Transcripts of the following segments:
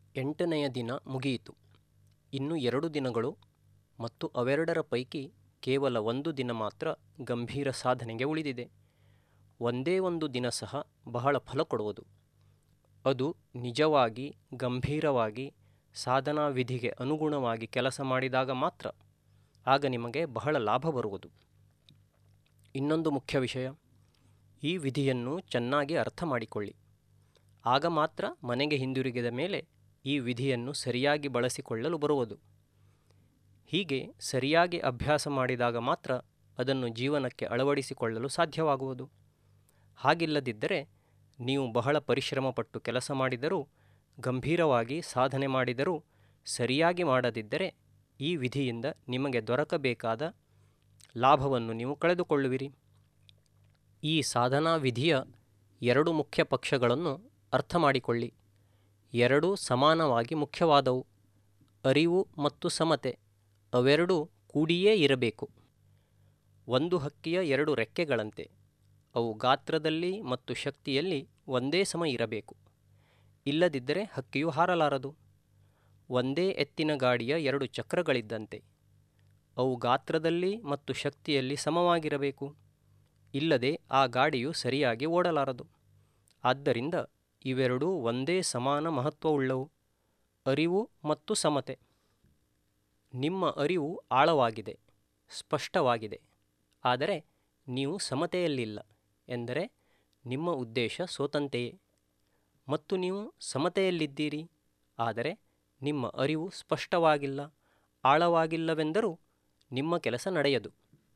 ಎಂಟನೆಯ ದಿನ ಮುಗಿಯಿತು ಇನ್ನು ಎರಡು ದಿನಗಳು ಮತ್ತು ಅವೆರಡರ ಪೈಕಿ ಕೇವಲ ಒಂದು ದಿನ ಮಾತ್ರ ಗಂಭೀರ ಸಾಧನೆಗೆ ಉಳಿದಿದೆ ಒಂದೇ ಒಂದು ದಿನ ಸಹ ಬಹಳ ಫಲ ಕೊಡುವುದು ಅದು ನಿಜವಾಗಿ ಗಂಭೀರವಾಗಿ ಸಾಧನಾ ವಿಧಿಗೆ ಅನುಗುಣವಾಗಿ ಕೆಲಸ ಮಾಡಿದಾಗ ಮಾತ್ರ ಆಗ ನಿಮಗೆ ಬಹಳ ಲಾಭ ಬರುವುದು ಇನ್ನೊಂದು ಮುಖ್ಯ ವಿಷಯ ಈ ವಿಧಿಯನ್ನು ಚೆನ್ನಾಗಿ ಅರ್ಥ ಮಾಡಿಕೊಳ್ಳಿ ಆಗ ಮಾತ್ರ ಮನೆಗೆ ಹಿಂದಿರುಗಿದ ಮೇಲೆ ಈ ವಿಧಿಯನ್ನು ಸರಿಯಾಗಿ ಬಳಸಿಕೊಳ್ಳಲು ಬರುವುದು ಹೀಗೆ ಸರಿಯಾಗಿ ಅಭ್ಯಾಸ ಮಾಡಿದಾಗ ಮಾತ್ರ ಅದನ್ನು ಜೀವನಕ್ಕೆ ಅಳವಡಿಸಿಕೊಳ್ಳಲು ಸಾಧ್ಯವಾಗುವುದು ಹಾಗಿಲ್ಲದಿದ್ದರೆ ನೀವು ಬಹಳ ಪರಿಶ್ರಮಪಟ್ಟು ಕೆಲಸ ಮಾಡಿದರೂ ಗಂಭೀರವಾಗಿ ಸಾಧನೆ ಮಾಡಿದರೂ ಸರಿಯಾಗಿ ಮಾಡದಿದ್ದರೆ ಈ ವಿಧಿಯಿಂದ ನಿಮಗೆ ದೊರಕಬೇಕಾದ ಲಾಭವನ್ನು ನೀವು ಕಳೆದುಕೊಳ್ಳುವಿರಿ ಈ ಸಾಧನಾ ವಿಧಿಯ ಎರಡು ಮುಖ್ಯ ಪಕ್ಷಗಳನ್ನು ಅರ್ಥ ಮಾಡಿಕೊಳ್ಳಿ ಎರಡೂ ಸಮಾನವಾಗಿ ಮುಖ್ಯವಾದವು ಅರಿವು ಮತ್ತು ಸಮತೆ ಅವೆರಡೂ ಕೂಡಿಯೇ ಇರಬೇಕು ಒಂದು ಹಕ್ಕಿಯ ಎರಡು ರೆಕ್ಕೆಗಳಂತೆ ಅವು ಗಾತ್ರದಲ್ಲಿ ಮತ್ತು ಶಕ್ತಿಯಲ್ಲಿ ಒಂದೇ ಸಮ ಇರಬೇಕು ಇಲ್ಲದಿದ್ದರೆ ಹಕ್ಕಿಯು ಹಾರಲಾರದು ಒಂದೇ ಎತ್ತಿನ ಗಾಡಿಯ ಎರಡು ಚಕ್ರಗಳಿದ್ದಂತೆ ಅವು ಗಾತ್ರದಲ್ಲಿ ಮತ್ತು ಶಕ್ತಿಯಲ್ಲಿ ಸಮವಾಗಿರಬೇಕು ಇಲ್ಲದೆ ಆ ಗಾಡಿಯು ಸರಿಯಾಗಿ ಓಡಲಾರದು ಆದ್ದರಿಂದ ಇವೆರಡೂ ಒಂದೇ ಸಮಾನ ಮಹತ್ವವುಳ್ಳವು ಅರಿವು ಮತ್ತು ಸಮತೆ ನಿಮ್ಮ ಅರಿವು ಆಳವಾಗಿದೆ ಸ್ಪಷ್ಟವಾಗಿದೆ ಆದರೆ ನೀವು ಸಮತೆಯಲ್ಲಿಲ್ಲ ಎಂದರೆ ನಿಮ್ಮ ಉದ್ದೇಶ ಸೋತಂತೆಯೇ ಮತ್ತು ನೀವು ಸಮತೆಯಲ್ಲಿದ್ದೀರಿ ಆದರೆ ನಿಮ್ಮ ಅರಿವು ಸ್ಪಷ್ಟವಾಗಿಲ್ಲ ಆಳವಾಗಿಲ್ಲವೆಂದರೂ ನಿಮ್ಮ ಕೆಲಸ ನಡೆಯದು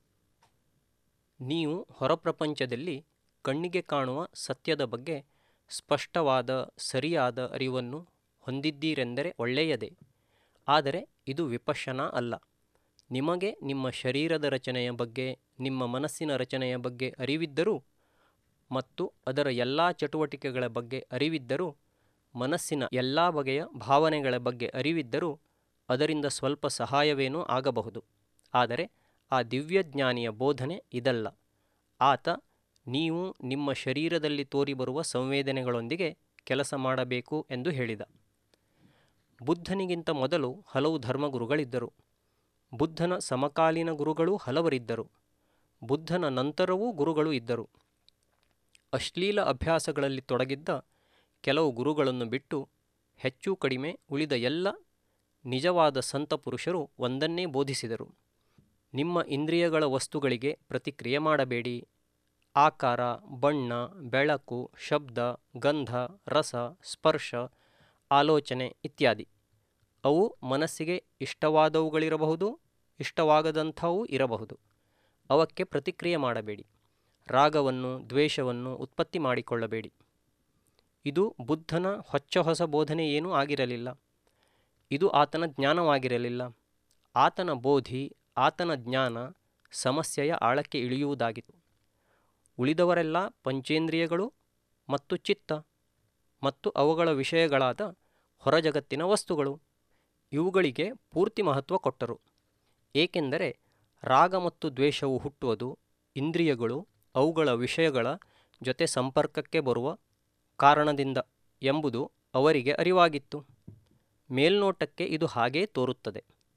ನೀವು ಹೊರಪ್ರಪಂಚದಲ್ಲಿ ಕಣ್ಣಿಗೆ ಕಾಣುವ ಸತ್ಯದ ಬಗ್ಗೆ ಸ್ಪಷ್ಟವಾದ ಸರಿಯಾದ ಅರಿವನ್ನು ಹೊಂದಿದ್ದೀರೆಂದರೆ ಒಳ್ಳೆಯದೇ ಆದರೆ ಇದು ವಿಪಶ್ಯನ ಅಲ್ಲ ನಿಮಗೆ ನಿಮ್ಮ ಶರೀರದ ರಚನೆಯ ಬಗ್ಗೆ ನಿಮ್ಮ ಮನಸ್ಸಿನ ರಚನೆಯ ಬಗ್ಗೆ ಅರಿವಿದ್ದರೂ ಮತ್ತು ಅದರ ಎಲ್ಲ ಚಟುವಟಿಕೆಗಳ ಬಗ್ಗೆ ಅರಿವಿದ್ದರೂ ಮನಸ್ಸಿನ ಎಲ್ಲ ಬಗೆಯ ಭಾವನೆಗಳ ಬಗ್ಗೆ ಅರಿವಿದ್ದರೂ ಅದರಿಂದ ಸ್ವಲ್ಪ ಸಹಾಯವೇನೂ ಆಗಬಹುದು ಆದರೆ ಆ ದಿವ್ಯಜ್ಞಾನಿಯ ಬೋಧನೆ ಇದಲ್ಲ ಆತ ನೀವು ನಿಮ್ಮ ಶರೀರದಲ್ಲಿ ತೋರಿಬರುವ ಸಂವೇದನೆಗಳೊಂದಿಗೆ ಕೆಲಸ ಮಾಡಬೇಕು ಎಂದು ಹೇಳಿದ ಬುದ್ಧನಿಗಿಂತ ಮೊದಲು ಹಲವು ಧರ್ಮಗುರುಗಳಿದ್ದರು ಬುದ್ಧನ ಸಮಕಾಲೀನ ಗುರುಗಳೂ ಹಲವರಿದ್ದರು ಬುದ್ಧನ ನಂತರವೂ ಗುರುಗಳು ಇದ್ದರು ಅಶ್ಲೀಲ ಅಭ್ಯಾಸಗಳಲ್ಲಿ ತೊಡಗಿದ್ದ ಕೆಲವು ಗುರುಗಳನ್ನು ಬಿಟ್ಟು ಹೆಚ್ಚು ಕಡಿಮೆ ಉಳಿದ ಎಲ್ಲ ನಿಜವಾದ ಸಂತ ಪುರುಷರು ಒಂದನ್ನೇ ಬೋಧಿಸಿದರು ನಿಮ್ಮ ಇಂದ್ರಿಯಗಳ ವಸ್ತುಗಳಿಗೆ ಪ್ರತಿಕ್ರಿಯೆ ಮಾಡಬೇಡಿ ಆಕಾರ ಬಣ್ಣ ಬೆಳಕು ಶಬ್ದ ಗಂಧ ರಸ ಸ್ಪರ್ಶ ಆಲೋಚನೆ ಇತ್ಯಾದಿ ಅವು ಮನಸ್ಸಿಗೆ ಇಷ್ಟವಾದವುಗಳಿರಬಹುದು ಇಷ್ಟವಾಗದಂಥವೂ ಇರಬಹುದು ಅವಕ್ಕೆ ಪ್ರತಿಕ್ರಿಯೆ ಮಾಡಬೇಡಿ ರಾಗವನ್ನು ದ್ವೇಷವನ್ನು ಉತ್ಪತ್ತಿ ಮಾಡಿಕೊಳ್ಳಬೇಡಿ ಇದು ಬುದ್ಧನ ಹೊಚ್ಚ ಹೊಸ ಬೋಧನೆ ಏನೂ ಆಗಿರಲಿಲ್ಲ ಇದು ಆತನ ಜ್ಞಾನವಾಗಿರಲಿಲ್ಲ ಆತನ ಬೋಧಿ ಆತನ ಜ್ಞಾನ ಸಮಸ್ಯೆಯ ಆಳಕ್ಕೆ ಇಳಿಯುವುದಾಗಿತ್ತು ಉಳಿದವರೆಲ್ಲ ಪಂಚೇಂದ್ರಿಯಗಳು ಮತ್ತು ಚಿತ್ತ ಮತ್ತು ಅವುಗಳ ವಿಷಯಗಳಾದ ಹೊರಜಗತ್ತಿನ ವಸ್ತುಗಳು ಇವುಗಳಿಗೆ ಪೂರ್ತಿ ಮಹತ್ವ ಕೊಟ್ಟರು ಏಕೆಂದರೆ ರಾಗ ಮತ್ತು ದ್ವೇಷವು ಹುಟ್ಟುವುದು ಇಂದ್ರಿಯಗಳು ಅವುಗಳ ವಿಷಯಗಳ ಜೊತೆ ಸಂಪರ್ಕಕ್ಕೆ ಬರುವ ಕಾರಣದಿಂದ ಎಂಬುದು ಅವರಿಗೆ ಅರಿವಾಗಿತ್ತು ಮೇಲ್ನೋಟಕ್ಕೆ ಇದು ಹಾಗೇ ತೋರುತ್ತದೆ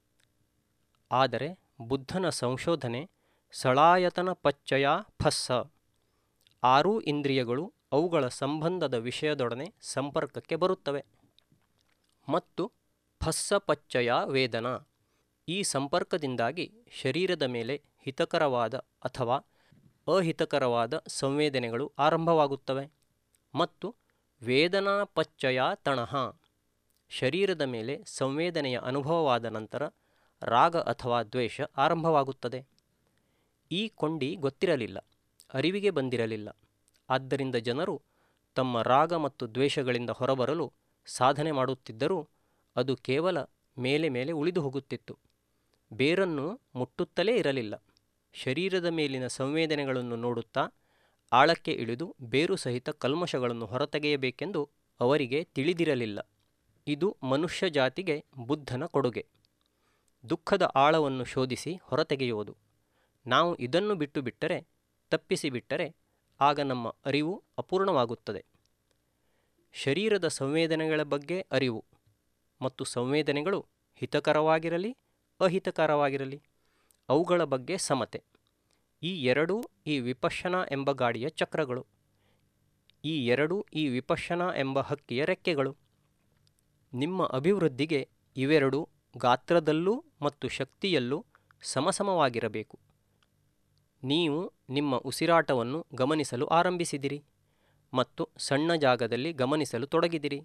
ಆದರೆ ಬುದ್ಧನ ಸಂಶೋಧನೆ ಸಳಾಯತನ ಪಚ್ಚಯ ಫಸ್ಸ ಆರೂ ಇಂದ್ರಿಯಗಳು ಅವುಗಳ ಸಂಬಂಧದ ವಿಷಯದೊಡನೆ ಸಂಪರ್ಕಕ್ಕೆ ಬರುತ್ತವೆ ಮತ್ತು ಫಸ್ಸ ಪಚ್ಚಯ ವೇದನ ಈ ಸಂಪರ್ಕದಿಂದಾಗಿ ಶರೀರದ ಮೇಲೆ ಹಿತಕರವಾದ ಅಥವಾ ಅಹಿತಕರವಾದ ಸಂವೇದನೆಗಳು ಆರಂಭವಾಗುತ್ತವೆ ಮತ್ತು ವೇದನಾ ಪಚ್ಚಯ ತಣಃ ಶರೀರದ ಮೇಲೆ ಸಂವೇದನೆಯ ಅನುಭವವಾದ ನಂತರ ರಾಗ ಅಥವಾ ದ್ವೇಷ ಆರಂಭವಾಗುತ್ತದೆ ಈ ಕೊಂಡಿ ಗೊತ್ತಿರಲಿಲ್ಲ ಅರಿವಿಗೆ ಬಂದಿರಲಿಲ್ಲ ಆದ್ದರಿಂದ ಜನರು ತಮ್ಮ ರಾಗ ಮತ್ತು ದ್ವೇಷಗಳಿಂದ ಹೊರಬರಲು ಸಾಧನೆ ಮಾಡುತ್ತಿದ್ದರೂ ಅದು ಕೇವಲ ಮೇಲೆ ಮೇಲೆ ಉಳಿದು ಹೋಗುತ್ತಿತ್ತು ಬೇರನ್ನು ಮುಟ್ಟುತ್ತಲೇ ಇರಲಿಲ್ಲ ಶರೀರದ ಮೇಲಿನ ಸಂವೇದನೆಗಳನ್ನು ನೋಡುತ್ತಾ ಆಳಕ್ಕೆ ಇಳಿದು ಬೇರು ಸಹಿತ ಕಲ್ಮಶಗಳನ್ನು ಹೊರತೆಗೆಯಬೇಕೆಂದು ಅವರಿಗೆ ತಿಳಿದಿರಲಿಲ್ಲ ಇದು ಮನುಷ್ಯ ಜಾತಿಗೆ ಬುದ್ಧನ ಕೊಡುಗೆ ದುಃಖದ ಆಳವನ್ನು ಶೋಧಿಸಿ ಹೊರತೆಗೆಯುವುದು ನಾವು ಇದನ್ನು ಬಿಟ್ಟು ಬಿಟ್ಟರೆ ತಪ್ಪಿಸಿ ಬಿಟ್ಟರೆ ಆಗ ನಮ್ಮ ಅರಿವು ಅಪೂರ್ಣವಾಗುತ್ತದೆ ಶರೀರದ ಸಂವೇದನೆಗಳ ಬಗ್ಗೆ ಅರಿವು ಮತ್ತು ಸಂವೇದನೆಗಳು ಹಿತಕರವಾಗಿರಲಿ ಅಹಿತಕರವಾಗಿರಲಿ ಅವುಗಳ ಬಗ್ಗೆ ಸಮತೆ ಈ ಎರಡೂ ಈ ವಿಪಶ್ಯನ ಎಂಬ ಗಾಡಿಯ ಚಕ್ರಗಳು ಈ ಎರಡೂ ಈ ವಿಪಶ್ಯನ ಎಂಬ ಹಕ್ಕಿಯ ರೆಕ್ಕೆಗಳು ನಿಮ್ಮ ಅಭಿವೃದ್ಧಿಗೆ ಇವೆರಡು ಗಾತ್ರದಲ್ಲೂ ಮತ್ತು ಶಕ್ತಿಯಲ್ಲೂ ಸಮಸಮವಾಗಿರಬೇಕು ನೀವು ನಿಮ್ಮ ಉಸಿರಾಟವನ್ನು ಗಮನಿಸಲು ಆರಂಭಿಸಿದಿರಿ ಮತ್ತು ಸಣ್ಣ ಜಾಗದಲ್ಲಿ ಗಮನಿಸಲು ತೊಡಗಿದಿರಿ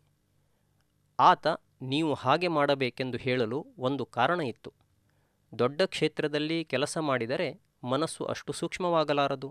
ಆತ ನೀವು ಹಾಗೆ ಮಾಡಬೇಕೆಂದು ಹೇಳಲು ಒಂದು ಕಾರಣ ಇತ್ತು ದೊಡ್ಡ ಕ್ಷೇತ್ರದಲ್ಲಿ ಕೆಲಸ ಮಾಡಿದರೆ ಮನಸ್ಸು ಅಷ್ಟು ಸೂಕ್ಷ್ಮವಾಗಲಾರದು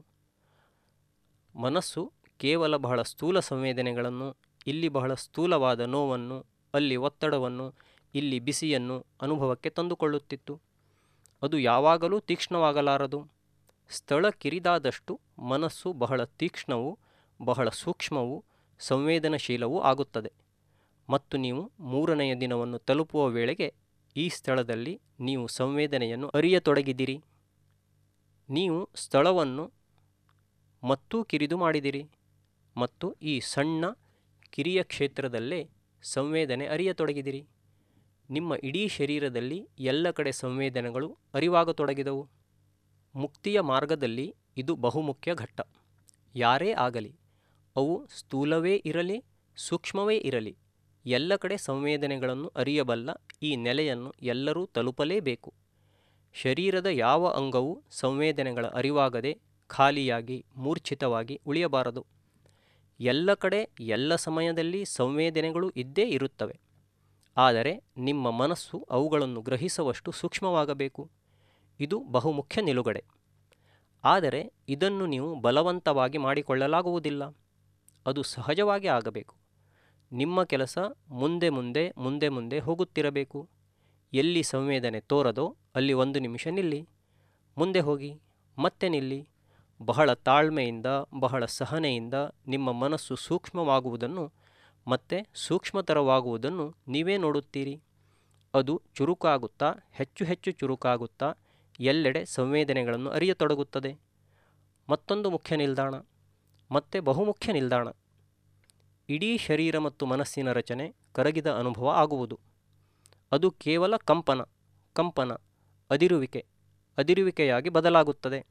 ಮನಸ್ಸು ಕೇವಲ ಬಹಳ ಸ್ಥೂಲ ಸಂವೇದನೆಗಳನ್ನು ಇಲ್ಲಿ ಬಹಳ ಸ್ಥೂಲವಾದ ನೋವನ್ನು ಅಲ್ಲಿ ಒತ್ತಡವನ್ನು ಇಲ್ಲಿ ಬಿಸಿಯನ್ನು ಅನುಭವಕ್ಕೆ ತಂದುಕೊಳ್ಳುತ್ತಿತ್ತು ಅದು ಯಾವಾಗಲೂ ತೀಕ್ಷ್ಣವಾಗಲಾರದು ಸ್ಥಳ ಕಿರಿದಾದಷ್ಟು ಮನಸ್ಸು ಬಹಳ ತೀಕ್ಷ್ಣವೂ ಬಹಳ ಸೂಕ್ಷ್ಮವೂ ಸಂವೇದನಶೀಲವೂ ಆಗುತ್ತದೆ ಮತ್ತು ನೀವು ಮೂರನೆಯ ದಿನವನ್ನು ತಲುಪುವ ವೇಳೆಗೆ ಈ ಸ್ಥಳದಲ್ಲಿ ನೀವು ಸಂವೇದನೆಯನ್ನು ಅರಿಯತೊಡಗಿದಿರಿ ನೀವು ಸ್ಥಳವನ್ನು ಮತ್ತೂ ಕಿರಿದು ಮಾಡಿದಿರಿ ಮತ್ತು ಈ ಸಣ್ಣ ಕಿರಿಯ ಕ್ಷೇತ್ರದಲ್ಲೇ ಸಂವೇದನೆ ಅರಿಯತೊಡಗಿದಿರಿ ನಿಮ್ಮ ಇಡೀ ಶರೀರದಲ್ಲಿ ಎಲ್ಲ ಕಡೆ ಸಂವೇದನೆಗಳು ಅರಿವಾಗತೊಡಗಿದವು ಮುಕ್ತಿಯ ಮಾರ್ಗದಲ್ಲಿ ಇದು ಬಹುಮುಖ್ಯ ಘಟ್ಟ ಯಾರೇ ಆಗಲಿ ಅವು ಸ್ಥೂಲವೇ ಇರಲಿ ಸೂಕ್ಷ್ಮವೇ ಇರಲಿ ಎಲ್ಲ ಕಡೆ ಸಂವೇದನೆಗಳನ್ನು ಅರಿಯಬಲ್ಲ ಈ ನೆಲೆಯನ್ನು ಎಲ್ಲರೂ ತಲುಪಲೇಬೇಕು ಶರೀರದ ಯಾವ ಅಂಗವೂ ಸಂವೇದನೆಗಳ ಅರಿವಾಗದೆ ಖಾಲಿಯಾಗಿ ಮೂರ್ಛಿತವಾಗಿ ಉಳಿಯಬಾರದು ಎಲ್ಲ ಕಡೆ ಎಲ್ಲ ಸಮಯದಲ್ಲಿ ಸಂವೇದನೆಗಳು ಇದ್ದೇ ಇರುತ್ತವೆ ಆದರೆ ನಿಮ್ಮ ಮನಸ್ಸು ಅವುಗಳನ್ನು ಗ್ರಹಿಸುವಷ್ಟು ಸೂಕ್ಷ್ಮವಾಗಬೇಕು ಇದು ಬಹುಮುಖ್ಯ ನಿಲುಗಡೆ ಆದರೆ ಇದನ್ನು ನೀವು ಬಲವಂತವಾಗಿ ಮಾಡಿಕೊಳ್ಳಲಾಗುವುದಿಲ್ಲ ಅದು ಸಹಜವಾಗಿ ಆಗಬೇಕು ನಿಮ್ಮ ಕೆಲಸ ಮುಂದೆ ಮುಂದೆ ಮುಂದೆ ಮುಂದೆ ಹೋಗುತ್ತಿರಬೇಕು ಎಲ್ಲಿ ಸಂವೇದನೆ ತೋರದೋ ಅಲ್ಲಿ ಒಂದು ನಿಮಿಷ ನಿಲ್ಲಿ ಮುಂದೆ ಹೋಗಿ ಮತ್ತೆ ನಿಲ್ಲಿ ಬಹಳ ತಾಳ್ಮೆಯಿಂದ ಬಹಳ ಸಹನೆಯಿಂದ ನಿಮ್ಮ ಮನಸ್ಸು ಸೂಕ್ಷ್ಮವಾಗುವುದನ್ನು ಮತ್ತೆ ಸೂಕ್ಷ್ಮತರವಾಗುವುದನ್ನು ನೀವೇ ನೋಡುತ್ತೀರಿ ಅದು ಚುರುಕಾಗುತ್ತಾ ಹೆಚ್ಚು ಹೆಚ್ಚು ಚುರುಕಾಗುತ್ತಾ ಎಲ್ಲೆಡೆ ಸಂವೇದನೆಗಳನ್ನು ಅರಿಯತೊಡಗುತ್ತದೆ ಮತ್ತೊಂದು ಮುಖ್ಯ ನಿಲ್ದಾಣ ಮತ್ತೆ ಬಹುಮುಖ್ಯ ನಿಲ್ದಾಣ ಇಡೀ ಶರೀರ ಮತ್ತು ಮನಸ್ಸಿನ ರಚನೆ ಕರಗಿದ ಅನುಭವ ಆಗುವುದು ಅದು ಕೇವಲ ಕಂಪನ ಕಂಪನ ಅದಿರುವಿಕೆ ಅದಿರುವಿಕೆಯಾಗಿ ಬದಲಾಗುತ್ತದೆ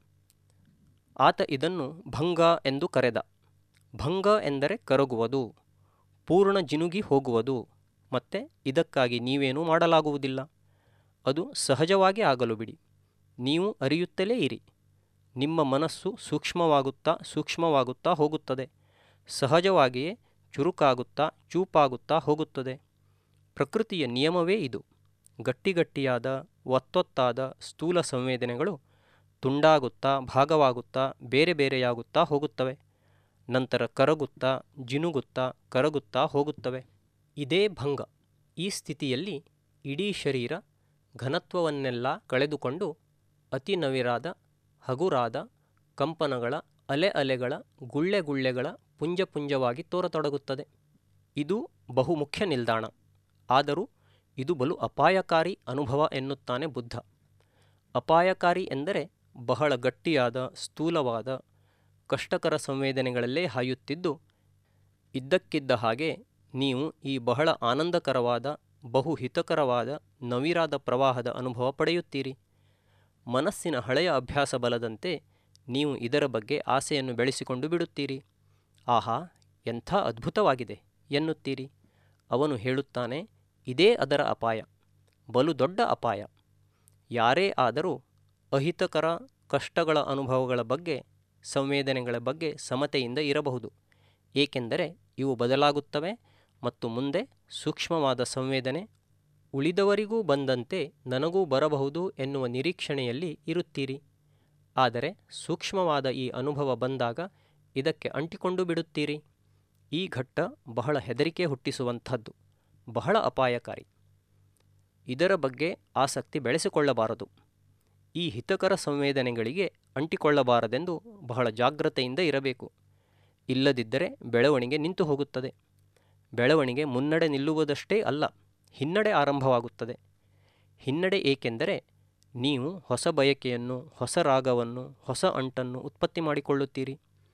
ಆತ ಇದನ್ನು ಭಂಗ ಎಂದು ಕರೆದ ಭಂಗ ಎಂದರೆ ಕರಗುವುದು ಪೂರ್ಣ ಜಿನುಗಿ ಹೋಗುವುದು ಮತ್ತೆ ಇದಕ್ಕಾಗಿ ನೀವೇನೂ ಮಾಡಲಾಗುವುದಿಲ್ಲ ಅದು ಸಹಜವಾಗಿ ಆಗಲು ಬಿಡಿ ನೀವು ಅರಿಯುತ್ತಲೇ ಇರಿ ನಿಮ್ಮ ಮನಸ್ಸು ಸೂಕ್ಷ್ಮವಾಗುತ್ತಾ ಸೂಕ್ಷ್ಮವಾಗುತ್ತಾ ಹೋಗುತ್ತದೆ ಸಹಜವಾಗಿಯೇ ಚುರುಕಾಗುತ್ತಾ ಚೂಪಾಗುತ್ತಾ ಹೋಗುತ್ತದೆ ಪ್ರಕೃತಿಯ ನಿಯಮವೇ ಇದು ಗಟ್ಟಿಗಟ್ಟಿಯಾದ ಒತ್ತೊತ್ತಾದ ಸ್ಥೂಲ ಸಂವೇದನೆಗಳು ತುಂಡಾಗುತ್ತಾ ಭಾಗವಾಗುತ್ತಾ ಬೇರೆ ಬೇರೆಯಾಗುತ್ತಾ ಹೋಗುತ್ತವೆ ನಂತರ ಕರಗುತ್ತಾ ಜಿನುಗುತ್ತಾ ಕರಗುತ್ತಾ ಹೋಗುತ್ತವೆ ಇದೇ ಭಂಗ ಈ ಸ್ಥಿತಿಯಲ್ಲಿ ಇಡೀ ಶರೀರ ಘನತ್ವವನ್ನೆಲ್ಲ ಕಳೆದುಕೊಂಡು ಅತಿ ನವಿರಾದ ಹಗುರಾದ ಕಂಪನಗಳ ಅಲೆ ಅಲೆಗಳ ಗುಳ್ಳೆ ಗುಳ್ಳೆಗಳ ಪುಂಜ ಪುಂಜವಾಗಿ ತೋರತೊಡಗುತ್ತದೆ ಇದು ಬಹುಮುಖ್ಯ ನಿಲ್ದಾಣ ಆದರೂ ಇದು ಬಲು ಅಪಾಯಕಾರಿ ಅನುಭವ ಎನ್ನುತ್ತಾನೆ ಬುದ್ಧ ಅಪಾಯಕಾರಿ ಎಂದರೆ ಬಹಳ ಗಟ್ಟಿಯಾದ ಸ್ಥೂಲವಾದ ಕಷ್ಟಕರ ಸಂವೇದನೆಗಳಲ್ಲೇ ಹಾಯುತ್ತಿದ್ದು ಇದ್ದಕ್ಕಿದ್ದ ಹಾಗೆ ನೀವು ಈ ಬಹಳ ಆನಂದಕರವಾದ ಬಹು ಹಿತಕರವಾದ ನವಿರಾದ ಪ್ರವಾಹದ ಅನುಭವ ಪಡೆಯುತ್ತೀರಿ ಮನಸ್ಸಿನ ಹಳೆಯ ಅಭ್ಯಾಸ ಬಲದಂತೆ ನೀವು ಇದರ ಬಗ್ಗೆ ಆಸೆಯನ್ನು ಬೆಳೆಸಿಕೊಂಡು ಬಿಡುತ್ತೀರಿ ಆಹಾ ಎಂಥ ಅದ್ಭುತವಾಗಿದೆ ಎನ್ನುತ್ತೀರಿ ಅವನು ಹೇಳುತ್ತಾನೆ ಇದೇ ಅದರ ಅಪಾಯ ಬಲು ದೊಡ್ಡ ಅಪಾಯ ಯಾರೇ ಆದರೂ ಅಹಿತಕರ ಕಷ್ಟಗಳ ಅನುಭವಗಳ ಬಗ್ಗೆ ಸಂವೇದನೆಗಳ ಬಗ್ಗೆ ಸಮತೆಯಿಂದ ಇರಬಹುದು ಏಕೆಂದರೆ ಇವು ಬದಲಾಗುತ್ತವೆ ಮತ್ತು ಮುಂದೆ ಸೂಕ್ಷ್ಮವಾದ ಸಂವೇದನೆ ಉಳಿದವರಿಗೂ ಬಂದಂತೆ ನನಗೂ ಬರಬಹುದು ಎನ್ನುವ ನಿರೀಕ್ಷಣೆಯಲ್ಲಿ ಇರುತ್ತೀರಿ ಆದರೆ ಸೂಕ್ಷ್ಮವಾದ ಈ ಅನುಭವ ಬಂದಾಗ ಇದಕ್ಕೆ ಅಂಟಿಕೊಂಡು ಬಿಡುತ್ತೀರಿ ಈ ಘಟ್ಟ ಬಹಳ ಹೆದರಿಕೆ ಹುಟ್ಟಿಸುವಂಥದ್ದು ಬಹಳ ಅಪಾಯಕಾರಿ ಇದರ ಬಗ್ಗೆ ಆಸಕ್ತಿ ಬೆಳೆಸಿಕೊಳ್ಳಬಾರದು ಈ ಹಿತಕರ ಸಂವೇದನೆಗಳಿಗೆ ಅಂಟಿಕೊಳ್ಳಬಾರದೆಂದು ಬಹಳ ಜಾಗ್ರತೆಯಿಂದ ಇರಬೇಕು ಇಲ್ಲದಿದ್ದರೆ ಬೆಳವಣಿಗೆ ನಿಂತು ಹೋಗುತ್ತದೆ ಬೆಳವಣಿಗೆ ಮುನ್ನಡೆ ನಿಲ್ಲುವುದಷ್ಟೇ ಅಲ್ಲ ಹಿನ್ನಡೆ ಆರಂಭವಾಗುತ್ತದೆ ಹಿನ್ನಡೆ ಏಕೆಂದರೆ ನೀವು ಹೊಸ ಬಯಕೆಯನ್ನು ಹೊಸ ರಾಗವನ್ನು ಹೊಸ ಅಂಟನ್ನು ಉತ್ಪತ್ತಿ ಮಾಡಿಕೊಳ್ಳುತ್ತೀರಿ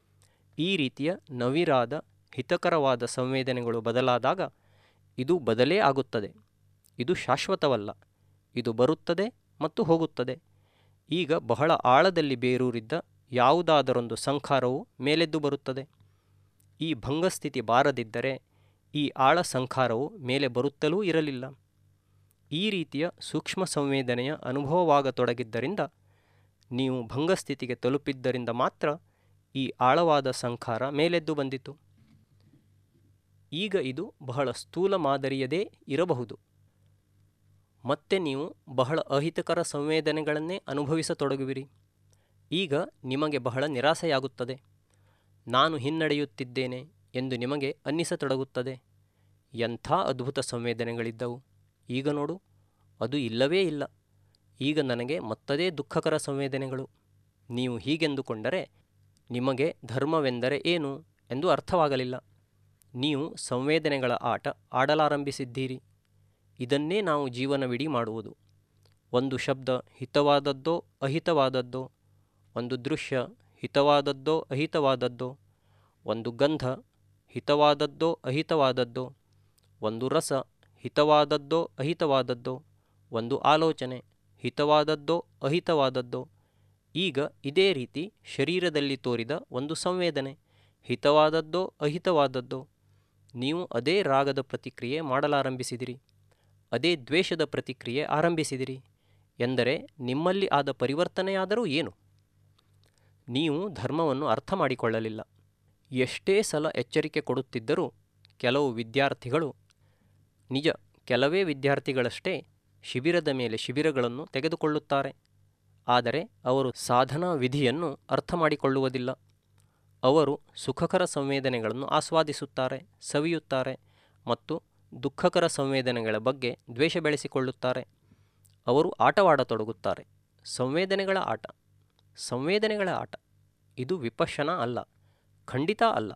ಈ ರೀತಿಯ ನವಿರಾದ ಹಿತಕರವಾದ ಸಂವೇದನೆಗಳು ಬದಲಾದಾಗ ಇದು ಬದಲೇ ಆಗುತ್ತದೆ ಇದು ಶಾಶ್ವತವಲ್ಲ ಇದು ಬರುತ್ತದೆ ಮತ್ತು ಹೋಗುತ್ತದೆ ಈಗ ಬಹಳ ಆಳದಲ್ಲಿ ಬೇರೂರಿದ್ದ ಯಾವುದಾದರೊಂದು ಸಂಖಾರವು ಮೇಲೆದ್ದು ಬರುತ್ತದೆ ಈ ಭಂಗಸ್ಥಿತಿ ಬಾರದಿದ್ದರೆ ಈ ಆಳ ಸಂಖಾರವು ಮೇಲೆ ಬರುತ್ತಲೂ ಇರಲಿಲ್ಲ ಈ ರೀತಿಯ ಸೂಕ್ಷ್ಮ ಸಂವೇದನೆಯ ಅನುಭವವಾಗತೊಡಗಿದ್ದರಿಂದ ನೀವು ಭಂಗಸ್ಥಿತಿಗೆ ತಲುಪಿದ್ದರಿಂದ ಮಾತ್ರ ಈ ಆಳವಾದ ಸಂಖಾರ ಮೇಲೆದ್ದು ಬಂದಿತು ಈಗ ಇದು ಬಹಳ ಸ್ಥೂಲ ಮಾದರಿಯದೇ ಇರಬಹುದು ಮತ್ತೆ ನೀವು ಬಹಳ ಅಹಿತಕರ ಸಂವೇದನೆಗಳನ್ನೇ ಅನುಭವಿಸತೊಡಗುವಿರಿ ಈಗ ನಿಮಗೆ ಬಹಳ ನಿರಾಸೆಯಾಗುತ್ತದೆ ನಾನು ಹಿನ್ನಡೆಯುತ್ತಿದ್ದೇನೆ ಎಂದು ನಿಮಗೆ ಅನ್ನಿಸತೊಡಗುತ್ತದೆ ಎಂಥ ಅದ್ಭುತ ಸಂವೇದನೆಗಳಿದ್ದವು ಈಗ ನೋಡು ಅದು ಇಲ್ಲವೇ ಇಲ್ಲ ಈಗ ನನಗೆ ಮತ್ತದೇ ದುಃಖಕರ ಸಂವೇದನೆಗಳು ನೀವು ಹೀಗೆಂದುಕೊಂಡರೆ ನಿಮಗೆ ಧರ್ಮವೆಂದರೆ ಏನು ಎಂದು ಅರ್ಥವಾಗಲಿಲ್ಲ ನೀವು ಸಂವೇದನೆಗಳ ಆಟ ಆಡಲಾರಂಭಿಸಿದ್ದೀರಿ ಇದನ್ನೇ ನಾವು ಜೀವನವಿಡೀ ಮಾಡುವುದು ಒಂದು ಶಬ್ದ ಹಿತವಾದದ್ದೋ ಅಹಿತವಾದದ್ದೋ ಒಂದು ದೃಶ್ಯ ಹಿತವಾದದ್ದೋ ಅಹಿತವಾದದ್ದೋ ಒಂದು ಗಂಧ ಹಿತವಾದದ್ದೋ ಅಹಿತವಾದದ್ದೋ ಒಂದು ರಸ ಹಿತವಾದದ್ದೋ ಅಹಿತವಾದದ್ದೋ ಒಂದು ಆಲೋಚನೆ ಹಿತವಾದದ್ದೋ ಅಹಿತವಾದದ್ದೋ ಈಗ ಇದೇ ರೀತಿ ಶರೀರದಲ್ಲಿ ತೋರಿದ ಒಂದು ಸಂವೇದನೆ ಹಿತವಾದದ್ದೋ ಅಹಿತವಾದದ್ದೋ ನೀವು ಅದೇ ರಾಗದ ಪ್ರತಿಕ್ರಿಯೆ ಮಾಡಲಾರಂಭಿಸಿದಿರಿ ಅದೇ ದ್ವೇಷದ ಪ್ರತಿಕ್ರಿಯೆ ಆರಂಭಿಸಿದಿರಿ ಎಂದರೆ ನಿಮ್ಮಲ್ಲಿ ಆದ ಪರಿವರ್ತನೆಯಾದರೂ ಏನು ನೀವು ಧರ್ಮವನ್ನು ಅರ್ಥ ಮಾಡಿಕೊಳ್ಳಲಿಲ್ಲ ಎಷ್ಟೇ ಸಲ ಎಚ್ಚರಿಕೆ ಕೊಡುತ್ತಿದ್ದರೂ ಕೆಲವು ವಿದ್ಯಾರ್ಥಿಗಳು ನಿಜ ಕೆಲವೇ ವಿದ್ಯಾರ್ಥಿಗಳಷ್ಟೇ ಶಿಬಿರದ ಮೇಲೆ ಶಿಬಿರಗಳನ್ನು ತೆಗೆದುಕೊಳ್ಳುತ್ತಾರೆ ಆದರೆ ಅವರು ಸಾಧನಾ ವಿಧಿಯನ್ನು ಅರ್ಥ ಮಾಡಿಕೊಳ್ಳುವುದಿಲ್ಲ ಅವರು ಸುಖಕರ ಸಂವೇದನೆಗಳನ್ನು ಆಸ್ವಾದಿಸುತ್ತಾರೆ ಸವಿಯುತ್ತಾರೆ ಮತ್ತು ದುಃಖಕರ ಸಂವೇದನೆಗಳ ಬಗ್ಗೆ ದ್ವೇಷ ಬೆಳೆಸಿಕೊಳ್ಳುತ್ತಾರೆ ಅವರು ಆಟವಾಡತೊಡಗುತ್ತಾರೆ ಸಂವೇದನೆಗಳ ಆಟ ಸಂವೇದನೆಗಳ ಆಟ ಇದು ವಿಪಶನ ಅಲ್ಲ ಖಂಡಿತ ಅಲ್ಲ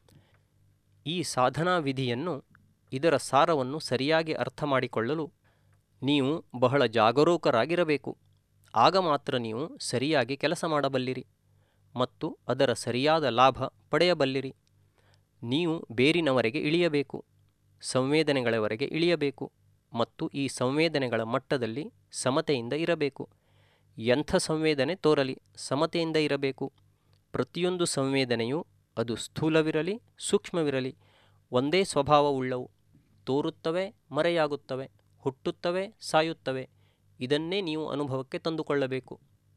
ಈ ಸಾಧನಾ ವಿಧಿಯನ್ನು ಇದರ ಸಾರವನ್ನು ಸರಿಯಾಗಿ ಅರ್ಥ ಮಾಡಿಕೊಳ್ಳಲು ನೀವು ಬಹಳ ಜಾಗರೂಕರಾಗಿರಬೇಕು ಆಗ ಮಾತ್ರ ನೀವು ಸರಿಯಾಗಿ ಕೆಲಸ ಮಾಡಬಲ್ಲಿರಿ ಮತ್ತು ಅದರ ಸರಿಯಾದ ಲಾಭ ಪಡೆಯಬಲ್ಲಿರಿ ನೀವು ಬೇರಿನವರೆಗೆ ಇಳಿಯಬೇಕು ಸಂವೇದನೆಗಳವರೆಗೆ ಇಳಿಯಬೇಕು ಮತ್ತು ಈ ಸಂವೇದನೆಗಳ ಮಟ್ಟದಲ್ಲಿ ಸಮತೆಯಿಂದ ಇರಬೇಕು ಎಂಥ ಸಂವೇದನೆ ತೋರಲಿ ಸಮತೆಯಿಂದ ಇರಬೇಕು ಪ್ರತಿಯೊಂದು ಸಂವೇದನೆಯೂ ಅದು ಸ್ಥೂಲವಿರಲಿ ಸೂಕ್ಷ್ಮವಿರಲಿ ಒಂದೇ ಸ್ವಭಾವವುಳ್ಳವು ತೋರುತ್ತವೆ ಮರೆಯಾಗುತ್ತವೆ ಹುಟ್ಟುತ್ತವೆ ಸಾಯುತ್ತವೆ ಇದನ್ನೇ ನೀವು ಅನುಭವಕ್ಕೆ ತಂದುಕೊಳ್ಳಬೇಕು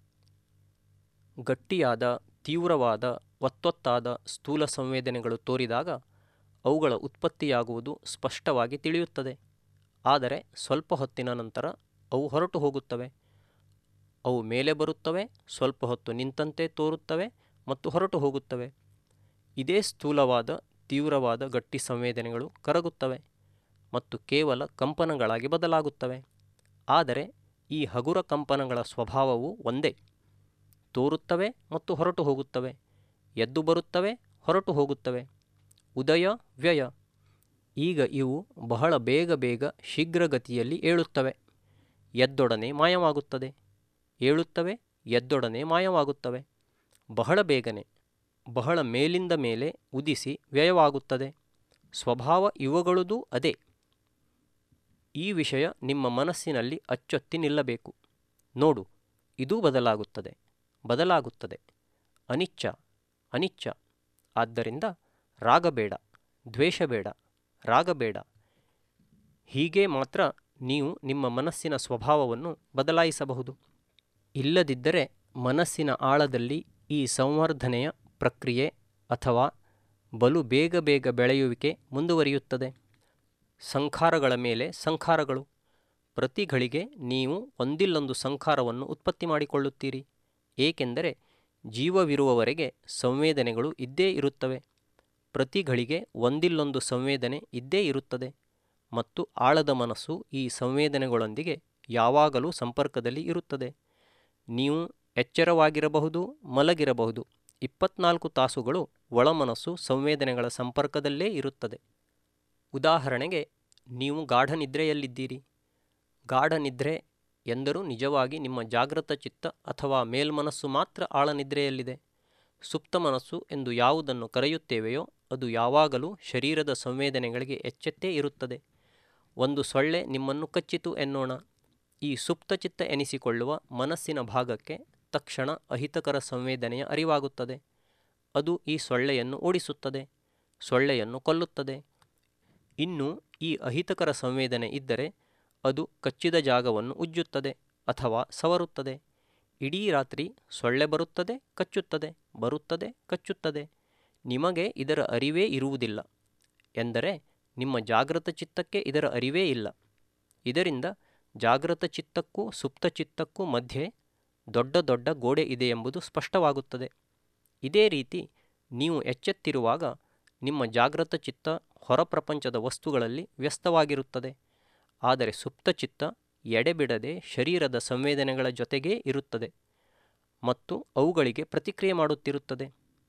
ಗಟ್ಟಿಯಾದ ತೀವ್ರವಾದ ಒತ್ತೊತ್ತಾದ ಸ್ಥೂಲ ಸಂವೇದನೆಗಳು ತೋರಿದಾಗ ಅವುಗಳ ಉತ್ಪತ್ತಿಯಾಗುವುದು ಸ್ಪಷ್ಟವಾಗಿ ತಿಳಿಯುತ್ತದೆ ಆದರೆ ಸ್ವಲ್ಪ ಹೊತ್ತಿನ ನಂತರ ಅವು ಹೊರಟು ಹೋಗುತ್ತವೆ ಅವು ಮೇಲೆ ಬರುತ್ತವೆ ಸ್ವಲ್ಪ ಹೊತ್ತು ನಿಂತಂತೆ ತೋರುತ್ತವೆ ಮತ್ತು ಹೊರಟು ಹೋಗುತ್ತವೆ ಇದೇ ಸ್ಥೂಲವಾದ ತೀವ್ರವಾದ ಗಟ್ಟಿ ಸಂವೇದನೆಗಳು ಕರಗುತ್ತವೆ ಮತ್ತು ಕೇವಲ ಕಂಪನಗಳಾಗಿ ಬದಲಾಗುತ್ತವೆ ಆದರೆ ಈ ಹಗುರ ಕಂಪನಗಳ ಸ್ವಭಾವವು ಒಂದೇ ತೋರುತ್ತವೆ ಮತ್ತು ಹೊರಟು ಹೋಗುತ್ತವೆ ಎದ್ದು ಬರುತ್ತವೆ ಹೊರಟು ಹೋಗುತ್ತವೆ ಉದಯ ವ್ಯಯ ಈಗ ಇವು ಬಹಳ ಬೇಗ ಬೇಗ ಶೀಘ್ರಗತಿಯಲ್ಲಿ ಏಳುತ್ತವೆ ಎದ್ದೊಡನೆ ಮಾಯವಾಗುತ್ತದೆ ಏಳುತ್ತವೆ ಎದ್ದೊಡನೆ ಮಾಯವಾಗುತ್ತವೆ ಬಹಳ ಬೇಗನೆ ಬಹಳ ಮೇಲಿಂದ ಮೇಲೆ ಉದಿಸಿ ವ್ಯಯವಾಗುತ್ತದೆ ಸ್ವಭಾವ ಇವುಗಳದೂ ಅದೇ ಈ ವಿಷಯ ನಿಮ್ಮ ಮನಸ್ಸಿನಲ್ಲಿ ಅಚ್ಚೊತ್ತಿ ನಿಲ್ಲಬೇಕು ನೋಡು ಇದೂ ಬದಲಾಗುತ್ತದೆ ಬದಲಾಗುತ್ತದೆ ಅನಿಚ್ಛ ಅನಿಚ್ಛ ಆದ್ದರಿಂದ ರಾಗ ಬೇಡ ದ್ವೇಷ ಬೇಡ ರಾಗ ಬೇಡ ಹೀಗೆ ಮಾತ್ರ ನೀವು ನಿಮ್ಮ ಮನಸ್ಸಿನ ಸ್ವಭಾವವನ್ನು ಬದಲಾಯಿಸಬಹುದು ಇಲ್ಲದಿದ್ದರೆ ಮನಸ್ಸಿನ ಆಳದಲ್ಲಿ ಈ ಸಂವರ್ಧನೆಯ ಪ್ರಕ್ರಿಯೆ ಅಥವಾ ಬಲು ಬೇಗ ಬೇಗ ಬೆಳೆಯುವಿಕೆ ಮುಂದುವರಿಯುತ್ತದೆ ಸಂಖಾರಗಳ ಮೇಲೆ ಸಂಖಾರಗಳು ಪ್ರತಿ ಗಳಿಗೆ ನೀವು ಒಂದಿಲ್ಲೊಂದು ಸಂಖಾರವನ್ನು ಉತ್ಪತ್ತಿ ಮಾಡಿಕೊಳ್ಳುತ್ತೀರಿ ಏಕೆಂದರೆ ಜೀವವಿರುವವರೆಗೆ ಸಂವೇದನೆಗಳು ಇದ್ದೇ ಇರುತ್ತವೆ ಪ್ರತಿ ಗಳಿಗೆ ಒಂದಿಲ್ಲೊಂದು ಸಂವೇದನೆ ಇದ್ದೇ ಇರುತ್ತದೆ ಮತ್ತು ಆಳದ ಮನಸ್ಸು ಈ ಸಂವೇದನೆಗಳೊಂದಿಗೆ ಯಾವಾಗಲೂ ಸಂಪರ್ಕದಲ್ಲಿ ಇರುತ್ತದೆ ನೀವು ಎಚ್ಚರವಾಗಿರಬಹುದು ಮಲಗಿರಬಹುದು ಇಪ್ಪತ್ನಾಲ್ಕು ತಾಸುಗಳು ಒಳಮನಸ್ಸು ಸಂವೇದನೆಗಳ ಸಂಪರ್ಕದಲ್ಲೇ ಇರುತ್ತದೆ ಉದಾಹರಣೆಗೆ ನೀವು ಗಾಢನಿದ್ರೆಯಲ್ಲಿದ್ದೀರಿ ಗಾಢನಿದ್ರೆ ಎಂದರೂ ನಿಜವಾಗಿ ನಿಮ್ಮ ಜಾಗೃತ ಚಿತ್ತ ಅಥವಾ ಮೇಲ್ಮನಸ್ಸು ಮಾತ್ರ ಆಳನಿದ್ರೆಯಲ್ಲಿದೆ ಸುಪ್ತ ಮನಸ್ಸು ಎಂದು ಯಾವುದನ್ನು ಕರೆಯುತ್ತೇವೆಯೋ ಅದು ಯಾವಾಗಲೂ ಶರೀರದ ಸಂವೇದನೆಗಳಿಗೆ ಎಚ್ಚೆತ್ತೇ ಇರುತ್ತದೆ ಒಂದು ಸೊಳ್ಳೆ ನಿಮ್ಮನ್ನು ಕಚ್ಚಿತು ಎನ್ನೋಣ ಈ ಸುಪ್ತಚಿತ್ತ ಎನಿಸಿಕೊಳ್ಳುವ ಮನಸ್ಸಿನ ಭಾಗಕ್ಕೆ ತಕ್ಷಣ ಅಹಿತಕರ ಸಂವೇದನೆಯ ಅರಿವಾಗುತ್ತದೆ ಅದು ಈ ಸೊಳ್ಳೆಯನ್ನು ಓಡಿಸುತ್ತದೆ ಸೊಳ್ಳೆಯನ್ನು ಕೊಲ್ಲುತ್ತದೆ ಇನ್ನು ಈ ಅಹಿತಕರ ಸಂವೇದನೆ ಇದ್ದರೆ ಅದು ಕಚ್ಚಿದ ಜಾಗವನ್ನು ಉಜ್ಜುತ್ತದೆ ಅಥವಾ ಸವರುತ್ತದೆ ಇಡೀ ರಾತ್ರಿ ಸೊಳ್ಳೆ ಬರುತ್ತದೆ ಕಚ್ಚುತ್ತದೆ ಬರುತ್ತದೆ ಕಚ್ಚುತ್ತದೆ ನಿಮಗೆ ಇದರ ಅರಿವೇ ಇರುವುದಿಲ್ಲ ಎಂದರೆ ನಿಮ್ಮ ಜಾಗೃತ ಚಿತ್ತಕ್ಕೆ ಇದರ ಅರಿವೇ ಇಲ್ಲ ಇದರಿಂದ ಜಾಗೃತ ಚಿತ್ತಕ್ಕೂ ಸುಪ್ತ ಚಿತ್ತಕ್ಕೂ ಮಧ್ಯೆ ದೊಡ್ಡ ದೊಡ್ಡ ಗೋಡೆ ಇದೆ ಎಂಬುದು ಸ್ಪಷ್ಟವಾಗುತ್ತದೆ ಇದೇ ರೀತಿ ನೀವು ಎಚ್ಚೆತ್ತಿರುವಾಗ ನಿಮ್ಮ ಜಾಗೃತ ಚಿತ್ತ ಹೊರ ಪ್ರಪಂಚದ ವಸ್ತುಗಳಲ್ಲಿ ವ್ಯಸ್ತವಾಗಿರುತ್ತದೆ ಆದರೆ ಸುಪ್ತ ಚಿತ್ತ ಎಡೆಬಿಡದೆ ಶರೀರದ ಸಂವೇದನೆಗಳ ಜೊತೆಗೇ ಇರುತ್ತದೆ ಮತ್ತು ಅವುಗಳಿಗೆ ಪ್ರತಿಕ್ರಿಯೆ ಮಾಡುತ್ತಿರುತ್ತದೆ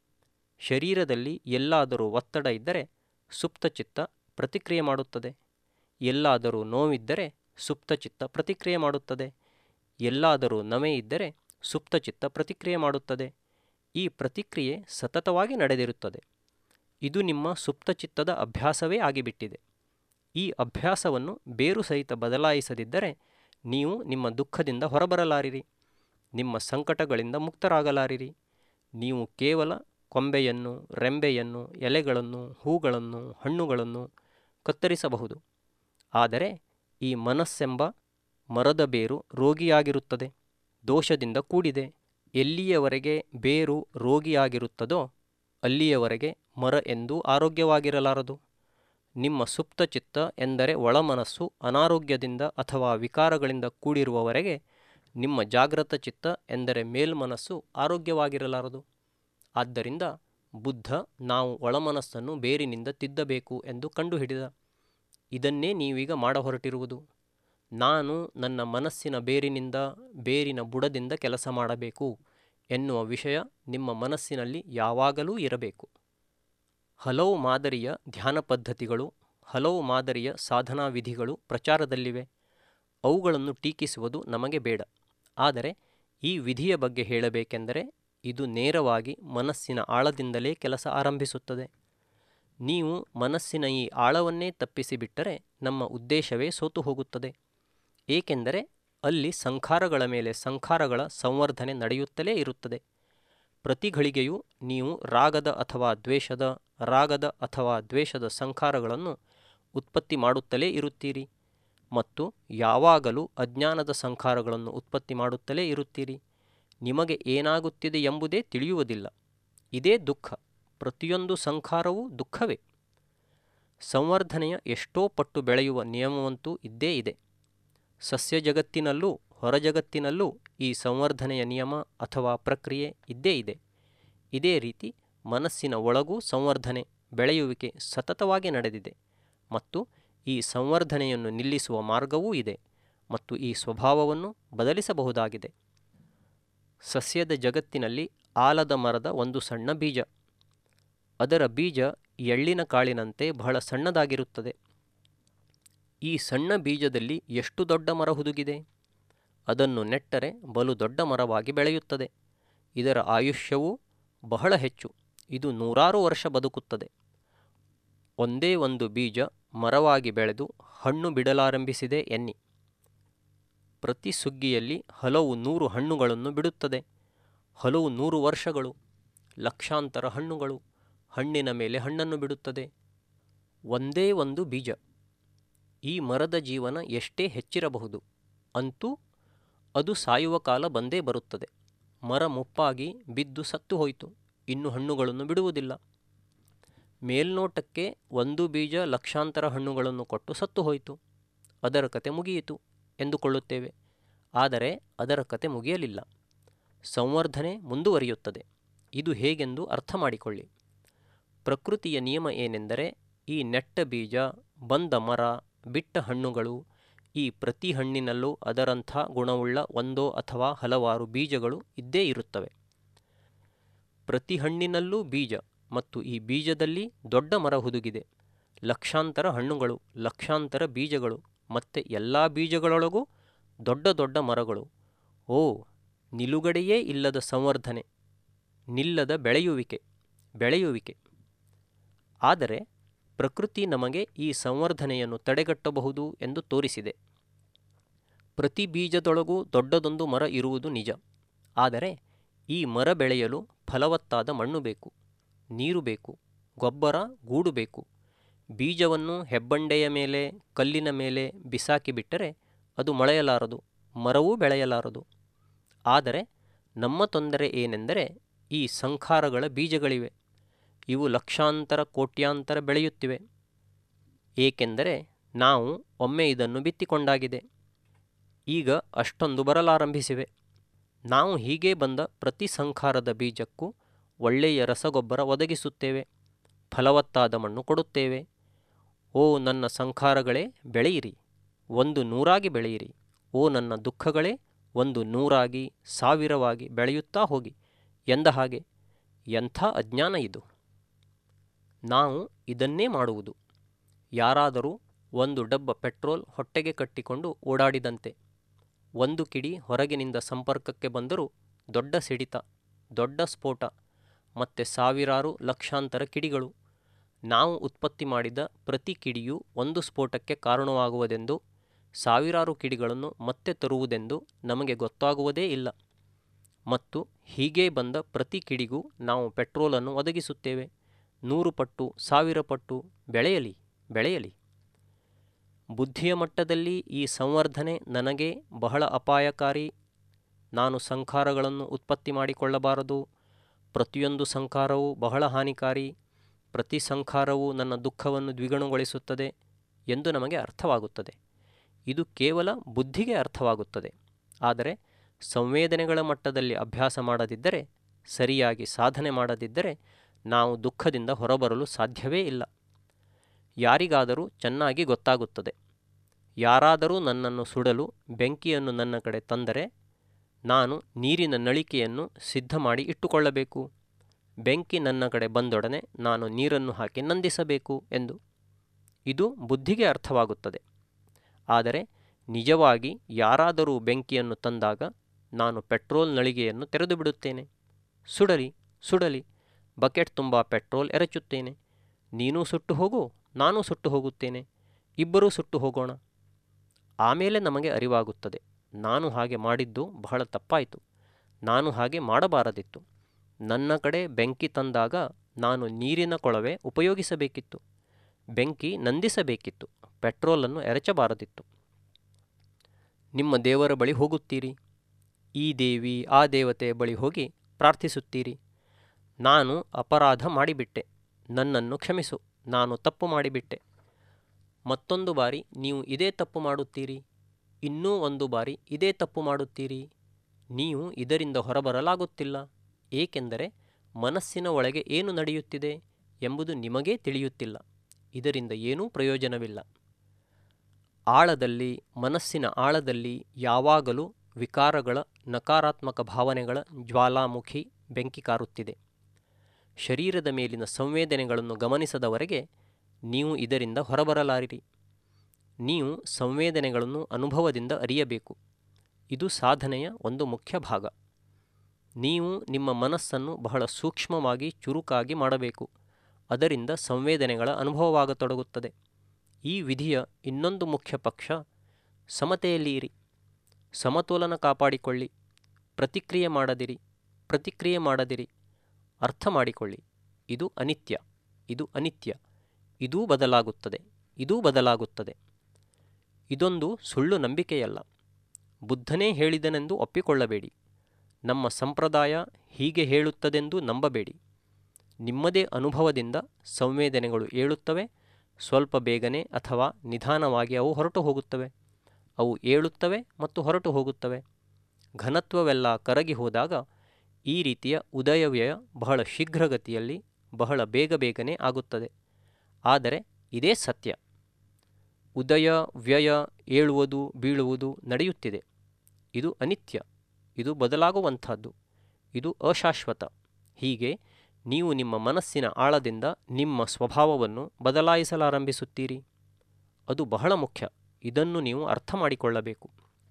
ಶರೀರದಲ್ಲಿ ಎಲ್ಲಾದರೂ ಒತ್ತಡ ಇದ್ದರೆ ಸುಪ್ತಚಿತ್ತ ಪ್ರತಿಕ್ರಿಯೆ ಮಾಡುತ್ತದೆ ಎಲ್ಲಾದರೂ ನೋವಿದ್ದರೆ ಸುಪ್ತಚಿತ್ತ ಪ್ರತಿಕ್ರಿಯೆ ಮಾಡುತ್ತದೆ ಎಲ್ಲಾದರೂ ನಮೆ ಇದ್ದರೆ ಸುಪ್ತಚಿತ್ತ ಪ್ರತಿಕ್ರಿಯೆ ಮಾಡುತ್ತದೆ ಈ ಪ್ರತಿಕ್ರಿಯೆ ಸತತವಾಗಿ ನಡೆದಿರುತ್ತದೆ ಇದು ನಿಮ್ಮ ಸುಪ್ತಚಿತ್ತದ ಅಭ್ಯಾಸವೇ ಆಗಿಬಿಟ್ಟಿದೆ ಈ ಅಭ್ಯಾಸವನ್ನು ಬೇರು ಸಹಿತ ಬದಲಾಯಿಸದಿದ್ದರೆ ನೀವು ನಿಮ್ಮ ದುಃಖದಿಂದ ಹೊರಬರಲಾರಿರಿ ನಿಮ್ಮ ಸಂಕಟಗಳಿಂದ ಮುಕ್ತರಾಗಲಾರಿರಿ ನೀವು ಕೇವಲ ಕೊಂಬೆಯನ್ನು ರೆಂಬೆಯನ್ನು ಎಲೆಗಳನ್ನು ಹೂಗಳನ್ನು ಹಣ್ಣುಗಳನ್ನು ಕತ್ತರಿಸಬಹುದು ಆದರೆ ಈ ಮನಸ್ಸೆಂಬ ಮರದ ಬೇರು ರೋಗಿಯಾಗಿರುತ್ತದೆ ದೋಷದಿಂದ ಕೂಡಿದೆ ಎಲ್ಲಿಯವರೆಗೆ ಬೇರು ರೋಗಿಯಾಗಿರುತ್ತದೋ ಅಲ್ಲಿಯವರೆಗೆ ಮರ ಎಂದೂ ಆರೋಗ್ಯವಾಗಿರಲಾರದು ನಿಮ್ಮ ಸುಪ್ತಚಿತ್ತ ಎಂದರೆ ಒಳಮನಸ್ಸು ಅನಾರೋಗ್ಯದಿಂದ ಅಥವಾ ವಿಕಾರಗಳಿಂದ ಕೂಡಿರುವವರೆಗೆ ನಿಮ್ಮ ಜಾಗೃತ ಚಿತ್ತ ಎಂದರೆ ಮೇಲ್ಮನಸ್ಸು ಆರೋಗ್ಯವಾಗಿರಲಾರದು ಆದ್ದರಿಂದ ಬುದ್ಧ ನಾವು ಒಳಮನಸ್ಸನ್ನು ಬೇರಿನಿಂದ ತಿದ್ದಬೇಕು ಎಂದು ಕಂಡುಹಿಡಿದ ಇದನ್ನೇ ನೀವೀಗ ಮಾಡ ಹೊರಟಿರುವುದು ನಾನು ನನ್ನ ಮನಸ್ಸಿನ ಬೇರಿನಿಂದ ಬೇರಿನ ಬುಡದಿಂದ ಕೆಲಸ ಮಾಡಬೇಕು ಎನ್ನುವ ವಿಷಯ ನಿಮ್ಮ ಮನಸ್ಸಿನಲ್ಲಿ ಯಾವಾಗಲೂ ಇರಬೇಕು ಹಲವು ಮಾದರಿಯ ಧ್ಯಾನ ಪದ್ಧತಿಗಳು ಹಲವು ಮಾದರಿಯ ಸಾಧನಾ ವಿಧಿಗಳು ಪ್ರಚಾರದಲ್ಲಿವೆ ಅವುಗಳನ್ನು ಟೀಕಿಸುವುದು ನಮಗೆ ಬೇಡ ಆದರೆ ಈ ವಿಧಿಯ ಬಗ್ಗೆ ಹೇಳಬೇಕೆಂದರೆ ಇದು ನೇರವಾಗಿ ಮನಸ್ಸಿನ ಆಳದಿಂದಲೇ ಕೆಲಸ ಆರಂಭಿಸುತ್ತದೆ ನೀವು ಮನಸ್ಸಿನ ಈ ಆಳವನ್ನೇ ತಪ್ಪಿಸಿಬಿಟ್ಟರೆ ನಮ್ಮ ಉದ್ದೇಶವೇ ಸೋತು ಹೋಗುತ್ತದೆ ಏಕೆಂದರೆ ಅಲ್ಲಿ ಸಂಖಾರಗಳ ಮೇಲೆ ಸಂಖಾರಗಳ ಸಂವರ್ಧನೆ ನಡೆಯುತ್ತಲೇ ಇರುತ್ತದೆ ಪ್ರತಿ ಘಳಿಗೆಯೂ ನೀವು ರಾಗದ ಅಥವಾ ದ್ವೇಷದ ರಾಗದ ಅಥವಾ ದ್ವೇಷದ ಸಂಖಾರಗಳನ್ನು ಉತ್ಪತ್ತಿ ಮಾಡುತ್ತಲೇ ಇರುತ್ತೀರಿ ಮತ್ತು ಯಾವಾಗಲೂ ಅಜ್ಞಾನದ ಸಂಖಾರಗಳನ್ನು ಉತ್ಪತ್ತಿ ಮಾಡುತ್ತಲೇ ಇರುತ್ತೀರಿ ನಿಮಗೆ ಏನಾಗುತ್ತಿದೆ ಎಂಬುದೇ ತಿಳಿಯುವುದಿಲ್ಲ ಇದೇ ದುಃಖ ಪ್ರತಿಯೊಂದು ಸಂಖಾರವೂ ದುಃಖವೇ ಸಂವರ್ಧನೆಯ ಎಷ್ಟೋ ಪಟ್ಟು ಬೆಳೆಯುವ ನಿಯಮವಂತೂ ಇದ್ದೇ ಇದೆ ಸಸ್ಯ ಜಗತ್ತಿನಲ್ಲೂ ಹೊರ ಜಗತ್ತಿನಲ್ಲೂ ಈ ಸಂವರ್ಧನೆಯ ನಿಯಮ ಅಥವಾ ಪ್ರಕ್ರಿಯೆ ಇದ್ದೇ ಇದೆ ಇದೇ ರೀತಿ ಮನಸ್ಸಿನ ಒಳಗೂ ಸಂವರ್ಧನೆ ಬೆಳೆಯುವಿಕೆ ಸತತವಾಗಿ ನಡೆದಿದೆ ಮತ್ತು ಈ ಸಂವರ್ಧನೆಯನ್ನು ನಿಲ್ಲಿಸುವ ಮಾರ್ಗವೂ ಇದೆ ಮತ್ತು ಈ ಸ್ವಭಾವವನ್ನು ಬದಲಿಸಬಹುದಾಗಿದೆ ಸಸ್ಯದ ಜಗತ್ತಿನಲ್ಲಿ ಆಲದ ಮರದ ಒಂದು ಸಣ್ಣ ಬೀಜ ಅದರ ಬೀಜ ಎಳ್ಳಿನ ಕಾಳಿನಂತೆ ಬಹಳ ಸಣ್ಣದಾಗಿರುತ್ತದೆ ಈ ಸಣ್ಣ ಬೀಜದಲ್ಲಿ ಎಷ್ಟು ದೊಡ್ಡ ಮರ ಹುದುಗಿದೆ ಅದನ್ನು ನೆಟ್ಟರೆ ಬಲು ದೊಡ್ಡ ಮರವಾಗಿ ಬೆಳೆಯುತ್ತದೆ ಇದರ ಆಯುಷ್ಯವೂ ಬಹಳ ಹೆಚ್ಚು ಇದು ನೂರಾರು ವರ್ಷ ಬದುಕುತ್ತದೆ ಒಂದೇ ಒಂದು ಬೀಜ ಮರವಾಗಿ ಬೆಳೆದು ಹಣ್ಣು ಬಿಡಲಾರಂಭಿಸಿದೆ ಎನ್ನಿ ಪ್ರತಿ ಸುಗ್ಗಿಯಲ್ಲಿ ಹಲವು ನೂರು ಹಣ್ಣುಗಳನ್ನು ಬಿಡುತ್ತದೆ ಹಲವು ನೂರು ವರ್ಷಗಳು ಲಕ್ಷಾಂತರ ಹಣ್ಣುಗಳು ಹಣ್ಣಿನ ಮೇಲೆ ಹಣ್ಣನ್ನು ಬಿಡುತ್ತದೆ ಒಂದೇ ಒಂದು ಬೀಜ ಈ ಮರದ ಜೀವನ ಎಷ್ಟೇ ಹೆಚ್ಚಿರಬಹುದು ಅಂತೂ ಅದು ಸಾಯುವ ಕಾಲ ಬಂದೇ ಬರುತ್ತದೆ ಮರ ಮುಪ್ಪಾಗಿ ಬಿದ್ದು ಸತ್ತು ಹೋಯಿತು ಇನ್ನು ಹಣ್ಣುಗಳನ್ನು ಬಿಡುವುದಿಲ್ಲ ಮೇಲ್ನೋಟಕ್ಕೆ ಒಂದು ಬೀಜ ಲಕ್ಷಾಂತರ ಹಣ್ಣುಗಳನ್ನು ಕೊಟ್ಟು ಸತ್ತು ಹೋಯಿತು ಅದರ ಕತೆ ಮುಗಿಯಿತು ಎಂದುಕೊಳ್ಳುತ್ತೇವೆ ಆದರೆ ಅದರ ಕತೆ ಮುಗಿಯಲಿಲ್ಲ ಸಂವರ್ಧನೆ ಮುಂದುವರಿಯುತ್ತದೆ ಇದು ಹೇಗೆಂದು ಅರ್ಥ ಮಾಡಿಕೊಳ್ಳಿ ಪ್ರಕೃತಿಯ ನಿಯಮ ಏನೆಂದರೆ ಈ ನೆಟ್ಟ ಬೀಜ ಬಂದ ಮರ ಬಿಟ್ಟ ಹಣ್ಣುಗಳು ಈ ಪ್ರತಿ ಹಣ್ಣಿನಲ್ಲೂ ಅದರಂಥ ಗುಣವುಳ್ಳ ಒಂದೋ ಅಥವಾ ಹಲವಾರು ಬೀಜಗಳು ಇದ್ದೇ ಇರುತ್ತವೆ ಪ್ರತಿ ಹಣ್ಣಿನಲ್ಲೂ ಬೀಜ ಮತ್ತು ಈ ಬೀಜದಲ್ಲಿ ದೊಡ್ಡ ಮರ ಹುದುಗಿದೆ ಲಕ್ಷಾಂತರ ಹಣ್ಣುಗಳು ಲಕ್ಷಾಂತರ ಬೀಜಗಳು ಮತ್ತು ಎಲ್ಲ ಬೀಜಗಳೊಳಗೂ ದೊಡ್ಡ ದೊಡ್ಡ ಮರಗಳು ಓ ನಿಲುಗಡೆಯೇ ಇಲ್ಲದ ಸಂವರ್ಧನೆ ನಿಲ್ಲದ ಬೆಳೆಯುವಿಕೆ ಬೆಳೆಯುವಿಕೆ ಆದರೆ ಪ್ರಕೃತಿ ನಮಗೆ ಈ ಸಂವರ್ಧನೆಯನ್ನು ತಡೆಗಟ್ಟಬಹುದು ಎಂದು ತೋರಿಸಿದೆ ಪ್ರತಿ ಬೀಜದೊಳಗೂ ದೊಡ್ಡದೊಂದು ಮರ ಇರುವುದು ನಿಜ ಆದರೆ ಈ ಮರ ಬೆಳೆಯಲು ಫಲವತ್ತಾದ ಮಣ್ಣು ಬೇಕು ನೀರು ಬೇಕು ಗೊಬ್ಬರ ಗೂಡು ಬೇಕು ಬೀಜವನ್ನು ಹೆಬ್ಬಂಡೆಯ ಮೇಲೆ ಕಲ್ಲಿನ ಮೇಲೆ ಬಿಸಾಕಿ ಬಿಟ್ಟರೆ ಅದು ಮೊಳೆಯಲಾರದು ಮರವೂ ಬೆಳೆಯಲಾರದು ಆದರೆ ನಮ್ಮ ತೊಂದರೆ ಏನೆಂದರೆ ಈ ಸಂಖಾರಗಳ ಬೀಜಗಳಿವೆ ಇವು ಲಕ್ಷಾಂತರ ಕೋಟ್ಯಾಂತರ ಬೆಳೆಯುತ್ತಿವೆ ಏಕೆಂದರೆ ನಾವು ಒಮ್ಮೆ ಇದನ್ನು ಬಿತ್ತಿಕೊಂಡಾಗಿದೆ ಈಗ ಅಷ್ಟೊಂದು ಬರಲಾರಂಭಿಸಿವೆ ನಾವು ಹೀಗೆ ಬಂದ ಪ್ರತಿ ಸಂಖಾರದ ಬೀಜಕ್ಕೂ ಒಳ್ಳೆಯ ರಸಗೊಬ್ಬರ ಒದಗಿಸುತ್ತೇವೆ ಫಲವತ್ತಾದ ಮಣ್ಣು ಕೊಡುತ್ತೇವೆ ಓ ನನ್ನ ಸಂಖಾರಗಳೇ ಬೆಳೆಯಿರಿ ಒಂದು ನೂರಾಗಿ ಬೆಳೆಯಿರಿ ಓ ನನ್ನ ದುಃಖಗಳೇ ಒಂದು ನೂರಾಗಿ ಸಾವಿರವಾಗಿ ಬೆಳೆಯುತ್ತಾ ಹೋಗಿ ಎಂದ ಹಾಗೆ ಎಂಥ ಅಜ್ಞಾನ ಇದು ನಾವು ಇದನ್ನೇ ಮಾಡುವುದು ಯಾರಾದರೂ ಒಂದು ಡಬ್ಬ ಪೆಟ್ರೋಲ್ ಹೊಟ್ಟೆಗೆ ಕಟ್ಟಿಕೊಂಡು ಓಡಾಡಿದಂತೆ ಒಂದು ಕಿಡಿ ಹೊರಗಿನಿಂದ ಸಂಪರ್ಕಕ್ಕೆ ಬಂದರೂ ದೊಡ್ಡ ಸಿಡಿತ ದೊಡ್ಡ ಸ್ಫೋಟ ಮತ್ತು ಸಾವಿರಾರು ಲಕ್ಷಾಂತರ ಕಿಡಿಗಳು ನಾವು ಉತ್ಪತ್ತಿ ಮಾಡಿದ ಪ್ರತಿ ಕಿಡಿಯೂ ಒಂದು ಸ್ಫೋಟಕ್ಕೆ ಕಾರಣವಾಗುವುದೆಂದು ಸಾವಿರಾರು ಕಿಡಿಗಳನ್ನು ಮತ್ತೆ ತರುವುದೆಂದು ನಮಗೆ ಗೊತ್ತಾಗುವುದೇ ಇಲ್ಲ ಮತ್ತು ಹೀಗೆ ಬಂದ ಪ್ರತಿ ಕಿಡಿಗೂ ನಾವು ಪೆಟ್ರೋಲನ್ನು ಒದಗಿಸುತ್ತೇವೆ ನೂರು ಪಟ್ಟು ಸಾವಿರ ಪಟ್ಟು ಬೆಳೆಯಲಿ ಬೆಳೆಯಲಿ ಬುದ್ಧಿಯ ಮಟ್ಟದಲ್ಲಿ ಈ ಸಂವರ್ಧನೆ ನನಗೆ ಬಹಳ ಅಪಾಯಕಾರಿ ನಾನು ಸಂಖಾರಗಳನ್ನು ಉತ್ಪತ್ತಿ ಮಾಡಿಕೊಳ್ಳಬಾರದು ಪ್ರತಿಯೊಂದು ಸಂಖಾರವೂ ಬಹಳ ಹಾನಿಕಾರಿ ಪ್ರತಿ ಸಂಖಾರವೂ ನನ್ನ ದುಃಖವನ್ನು ದ್ವಿಗುಣಗೊಳಿಸುತ್ತದೆ ಎಂದು ನಮಗೆ ಅರ್ಥವಾಗುತ್ತದೆ ಇದು ಕೇವಲ ಬುದ್ಧಿಗೆ ಅರ್ಥವಾಗುತ್ತದೆ ಆದರೆ ಸಂವೇದನೆಗಳ ಮಟ್ಟದಲ್ಲಿ ಅಭ್ಯಾಸ ಮಾಡದಿದ್ದರೆ ಸರಿಯಾಗಿ ಸಾಧನೆ ಮಾಡದಿದ್ದರೆ ನಾವು ದುಃಖದಿಂದ ಹೊರಬರಲು ಸಾಧ್ಯವೇ ಇಲ್ಲ ಯಾರಿಗಾದರೂ ಚೆನ್ನಾಗಿ ಗೊತ್ತಾಗುತ್ತದೆ ಯಾರಾದರೂ ನನ್ನನ್ನು ಸುಡಲು ಬೆಂಕಿಯನ್ನು ನನ್ನ ಕಡೆ ತಂದರೆ ನಾನು ನೀರಿನ ನಳಿಕೆಯನ್ನು ಸಿದ್ಧ ಮಾಡಿ ಇಟ್ಟುಕೊಳ್ಳಬೇಕು ಬೆಂಕಿ ನನ್ನ ಕಡೆ ಬಂದೊಡನೆ ನಾನು ನೀರನ್ನು ಹಾಕಿ ನಂದಿಸಬೇಕು ಎಂದು ಇದು ಬುದ್ಧಿಗೆ ಅರ್ಥವಾಗುತ್ತದೆ ಆದರೆ ನಿಜವಾಗಿ ಯಾರಾದರೂ ಬೆಂಕಿಯನ್ನು ತಂದಾಗ ನಾನು ಪೆಟ್ರೋಲ್ ನಳಿಗೆಯನ್ನು ತೆರೆದು ಬಿಡುತ್ತೇನೆ ಸುಡಲಿ ಸುಡಲಿ ಬಕೆಟ್ ತುಂಬ ಪೆಟ್ರೋಲ್ ಎರಚುತ್ತೇನೆ ನೀನೂ ಸುಟ್ಟು ಹೋಗು ನಾನೂ ಸುಟ್ಟು ಹೋಗುತ್ತೇನೆ ಇಬ್ಬರೂ ಸುಟ್ಟು ಹೋಗೋಣ ಆಮೇಲೆ ನಮಗೆ ಅರಿವಾಗುತ್ತದೆ ನಾನು ಹಾಗೆ ಮಾಡಿದ್ದು ಬಹಳ ತಪ್ಪಾಯಿತು ನಾನು ಹಾಗೆ ಮಾಡಬಾರದಿತ್ತು ನನ್ನ ಕಡೆ ಬೆಂಕಿ ತಂದಾಗ ನಾನು ನೀರಿನ ಕೊಳವೆ ಉಪಯೋಗಿಸಬೇಕಿತ್ತು ಬೆಂಕಿ ನಂದಿಸಬೇಕಿತ್ತು ಪೆಟ್ರೋಲನ್ನು ಎರಚಬಾರದಿತ್ತು ನಿಮ್ಮ ದೇವರ ಬಳಿ ಹೋಗುತ್ತೀರಿ ಈ ದೇವಿ ಆ ದೇವತೆಯ ಬಳಿ ಹೋಗಿ ಪ್ರಾರ್ಥಿಸುತ್ತೀರಿ ನಾನು ಅಪರಾಧ ಮಾಡಿಬಿಟ್ಟೆ ನನ್ನನ್ನು ಕ್ಷಮಿಸು ನಾನು ತಪ್ಪು ಮಾಡಿಬಿಟ್ಟೆ ಮತ್ತೊಂದು ಬಾರಿ ನೀವು ಇದೇ ತಪ್ಪು ಮಾಡುತ್ತೀರಿ ಇನ್ನೂ ಒಂದು ಬಾರಿ ಇದೇ ತಪ್ಪು ಮಾಡುತ್ತೀರಿ ನೀವು ಇದರಿಂದ ಹೊರಬರಲಾಗುತ್ತಿಲ್ಲ ಏಕೆಂದರೆ ಮನಸ್ಸಿನ ಒಳಗೆ ಏನು ನಡೆಯುತ್ತಿದೆ ಎಂಬುದು ನಿಮಗೇ ತಿಳಿಯುತ್ತಿಲ್ಲ ಇದರಿಂದ ಏನೂ ಪ್ರಯೋಜನವಿಲ್ಲ ಆಳದಲ್ಲಿ ಮನಸ್ಸಿನ ಆಳದಲ್ಲಿ ಯಾವಾಗಲೂ ವಿಕಾರಗಳ ನಕಾರಾತ್ಮಕ ಭಾವನೆಗಳ ಜ್ವಾಲಾಮುಖಿ ಬೆಂಕಿ ಕಾರುತ್ತಿದೆ ಶರೀರದ ಮೇಲಿನ ಸಂವೇದನೆಗಳನ್ನು ಗಮನಿಸದವರೆಗೆ ನೀವು ಇದರಿಂದ ಹೊರಬರಲಾರಿರಿ ನೀವು ಸಂವೇದನೆಗಳನ್ನು ಅನುಭವದಿಂದ ಅರಿಯಬೇಕು ಇದು ಸಾಧನೆಯ ಒಂದು ಮುಖ್ಯ ಭಾಗ ನೀವು ನಿಮ್ಮ ಮನಸ್ಸನ್ನು ಬಹಳ ಸೂಕ್ಷ್ಮವಾಗಿ ಚುರುಕಾಗಿ ಮಾಡಬೇಕು ಅದರಿಂದ ಸಂವೇದನೆಗಳ ಅನುಭವವಾಗತೊಡಗುತ್ತದೆ ಈ ವಿಧಿಯ ಇನ್ನೊಂದು ಮುಖ್ಯ ಪಕ್ಷ ಸಮತೆಯಲ್ಲಿ ಇರಿ ಸಮತೋಲನ ಕಾಪಾಡಿಕೊಳ್ಳಿ ಪ್ರತಿಕ್ರಿಯೆ ಮಾಡದಿರಿ ಪ್ರತಿಕ್ರಿಯೆ ಮಾಡದಿರಿ ಅರ್ಥ ಮಾಡಿಕೊಳ್ಳಿ ಇದು ಅನಿತ್ಯ ಇದು ಅನಿತ್ಯ ಇದೂ ಬದಲಾಗುತ್ತದೆ ಇದೂ ಬದಲಾಗುತ್ತದೆ ಇದೊಂದು ಸುಳ್ಳು ನಂಬಿಕೆಯಲ್ಲ ಬುದ್ಧನೇ ಹೇಳಿದನೆಂದು ಒಪ್ಪಿಕೊಳ್ಳಬೇಡಿ ನಮ್ಮ ಸಂಪ್ರದಾಯ ಹೀಗೆ ಹೇಳುತ್ತದೆಂದು ನಂಬಬೇಡಿ ನಿಮ್ಮದೇ ಅನುಭವದಿಂದ ಸಂವೇದನೆಗಳು ಏಳುತ್ತವೆ ಸ್ವಲ್ಪ ಬೇಗನೆ ಅಥವಾ ನಿಧಾನವಾಗಿ ಅವು ಹೊರಟು ಹೋಗುತ್ತವೆ ಅವು ಏಳುತ್ತವೆ ಮತ್ತು ಹೊರಟು ಹೋಗುತ್ತವೆ ಘನತ್ವವೆಲ್ಲ ಕರಗಿ ಹೋದಾಗ ಈ ರೀತಿಯ ಉದಯವ್ಯಯ ಬಹಳ ಶೀಘ್ರಗತಿಯಲ್ಲಿ ಬಹಳ ಬೇಗ ಬೇಗನೆ ಆಗುತ್ತದೆ ಆದರೆ ಇದೇ ಸತ್ಯ ಉದಯ ವ್ಯಯ ಏಳುವುದು ಬೀಳುವುದು ನಡೆಯುತ್ತಿದೆ ಇದು ಅನಿತ್ಯ ಇದು ಬದಲಾಗುವಂಥದ್ದು ಇದು ಅಶಾಶ್ವತ ಹೀಗೆ ನೀವು ನಿಮ್ಮ ಮನಸ್ಸಿನ ಆಳದಿಂದ ನಿಮ್ಮ ಸ್ವಭಾವವನ್ನು ಬದಲಾಯಿಸಲಾರಂಭಿಸುತ್ತೀರಿ ಅದು ಬಹಳ ಮುಖ್ಯ ಇದನ್ನು ನೀವು ಅರ್ಥ ಮಾಡಿಕೊಳ್ಳಬೇಕು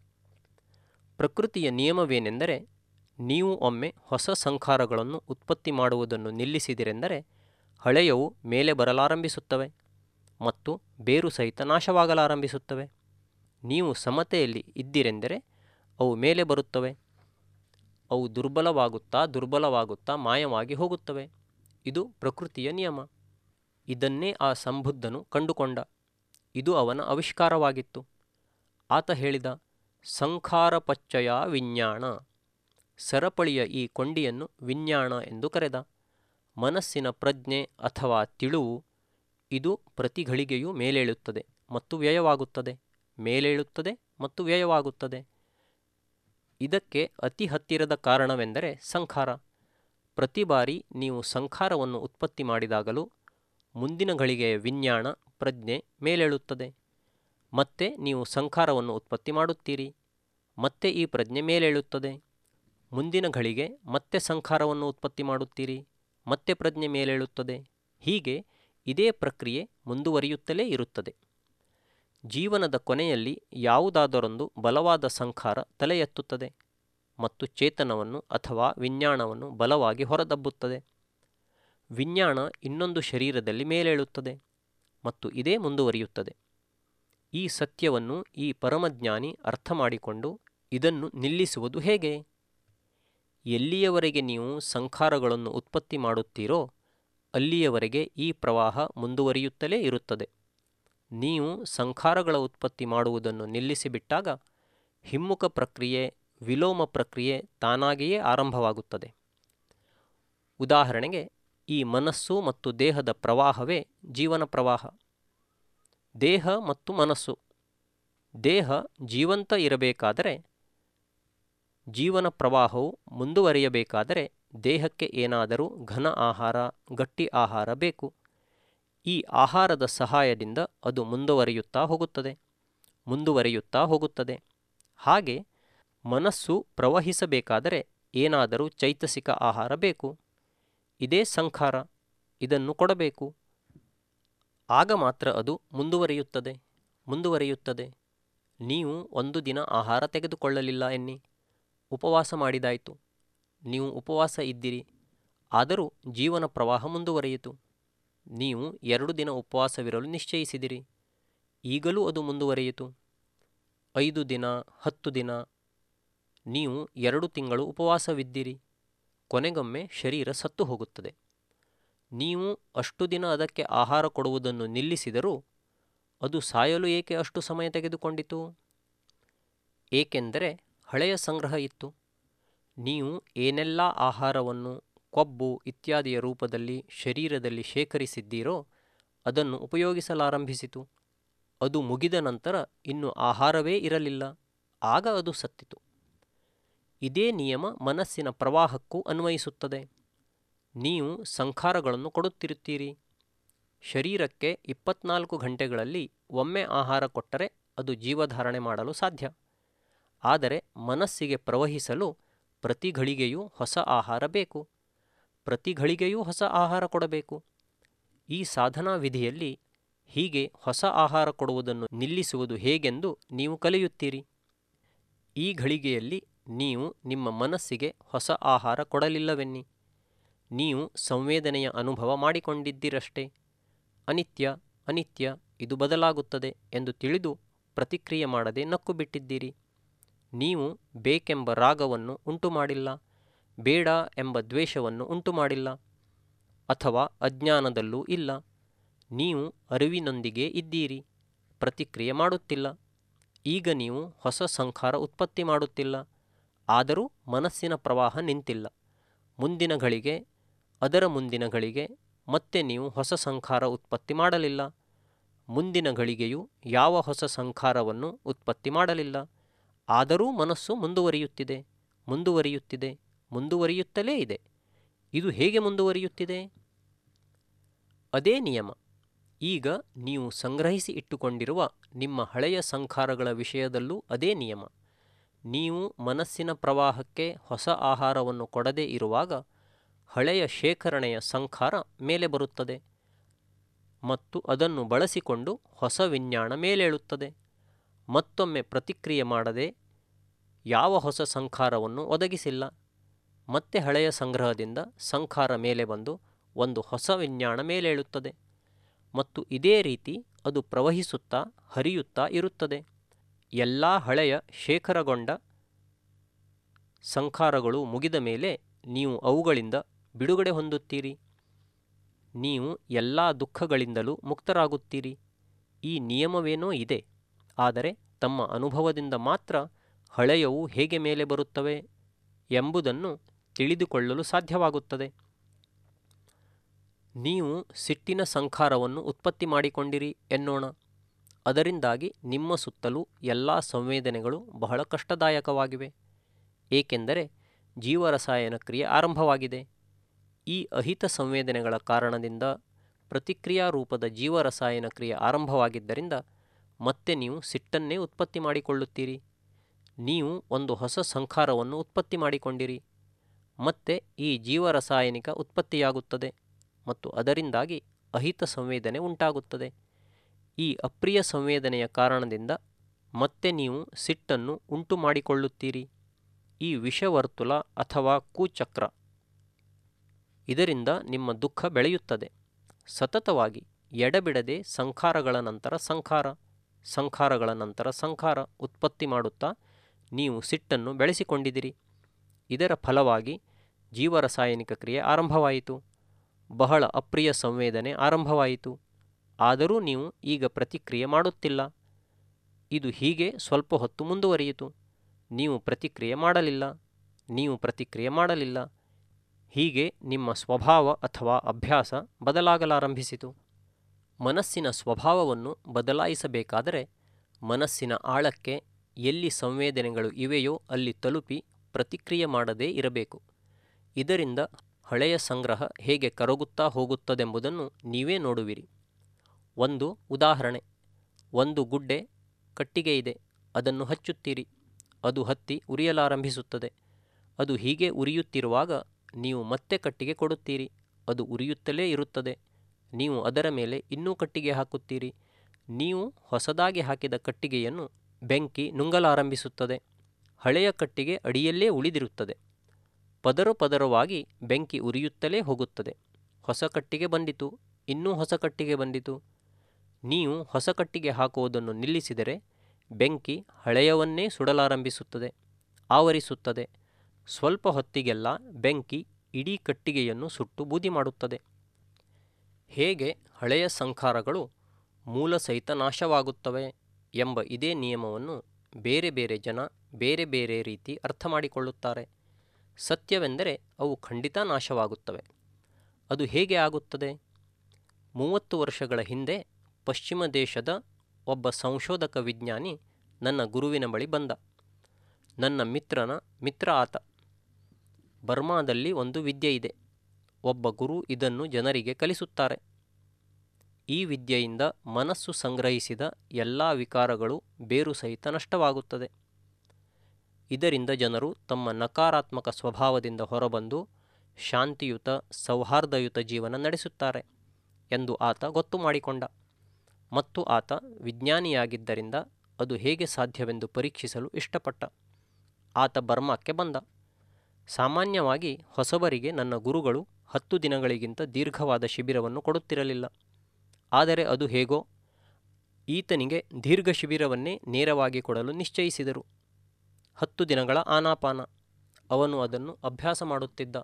ಪ್ರಕೃತಿಯ ನಿಯಮವೇನೆಂದರೆ ನೀವು ಒಮ್ಮೆ ಹೊಸ ಸಂಖಾರಗಳನ್ನು ಉತ್ಪತ್ತಿ ಮಾಡುವುದನ್ನು ನಿಲ್ಲಿಸಿದಿರೆಂದರೆ ಹಳೆಯವು ಮೇಲೆ ಬರಲಾರಂಭಿಸುತ್ತವೆ ಮತ್ತು ಬೇರು ಸಹಿತ ನಾಶವಾಗಲಾರಂಭಿಸುತ್ತವೆ ನೀವು ಸಮತೆಯಲ್ಲಿ ಇದ್ದಿರೆಂದರೆ ಅವು ಮೇಲೆ ಬರುತ್ತವೆ ಅವು ದುರ್ಬಲವಾಗುತ್ತಾ ದುರ್ಬಲವಾಗುತ್ತಾ ಮಾಯವಾಗಿ ಹೋಗುತ್ತವೆ ಇದು ಪ್ರಕೃತಿಯ ನಿಯಮ ಇದನ್ನೇ ಆ ಸಂಬುದ್ಧನು ಕಂಡುಕೊಂಡ ಇದು ಅವನ ಆವಿಷ್ಕಾರವಾಗಿತ್ತು ಆತ ಹೇಳಿದ ಸಂಖಾರಪಚ್ಚಯ ವಿಜ್ಞಾನ ಸರಪಳಿಯ ಈ ಕೊಂಡಿಯನ್ನು ವಿಜ್ಞಾನ ಎಂದು ಕರೆದ ಮನಸ್ಸಿನ ಪ್ರಜ್ಞೆ ಅಥವಾ ತಿಳುವು ಇದು ಪ್ರತಿ ಘಳಿಗೆಯೂ ಮೇಲೇಳುತ್ತದೆ ಮತ್ತು ವ್ಯಯವಾಗುತ್ತದೆ ಮೇಲೇಳುತ್ತದೆ ಮತ್ತು ವ್ಯಯವಾಗುತ್ತದೆ ಇದಕ್ಕೆ ಅತಿ ಹತ್ತಿರದ ಕಾರಣವೆಂದರೆ ಸಂಖಾರ ಪ್ರತಿ ಬಾರಿ ನೀವು ಸಂಖಾರವನ್ನು ಉತ್ಪತ್ತಿ ಮಾಡಿದಾಗಲೂ ಮುಂದಿನ ಘಳಿಗೆಯ ವಿಜ್ಞಾನ ಪ್ರಜ್ಞೆ ಮೇಲೇಳುತ್ತದೆ ಮತ್ತೆ ನೀವು ಸಂಖಾರವನ್ನು ಉತ್ಪತ್ತಿ ಮಾಡುತ್ತೀರಿ ಮತ್ತೆ ಈ ಪ್ರಜ್ಞೆ ಮೇಲೇಳುತ್ತದೆ ಮುಂದಿನ ಘಳಿಗೆ ಮತ್ತೆ ಸಂಖಾರವನ್ನು ಉತ್ಪತ್ತಿ ಮಾಡುತ್ತೀರಿ ಮತ್ತೆ ಪ್ರಜ್ಞೆ ಮೇಲೇಳುತ್ತದೆ ಹೀಗೆ ಇದೇ ಪ್ರಕ್ರಿಯೆ ಮುಂದುವರಿಯುತ್ತಲೇ ಇರುತ್ತದೆ ಜೀವನದ ಕೊನೆಯಲ್ಲಿ ಯಾವುದಾದರೊಂದು ಬಲವಾದ ಸಂಖಾರ ತಲೆ ಎತ್ತುತ್ತದೆ ಮತ್ತು ಚೇತನವನ್ನು ಅಥವಾ ವಿಜ್ಞಾನವನ್ನು ಬಲವಾಗಿ ಹೊರದಬ್ಬುತ್ತದೆ ವಿಜ್ಞಾನ ಇನ್ನೊಂದು ಶರೀರದಲ್ಲಿ ಮೇಲೇಳುತ್ತದೆ ಮತ್ತು ಇದೇ ಮುಂದುವರಿಯುತ್ತದೆ ಈ ಸತ್ಯವನ್ನು ಈ ಪರಮಜ್ಞಾನಿ ಅರ್ಥ ಮಾಡಿಕೊಂಡು ಇದನ್ನು ನಿಲ್ಲಿಸುವುದು ಹೇಗೆ ಎಲ್ಲಿಯವರೆಗೆ ನೀವು ಸಂಖಾರಗಳನ್ನು ಉತ್ಪತ್ತಿ ಮಾಡುತ್ತೀರೋ ಅಲ್ಲಿಯವರೆಗೆ ಈ ಪ್ರವಾಹ ಮುಂದುವರಿಯುತ್ತಲೇ ಇರುತ್ತದೆ ನೀವು ಸಂಖಾರಗಳ ಉತ್ಪತ್ತಿ ಮಾಡುವುದನ್ನು ನಿಲ್ಲಿಸಿಬಿಟ್ಟಾಗ ಹಿಮ್ಮುಖ ಪ್ರಕ್ರಿಯೆ ವಿಲೋಮ ಪ್ರಕ್ರಿಯೆ ತಾನಾಗಿಯೇ ಆರಂಭವಾಗುತ್ತದೆ ಉದಾಹರಣೆಗೆ ಈ ಮನಸ್ಸು ಮತ್ತು ದೇಹದ ಪ್ರವಾಹವೇ ಜೀವನ ಪ್ರವಾಹ ದೇಹ ಮತ್ತು ಮನಸ್ಸು ದೇಹ ಜೀವಂತ ಇರಬೇಕಾದರೆ ಜೀವನ ಪ್ರವಾಹವು ಮುಂದುವರಿಯಬೇಕಾದರೆ ದೇಹಕ್ಕೆ ಏನಾದರೂ ಘನ ಆಹಾರ ಗಟ್ಟಿ ಆಹಾರ ಬೇಕು ಈ ಆಹಾರದ ಸಹಾಯದಿಂದ ಅದು ಮುಂದುವರಿಯುತ್ತಾ ಹೋಗುತ್ತದೆ ಮುಂದುವರಿಯುತ್ತಾ ಹೋಗುತ್ತದೆ ಹಾಗೆ ಮನಸ್ಸು ಪ್ರವಹಿಸಬೇಕಾದರೆ ಏನಾದರೂ ಚೈತಸಿಕ ಆಹಾರ ಬೇಕು ಇದೇ ಸಂಖಾರ ಇದನ್ನು ಕೊಡಬೇಕು ಆಗ ಮಾತ್ರ ಅದು ಮುಂದುವರಿಯುತ್ತದೆ ಮುಂದುವರಿಯುತ್ತದೆ ನೀವು ಒಂದು ದಿನ ಆಹಾರ ತೆಗೆದುಕೊಳ್ಳಲಿಲ್ಲ ಎನ್ನಿ ಉಪವಾಸ ಮಾಡಿದಾಯಿತು ನೀವು ಉಪವಾಸ ಇದ್ದಿರಿ ಆದರೂ ಜೀವನ ಪ್ರವಾಹ ಮುಂದುವರಿಯಿತು ನೀವು ಎರಡು ದಿನ ಉಪವಾಸವಿರಲು ನಿಶ್ಚಯಿಸಿದಿರಿ ಈಗಲೂ ಅದು ಮುಂದುವರಿಯಿತು ಐದು ದಿನ ಹತ್ತು ದಿನ ನೀವು ಎರಡು ತಿಂಗಳು ಉಪವಾಸವಿದ್ದಿರಿ ಕೊನೆಗೊಮ್ಮೆ ಶರೀರ ಸತ್ತು ಹೋಗುತ್ತದೆ ನೀವು ಅಷ್ಟು ದಿನ ಅದಕ್ಕೆ ಆಹಾರ ಕೊಡುವುದನ್ನು ನಿಲ್ಲಿಸಿದರೂ ಅದು ಸಾಯಲು ಏಕೆ ಅಷ್ಟು ಸಮಯ ತೆಗೆದುಕೊಂಡಿತು ಏಕೆಂದರೆ ಹಳೆಯ ಸಂಗ್ರಹ ಇತ್ತು ನೀವು ಏನೆಲ್ಲ ಆಹಾರವನ್ನು ಕೊಬ್ಬು ಇತ್ಯಾದಿಯ ರೂಪದಲ್ಲಿ ಶರೀರದಲ್ಲಿ ಶೇಖರಿಸಿದ್ದೀರೋ ಅದನ್ನು ಉಪಯೋಗಿಸಲಾರಂಭಿಸಿತು ಅದು ಮುಗಿದ ನಂತರ ಇನ್ನು ಆಹಾರವೇ ಇರಲಿಲ್ಲ ಆಗ ಅದು ಸತ್ತಿತು ಇದೇ ನಿಯಮ ಮನಸ್ಸಿನ ಪ್ರವಾಹಕ್ಕೂ ಅನ್ವಯಿಸುತ್ತದೆ ನೀವು ಸಂಖಾರಗಳನ್ನು ಕೊಡುತ್ತಿರುತ್ತೀರಿ ಶರೀರಕ್ಕೆ ಇಪ್ಪತ್ನಾಲ್ಕು ಗಂಟೆಗಳಲ್ಲಿ ಒಮ್ಮೆ ಆಹಾರ ಕೊಟ್ಟರೆ ಅದು ಜೀವಧಾರಣೆ ಮಾಡಲು ಸಾಧ್ಯ ಆದರೆ ಮನಸ್ಸಿಗೆ ಪ್ರವಹಿಸಲು ಪ್ರತಿ ಘಳಿಗೆಯೂ ಹೊಸ ಆಹಾರ ಬೇಕು ಪ್ರತಿ ಘಳಿಗೆಯೂ ಹೊಸ ಆಹಾರ ಕೊಡಬೇಕು ಈ ಸಾಧನಾ ವಿಧಿಯಲ್ಲಿ ಹೀಗೆ ಹೊಸ ಆಹಾರ ಕೊಡುವುದನ್ನು ನಿಲ್ಲಿಸುವುದು ಹೇಗೆಂದು ನೀವು ಕಲಿಯುತ್ತೀರಿ ಈ ಘಳಿಗೆಯಲ್ಲಿ ನೀವು ನಿಮ್ಮ ಮನಸ್ಸಿಗೆ ಹೊಸ ಆಹಾರ ಕೊಡಲಿಲ್ಲವೆನ್ನಿ ನೀವು ಸಂವೇದನೆಯ ಅನುಭವ ಮಾಡಿಕೊಂಡಿದ್ದಿರಷ್ಟೇ ಅನಿತ್ಯ ಅನಿತ್ಯ ಇದು ಬದಲಾಗುತ್ತದೆ ಎಂದು ತಿಳಿದು ಪ್ರತಿಕ್ರಿಯೆ ಮಾಡದೆ ನಕ್ಕು ಬಿಟ್ಟಿದ್ದೀರಿ ನೀವು ಬೇಕೆಂಬ ರಾಗವನ್ನು ಉಂಟು ಮಾಡಿಲ್ಲ ಬೇಡ ಎಂಬ ದ್ವೇಷವನ್ನು ಉಂಟು ಮಾಡಿಲ್ಲ ಅಥವಾ ಅಜ್ಞಾನದಲ್ಲೂ ಇಲ್ಲ ನೀವು ಅರಿವಿನೊಂದಿಗೆ ಇದ್ದೀರಿ ಪ್ರತಿಕ್ರಿಯೆ ಮಾಡುತ್ತಿಲ್ಲ ಈಗ ನೀವು ಹೊಸ ಸಂಖಾರ ಉತ್ಪತ್ತಿ ಮಾಡುತ್ತಿಲ್ಲ ಆದರೂ ಮನಸ್ಸಿನ ಪ್ರವಾಹ ನಿಂತಿಲ್ಲ ಮುಂದಿನ ಗಳಿಗೆ ಅದರ ಮುಂದಿನ ಗಳಿಗೆ ಮತ್ತೆ ನೀವು ಹೊಸ ಸಂಖಾರ ಉತ್ಪತ್ತಿ ಮಾಡಲಿಲ್ಲ ಮುಂದಿನ ಗಳಿಗೆಯು ಯಾವ ಹೊಸ ಸಂಖಾರವನ್ನು ಉತ್ಪತ್ತಿ ಮಾಡಲಿಲ್ಲ ಆದರೂ ಮನಸ್ಸು ಮುಂದುವರಿಯುತ್ತಿದೆ ಮುಂದುವರಿಯುತ್ತಿದೆ ಮುಂದುವರಿಯುತ್ತಲೇ ಇದೆ ಇದು ಹೇಗೆ ಮುಂದುವರಿಯುತ್ತಿದೆ ಅದೇ ನಿಯಮ ಈಗ ನೀವು ಸಂಗ್ರಹಿಸಿ ಇಟ್ಟುಕೊಂಡಿರುವ ನಿಮ್ಮ ಹಳೆಯ ಸಂಖಾರಗಳ ವಿಷಯದಲ್ಲೂ ಅದೇ ನಿಯಮ ನೀವು ಮನಸ್ಸಿನ ಪ್ರವಾಹಕ್ಕೆ ಹೊಸ ಆಹಾರವನ್ನು ಕೊಡದೇ ಇರುವಾಗ ಹಳೆಯ ಶೇಖರಣೆಯ ಸಂಖಾರ ಮೇಲೆ ಬರುತ್ತದೆ ಮತ್ತು ಅದನ್ನು ಬಳಸಿಕೊಂಡು ಹೊಸ ವಿಜ್ಞಾನ ಮೇಲೇಳುತ್ತದೆ ಮತ್ತೊಮ್ಮೆ ಪ್ರತಿಕ್ರಿಯೆ ಮಾಡದೆ ಯಾವ ಹೊಸ ಸಂಖಾರವನ್ನು ಒದಗಿಸಿಲ್ಲ ಮತ್ತೆ ಹಳೆಯ ಸಂಗ್ರಹದಿಂದ ಸಂಖಾರ ಮೇಲೆ ಬಂದು ಒಂದು ಹೊಸ ವಿಜ್ಞಾನ ಮೇಲೇಳುತ್ತದೆ ಮತ್ತು ಇದೇ ರೀತಿ ಅದು ಪ್ರವಹಿಸುತ್ತಾ ಹರಿಯುತ್ತಾ ಇರುತ್ತದೆ ಎಲ್ಲ ಹಳೆಯ ಶೇಖರಗೊಂಡ ಸಂಖಾರಗಳು ಮುಗಿದ ಮೇಲೆ ನೀವು ಅವುಗಳಿಂದ ಬಿಡುಗಡೆ ಹೊಂದುತ್ತೀರಿ ನೀವು ಎಲ್ಲ ದುಃಖಗಳಿಂದಲೂ ಮುಕ್ತರಾಗುತ್ತೀರಿ ಈ ನಿಯಮವೇನೋ ಇದೆ ಆದರೆ ತಮ್ಮ ಅನುಭವದಿಂದ ಮಾತ್ರ ಹಳೆಯವು ಹೇಗೆ ಮೇಲೆ ಬರುತ್ತವೆ ಎಂಬುದನ್ನು ತಿಳಿದುಕೊಳ್ಳಲು ಸಾಧ್ಯವಾಗುತ್ತದೆ ನೀವು ಸಿಟ್ಟಿನ ಸಂಖಾರವನ್ನು ಉತ್ಪತ್ತಿ ಮಾಡಿಕೊಂಡಿರಿ ಎನ್ನೋಣ ಅದರಿಂದಾಗಿ ನಿಮ್ಮ ಸುತ್ತಲೂ ಎಲ್ಲ ಸಂವೇದನೆಗಳು ಬಹಳ ಕಷ್ಟದಾಯಕವಾಗಿವೆ ಏಕೆಂದರೆ ಜೀವರಸಾಯನ ಕ್ರಿಯೆ ಆರಂಭವಾಗಿದೆ ಈ ಅಹಿತ ಸಂವೇದನೆಗಳ ಕಾರಣದಿಂದ ಪ್ರತಿಕ್ರಿಯಾ ರೂಪದ ಜೀವರಸಾಯನ ಕ್ರಿಯೆ ಆರಂಭವಾಗಿದ್ದರಿಂದ ಮತ್ತೆ ನೀವು ಸಿಟ್ಟನ್ನೇ ಉತ್ಪತ್ತಿ ಮಾಡಿಕೊಳ್ಳುತ್ತೀರಿ ನೀವು ಒಂದು ಹೊಸ ಸಂಖಾರವನ್ನು ಉತ್ಪತ್ತಿ ಮಾಡಿಕೊಂಡಿರಿ ಮತ್ತೆ ಈ ಜೀವರಸಾಯನಿಕ ಉತ್ಪತ್ತಿಯಾಗುತ್ತದೆ ಮತ್ತು ಅದರಿಂದಾಗಿ ಅಹಿತ ಸಂವೇದನೆ ಉಂಟಾಗುತ್ತದೆ ಈ ಅಪ್ರಿಯ ಸಂವೇದನೆಯ ಕಾರಣದಿಂದ ಮತ್ತೆ ನೀವು ಸಿಟ್ಟನ್ನು ಉಂಟು ಮಾಡಿಕೊಳ್ಳುತ್ತೀರಿ ಈ ವಿಷವರ್ತುಲ ಅಥವಾ ಕೂಚಕ್ರ ಇದರಿಂದ ನಿಮ್ಮ ದುಃಖ ಬೆಳೆಯುತ್ತದೆ ಸತತವಾಗಿ ಎಡಬಿಡದೆ ಸಂಖಾರಗಳ ನಂತರ ಸಂಖಾರ ಸಂಖಾರಗಳ ನಂತರ ಸಂಖಾರ ಉತ್ಪತ್ತಿ ಮಾಡುತ್ತಾ ನೀವು ಸಿಟ್ಟನ್ನು ಬೆಳೆಸಿಕೊಂಡಿದಿರಿ ಇದರ ಫಲವಾಗಿ ಜೀವರಸಾಯನಿಕ ಕ್ರಿಯೆ ಆರಂಭವಾಯಿತು ಬಹಳ ಅಪ್ರಿಯ ಸಂವೇದನೆ ಆರಂಭವಾಯಿತು ಆದರೂ ನೀವು ಈಗ ಪ್ರತಿಕ್ರಿಯೆ ಮಾಡುತ್ತಿಲ್ಲ ಇದು ಹೀಗೆ ಸ್ವಲ್ಪ ಹೊತ್ತು ಮುಂದುವರಿಯಿತು ನೀವು ಪ್ರತಿಕ್ರಿಯೆ ಮಾಡಲಿಲ್ಲ ನೀವು ಪ್ರತಿಕ್ರಿಯೆ ಮಾಡಲಿಲ್ಲ ಹೀಗೆ ನಿಮ್ಮ ಸ್ವಭಾವ ಅಥವಾ ಅಭ್ಯಾಸ ಬದಲಾಗಲಾರಂಭಿಸಿತು ಮನಸ್ಸಿನ ಸ್ವಭಾವವನ್ನು ಬದಲಾಯಿಸಬೇಕಾದರೆ ಮನಸ್ಸಿನ ಆಳಕ್ಕೆ ಎಲ್ಲಿ ಸಂವೇದನೆಗಳು ಇವೆಯೋ ಅಲ್ಲಿ ತಲುಪಿ ಪ್ರತಿಕ್ರಿಯೆ ಮಾಡದೇ ಇರಬೇಕು ಇದರಿಂದ ಹಳೆಯ ಸಂಗ್ರಹ ಹೇಗೆ ಕರಗುತ್ತಾ ಹೋಗುತ್ತದೆಂಬುದನ್ನು ನೀವೇ ನೋಡುವಿರಿ ಒಂದು ಉದಾಹರಣೆ ಒಂದು ಗುಡ್ಡೆ ಕಟ್ಟಿಗೆ ಇದೆ ಅದನ್ನು ಹಚ್ಚುತ್ತೀರಿ ಅದು ಹತ್ತಿ ಉರಿಯಲಾರಂಭಿಸುತ್ತದೆ ಅದು ಹೀಗೆ ಉರಿಯುತ್ತಿರುವಾಗ ನೀವು ಮತ್ತೆ ಕಟ್ಟಿಗೆ ಕೊಡುತ್ತೀರಿ ಅದು ಉರಿಯುತ್ತಲೇ ಇರುತ್ತದೆ ನೀವು ಅದರ ಮೇಲೆ ಇನ್ನೂ ಕಟ್ಟಿಗೆ ಹಾಕುತ್ತೀರಿ ನೀವು ಹೊಸದಾಗಿ ಹಾಕಿದ ಕಟ್ಟಿಗೆಯನ್ನು ಬೆಂಕಿ ನುಂಗಲಾರಂಭಿಸುತ್ತದೆ ಹಳೆಯ ಕಟ್ಟಿಗೆ ಅಡಿಯಲ್ಲೇ ಉಳಿದಿರುತ್ತದೆ ಪದರು ಪದರವಾಗಿ ಬೆಂಕಿ ಉರಿಯುತ್ತಲೇ ಹೋಗುತ್ತದೆ ಹೊಸ ಕಟ್ಟಿಗೆ ಬಂದಿತು ಇನ್ನೂ ಹೊಸ ಕಟ್ಟಿಗೆ ಬಂದಿತು ನೀವು ಹೊಸ ಕಟ್ಟಿಗೆ ಹಾಕುವುದನ್ನು ನಿಲ್ಲಿಸಿದರೆ ಬೆಂಕಿ ಹಳೆಯವನ್ನೇ ಸುಡಲಾರಂಭಿಸುತ್ತದೆ ಆವರಿಸುತ್ತದೆ ಸ್ವಲ್ಪ ಹೊತ್ತಿಗೆಲ್ಲ ಬೆಂಕಿ ಇಡೀ ಕಟ್ಟಿಗೆಯನ್ನು ಸುಟ್ಟು ಬೂದಿ ಮಾಡುತ್ತದೆ ಹೇಗೆ ಹಳೆಯ ಸಂಖಾರಗಳು ಮೂಲ ಸಹಿತ ನಾಶವಾಗುತ್ತವೆ ಎಂಬ ಇದೇ ನಿಯಮವನ್ನು ಬೇರೆ ಬೇರೆ ಜನ ಬೇರೆ ಬೇರೆ ರೀತಿ ಅರ್ಥ ಮಾಡಿಕೊಳ್ಳುತ್ತಾರೆ ಸತ್ಯವೆಂದರೆ ಅವು ಖಂಡಿತ ನಾಶವಾಗುತ್ತವೆ ಅದು ಹೇಗೆ ಆಗುತ್ತದೆ ಮೂವತ್ತು ವರ್ಷಗಳ ಹಿಂದೆ ಪಶ್ಚಿಮ ದೇಶದ ಒಬ್ಬ ಸಂಶೋಧಕ ವಿಜ್ಞಾನಿ ನನ್ನ ಗುರುವಿನ ಬಳಿ ಬಂದ ನನ್ನ ಮಿತ್ರನ ಮಿತ್ರ ಆತ ಬರ್ಮಾದಲ್ಲಿ ಒಂದು ವಿದ್ಯೆ ಇದೆ ಒಬ್ಬ ಗುರು ಇದನ್ನು ಜನರಿಗೆ ಕಲಿಸುತ್ತಾರೆ ಈ ವಿದ್ಯೆಯಿಂದ ಮನಸ್ಸು ಸಂಗ್ರಹಿಸಿದ ಎಲ್ಲ ವಿಕಾರಗಳು ಬೇರು ಸಹಿತ ನಷ್ಟವಾಗುತ್ತದೆ ಇದರಿಂದ ಜನರು ತಮ್ಮ ನಕಾರಾತ್ಮಕ ಸ್ವಭಾವದಿಂದ ಹೊರಬಂದು ಶಾಂತಿಯುತ ಸೌಹಾರ್ದಯುತ ಜೀವನ ನಡೆಸುತ್ತಾರೆ ಎಂದು ಆತ ಗೊತ್ತು ಮಾಡಿಕೊಂಡ ಮತ್ತು ಆತ ವಿಜ್ಞಾನಿಯಾಗಿದ್ದರಿಂದ ಅದು ಹೇಗೆ ಸಾಧ್ಯವೆಂದು ಪರೀಕ್ಷಿಸಲು ಇಷ್ಟಪಟ್ಟ ಆತ ಬರ್ಮಾಕ್ಕೆ ಬಂದ ಸಾಮಾನ್ಯವಾಗಿ ಹೊಸಬರಿಗೆ ನನ್ನ ಗುರುಗಳು ಹತ್ತು ದಿನಗಳಿಗಿಂತ ದೀರ್ಘವಾದ ಶಿಬಿರವನ್ನು ಕೊಡುತ್ತಿರಲಿಲ್ಲ ಆದರೆ ಅದು ಹೇಗೋ ಈತನಿಗೆ ದೀರ್ಘ ಶಿಬಿರವನ್ನೇ ನೇರವಾಗಿ ಕೊಡಲು ನಿಶ್ಚಯಿಸಿದರು ಹತ್ತು ದಿನಗಳ ಆನಾಪಾನ ಅವನು ಅದನ್ನು ಅಭ್ಯಾಸ ಮಾಡುತ್ತಿದ್ದ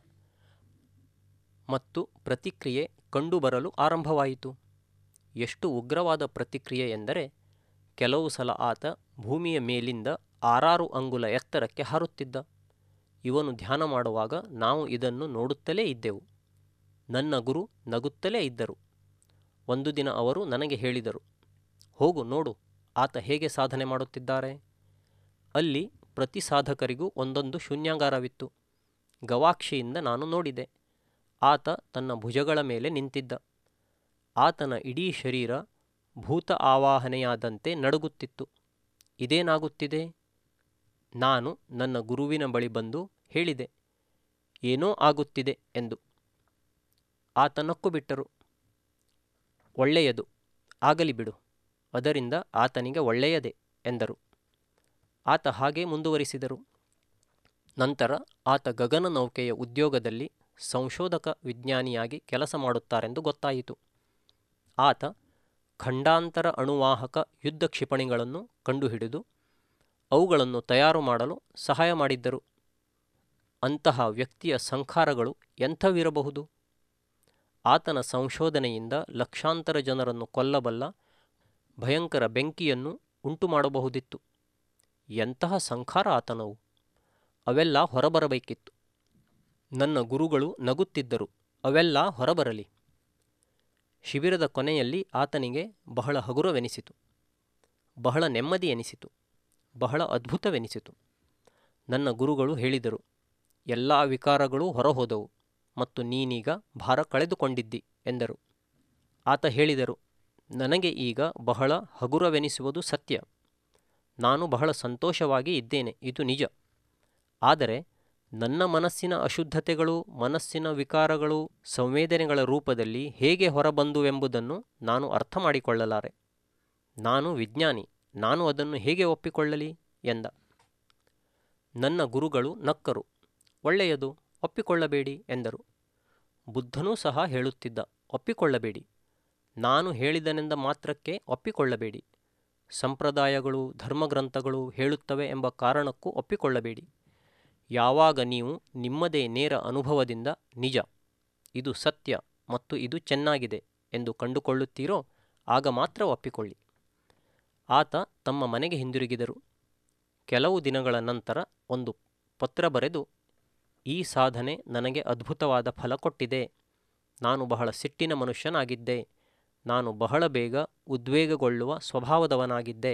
ಮತ್ತು ಪ್ರತಿಕ್ರಿಯೆ ಕಂಡುಬರಲು ಆರಂಭವಾಯಿತು ಎಷ್ಟು ಉಗ್ರವಾದ ಪ್ರತಿಕ್ರಿಯೆ ಎಂದರೆ ಕೆಲವು ಸಲ ಆತ ಭೂಮಿಯ ಮೇಲಿಂದ ಆರಾರು ಅಂಗುಲ ಎತ್ತರಕ್ಕೆ ಹಾರುತ್ತಿದ್ದ ಇವನು ಧ್ಯಾನ ಮಾಡುವಾಗ ನಾವು ಇದನ್ನು ನೋಡುತ್ತಲೇ ಇದ್ದೆವು ನನ್ನ ಗುರು ನಗುತ್ತಲೇ ಇದ್ದರು ಒಂದು ದಿನ ಅವರು ನನಗೆ ಹೇಳಿದರು ಹೋಗು ನೋಡು ಆತ ಹೇಗೆ ಸಾಧನೆ ಮಾಡುತ್ತಿದ್ದಾರೆ ಅಲ್ಲಿ ಪ್ರತಿ ಸಾಧಕರಿಗೂ ಒಂದೊಂದು ಶೂನ್ಯಾಗಾರವಿತ್ತು ಗವಾಕ್ಷಿಯಿಂದ ನಾನು ನೋಡಿದೆ ಆತ ತನ್ನ ಭುಜಗಳ ಮೇಲೆ ನಿಂತಿದ್ದ ಆತನ ಇಡೀ ಶರೀರ ಭೂತ ಆವಾಹನೆಯಾದಂತೆ ನಡುಗುತ್ತಿತ್ತು ಇದೇನಾಗುತ್ತಿದೆ ನಾನು ನನ್ನ ಗುರುವಿನ ಬಳಿ ಬಂದು ಹೇಳಿದೆ ಏನೋ ಆಗುತ್ತಿದೆ ಎಂದು ಆತ ನಕ್ಕು ಬಿಟ್ಟರು ಒಳ್ಳೆಯದು ಆಗಲಿ ಬಿಡು ಅದರಿಂದ ಆತನಿಗೆ ಒಳ್ಳೆಯದೇ ಎಂದರು ಆತ ಹಾಗೆ ಮುಂದುವರಿಸಿದರು ನಂತರ ಆತ ಗಗನ ನೌಕೆಯ ಉದ್ಯೋಗದಲ್ಲಿ ಸಂಶೋಧಕ ವಿಜ್ಞಾನಿಯಾಗಿ ಕೆಲಸ ಮಾಡುತ್ತಾರೆಂದು ಗೊತ್ತಾಯಿತು ಆತ ಖಂಡಾಂತರ ಅಣುವಾಹಕ ಯುದ್ಧ ಕ್ಷಿಪಣಿಗಳನ್ನು ಕಂಡುಹಿಡಿದು ಅವುಗಳನ್ನು ತಯಾರು ಮಾಡಲು ಸಹಾಯ ಮಾಡಿದ್ದರು ಅಂತಹ ವ್ಯಕ್ತಿಯ ಸಂಖಾರಗಳು ಎಂಥವಿರಬಹುದು ಆತನ ಸಂಶೋಧನೆಯಿಂದ ಲಕ್ಷಾಂತರ ಜನರನ್ನು ಕೊಲ್ಲಬಲ್ಲ ಭಯಂಕರ ಬೆಂಕಿಯನ್ನು ಉಂಟು ಮಾಡಬಹುದಿತ್ತು ಎಂತಹ ಸಂಖಾರ ಆತನವು ಅವೆಲ್ಲ ಹೊರಬರಬೇಕಿತ್ತು ನನ್ನ ಗುರುಗಳು ನಗುತ್ತಿದ್ದರು ಅವೆಲ್ಲ ಹೊರಬರಲಿ ಶಿಬಿರದ ಕೊನೆಯಲ್ಲಿ ಆತನಿಗೆ ಬಹಳ ಹಗುರವೆನಿಸಿತು ಬಹಳ ನೆಮ್ಮದಿ ಎನಿಸಿತು ಬಹಳ ಅದ್ಭುತವೆನಿಸಿತು ನನ್ನ ಗುರುಗಳು ಹೇಳಿದರು ಎಲ್ಲ ವಿಕಾರಗಳೂ ಹೊರಹೋದವು ಮತ್ತು ನೀನೀಗ ಭಾರ ಕಳೆದುಕೊಂಡಿದ್ದಿ ಎಂದರು ಆತ ಹೇಳಿದರು ನನಗೆ ಈಗ ಬಹಳ ಹಗುರವೆನಿಸುವುದು ಸತ್ಯ ನಾನು ಬಹಳ ಸಂತೋಷವಾಗಿ ಇದ್ದೇನೆ ಇದು ನಿಜ ಆದರೆ ನನ್ನ ಮನಸ್ಸಿನ ಅಶುದ್ಧತೆಗಳು ಮನಸ್ಸಿನ ವಿಕಾರಗಳು ಸಂವೇದನೆಗಳ ರೂಪದಲ್ಲಿ ಹೇಗೆ ಹೊರಬಂದುವೆಂಬುದನ್ನು ನಾನು ಅರ್ಥ ಮಾಡಿಕೊಳ್ಳಲಾರೆ ನಾನು ವಿಜ್ಞಾನಿ ನಾನು ಅದನ್ನು ಹೇಗೆ ಒಪ್ಪಿಕೊಳ್ಳಲಿ ಎಂದ ನನ್ನ ಗುರುಗಳು ನಕ್ಕರು ಒಳ್ಳೆಯದು ಒಪ್ಪಿಕೊಳ್ಳಬೇಡಿ ಎಂದರು ಬುದ್ಧನೂ ಸಹ ಹೇಳುತ್ತಿದ್ದ ಒಪ್ಪಿಕೊಳ್ಳಬೇಡಿ ನಾನು ಹೇಳಿದನೆಂದ ಮಾತ್ರಕ್ಕೆ ಒಪ್ಪಿಕೊಳ್ಳಬೇಡಿ ಸಂಪ್ರದಾಯಗಳು ಧರ್ಮಗ್ರಂಥಗಳು ಹೇಳುತ್ತವೆ ಎಂಬ ಕಾರಣಕ್ಕೂ ಒಪ್ಪಿಕೊಳ್ಳಬೇಡಿ ಯಾವಾಗ ನೀವು ನಿಮ್ಮದೇ ನೇರ ಅನುಭವದಿಂದ ನಿಜ ಇದು ಸತ್ಯ ಮತ್ತು ಇದು ಚೆನ್ನಾಗಿದೆ ಎಂದು ಕಂಡುಕೊಳ್ಳುತ್ತೀರೋ ಆಗ ಮಾತ್ರ ಒಪ್ಪಿಕೊಳ್ಳಿ ಆತ ತಮ್ಮ ಮನೆಗೆ ಹಿಂದಿರುಗಿದರು ಕೆಲವು ದಿನಗಳ ನಂತರ ಒಂದು ಪತ್ರ ಬರೆದು ಈ ಸಾಧನೆ ನನಗೆ ಅದ್ಭುತವಾದ ಫಲ ಕೊಟ್ಟಿದೆ ನಾನು ಬಹಳ ಸಿಟ್ಟಿನ ಮನುಷ್ಯನಾಗಿದ್ದೆ ನಾನು ಬಹಳ ಬೇಗ ಉದ್ವೇಗಗೊಳ್ಳುವ ಸ್ವಭಾವದವನಾಗಿದ್ದೆ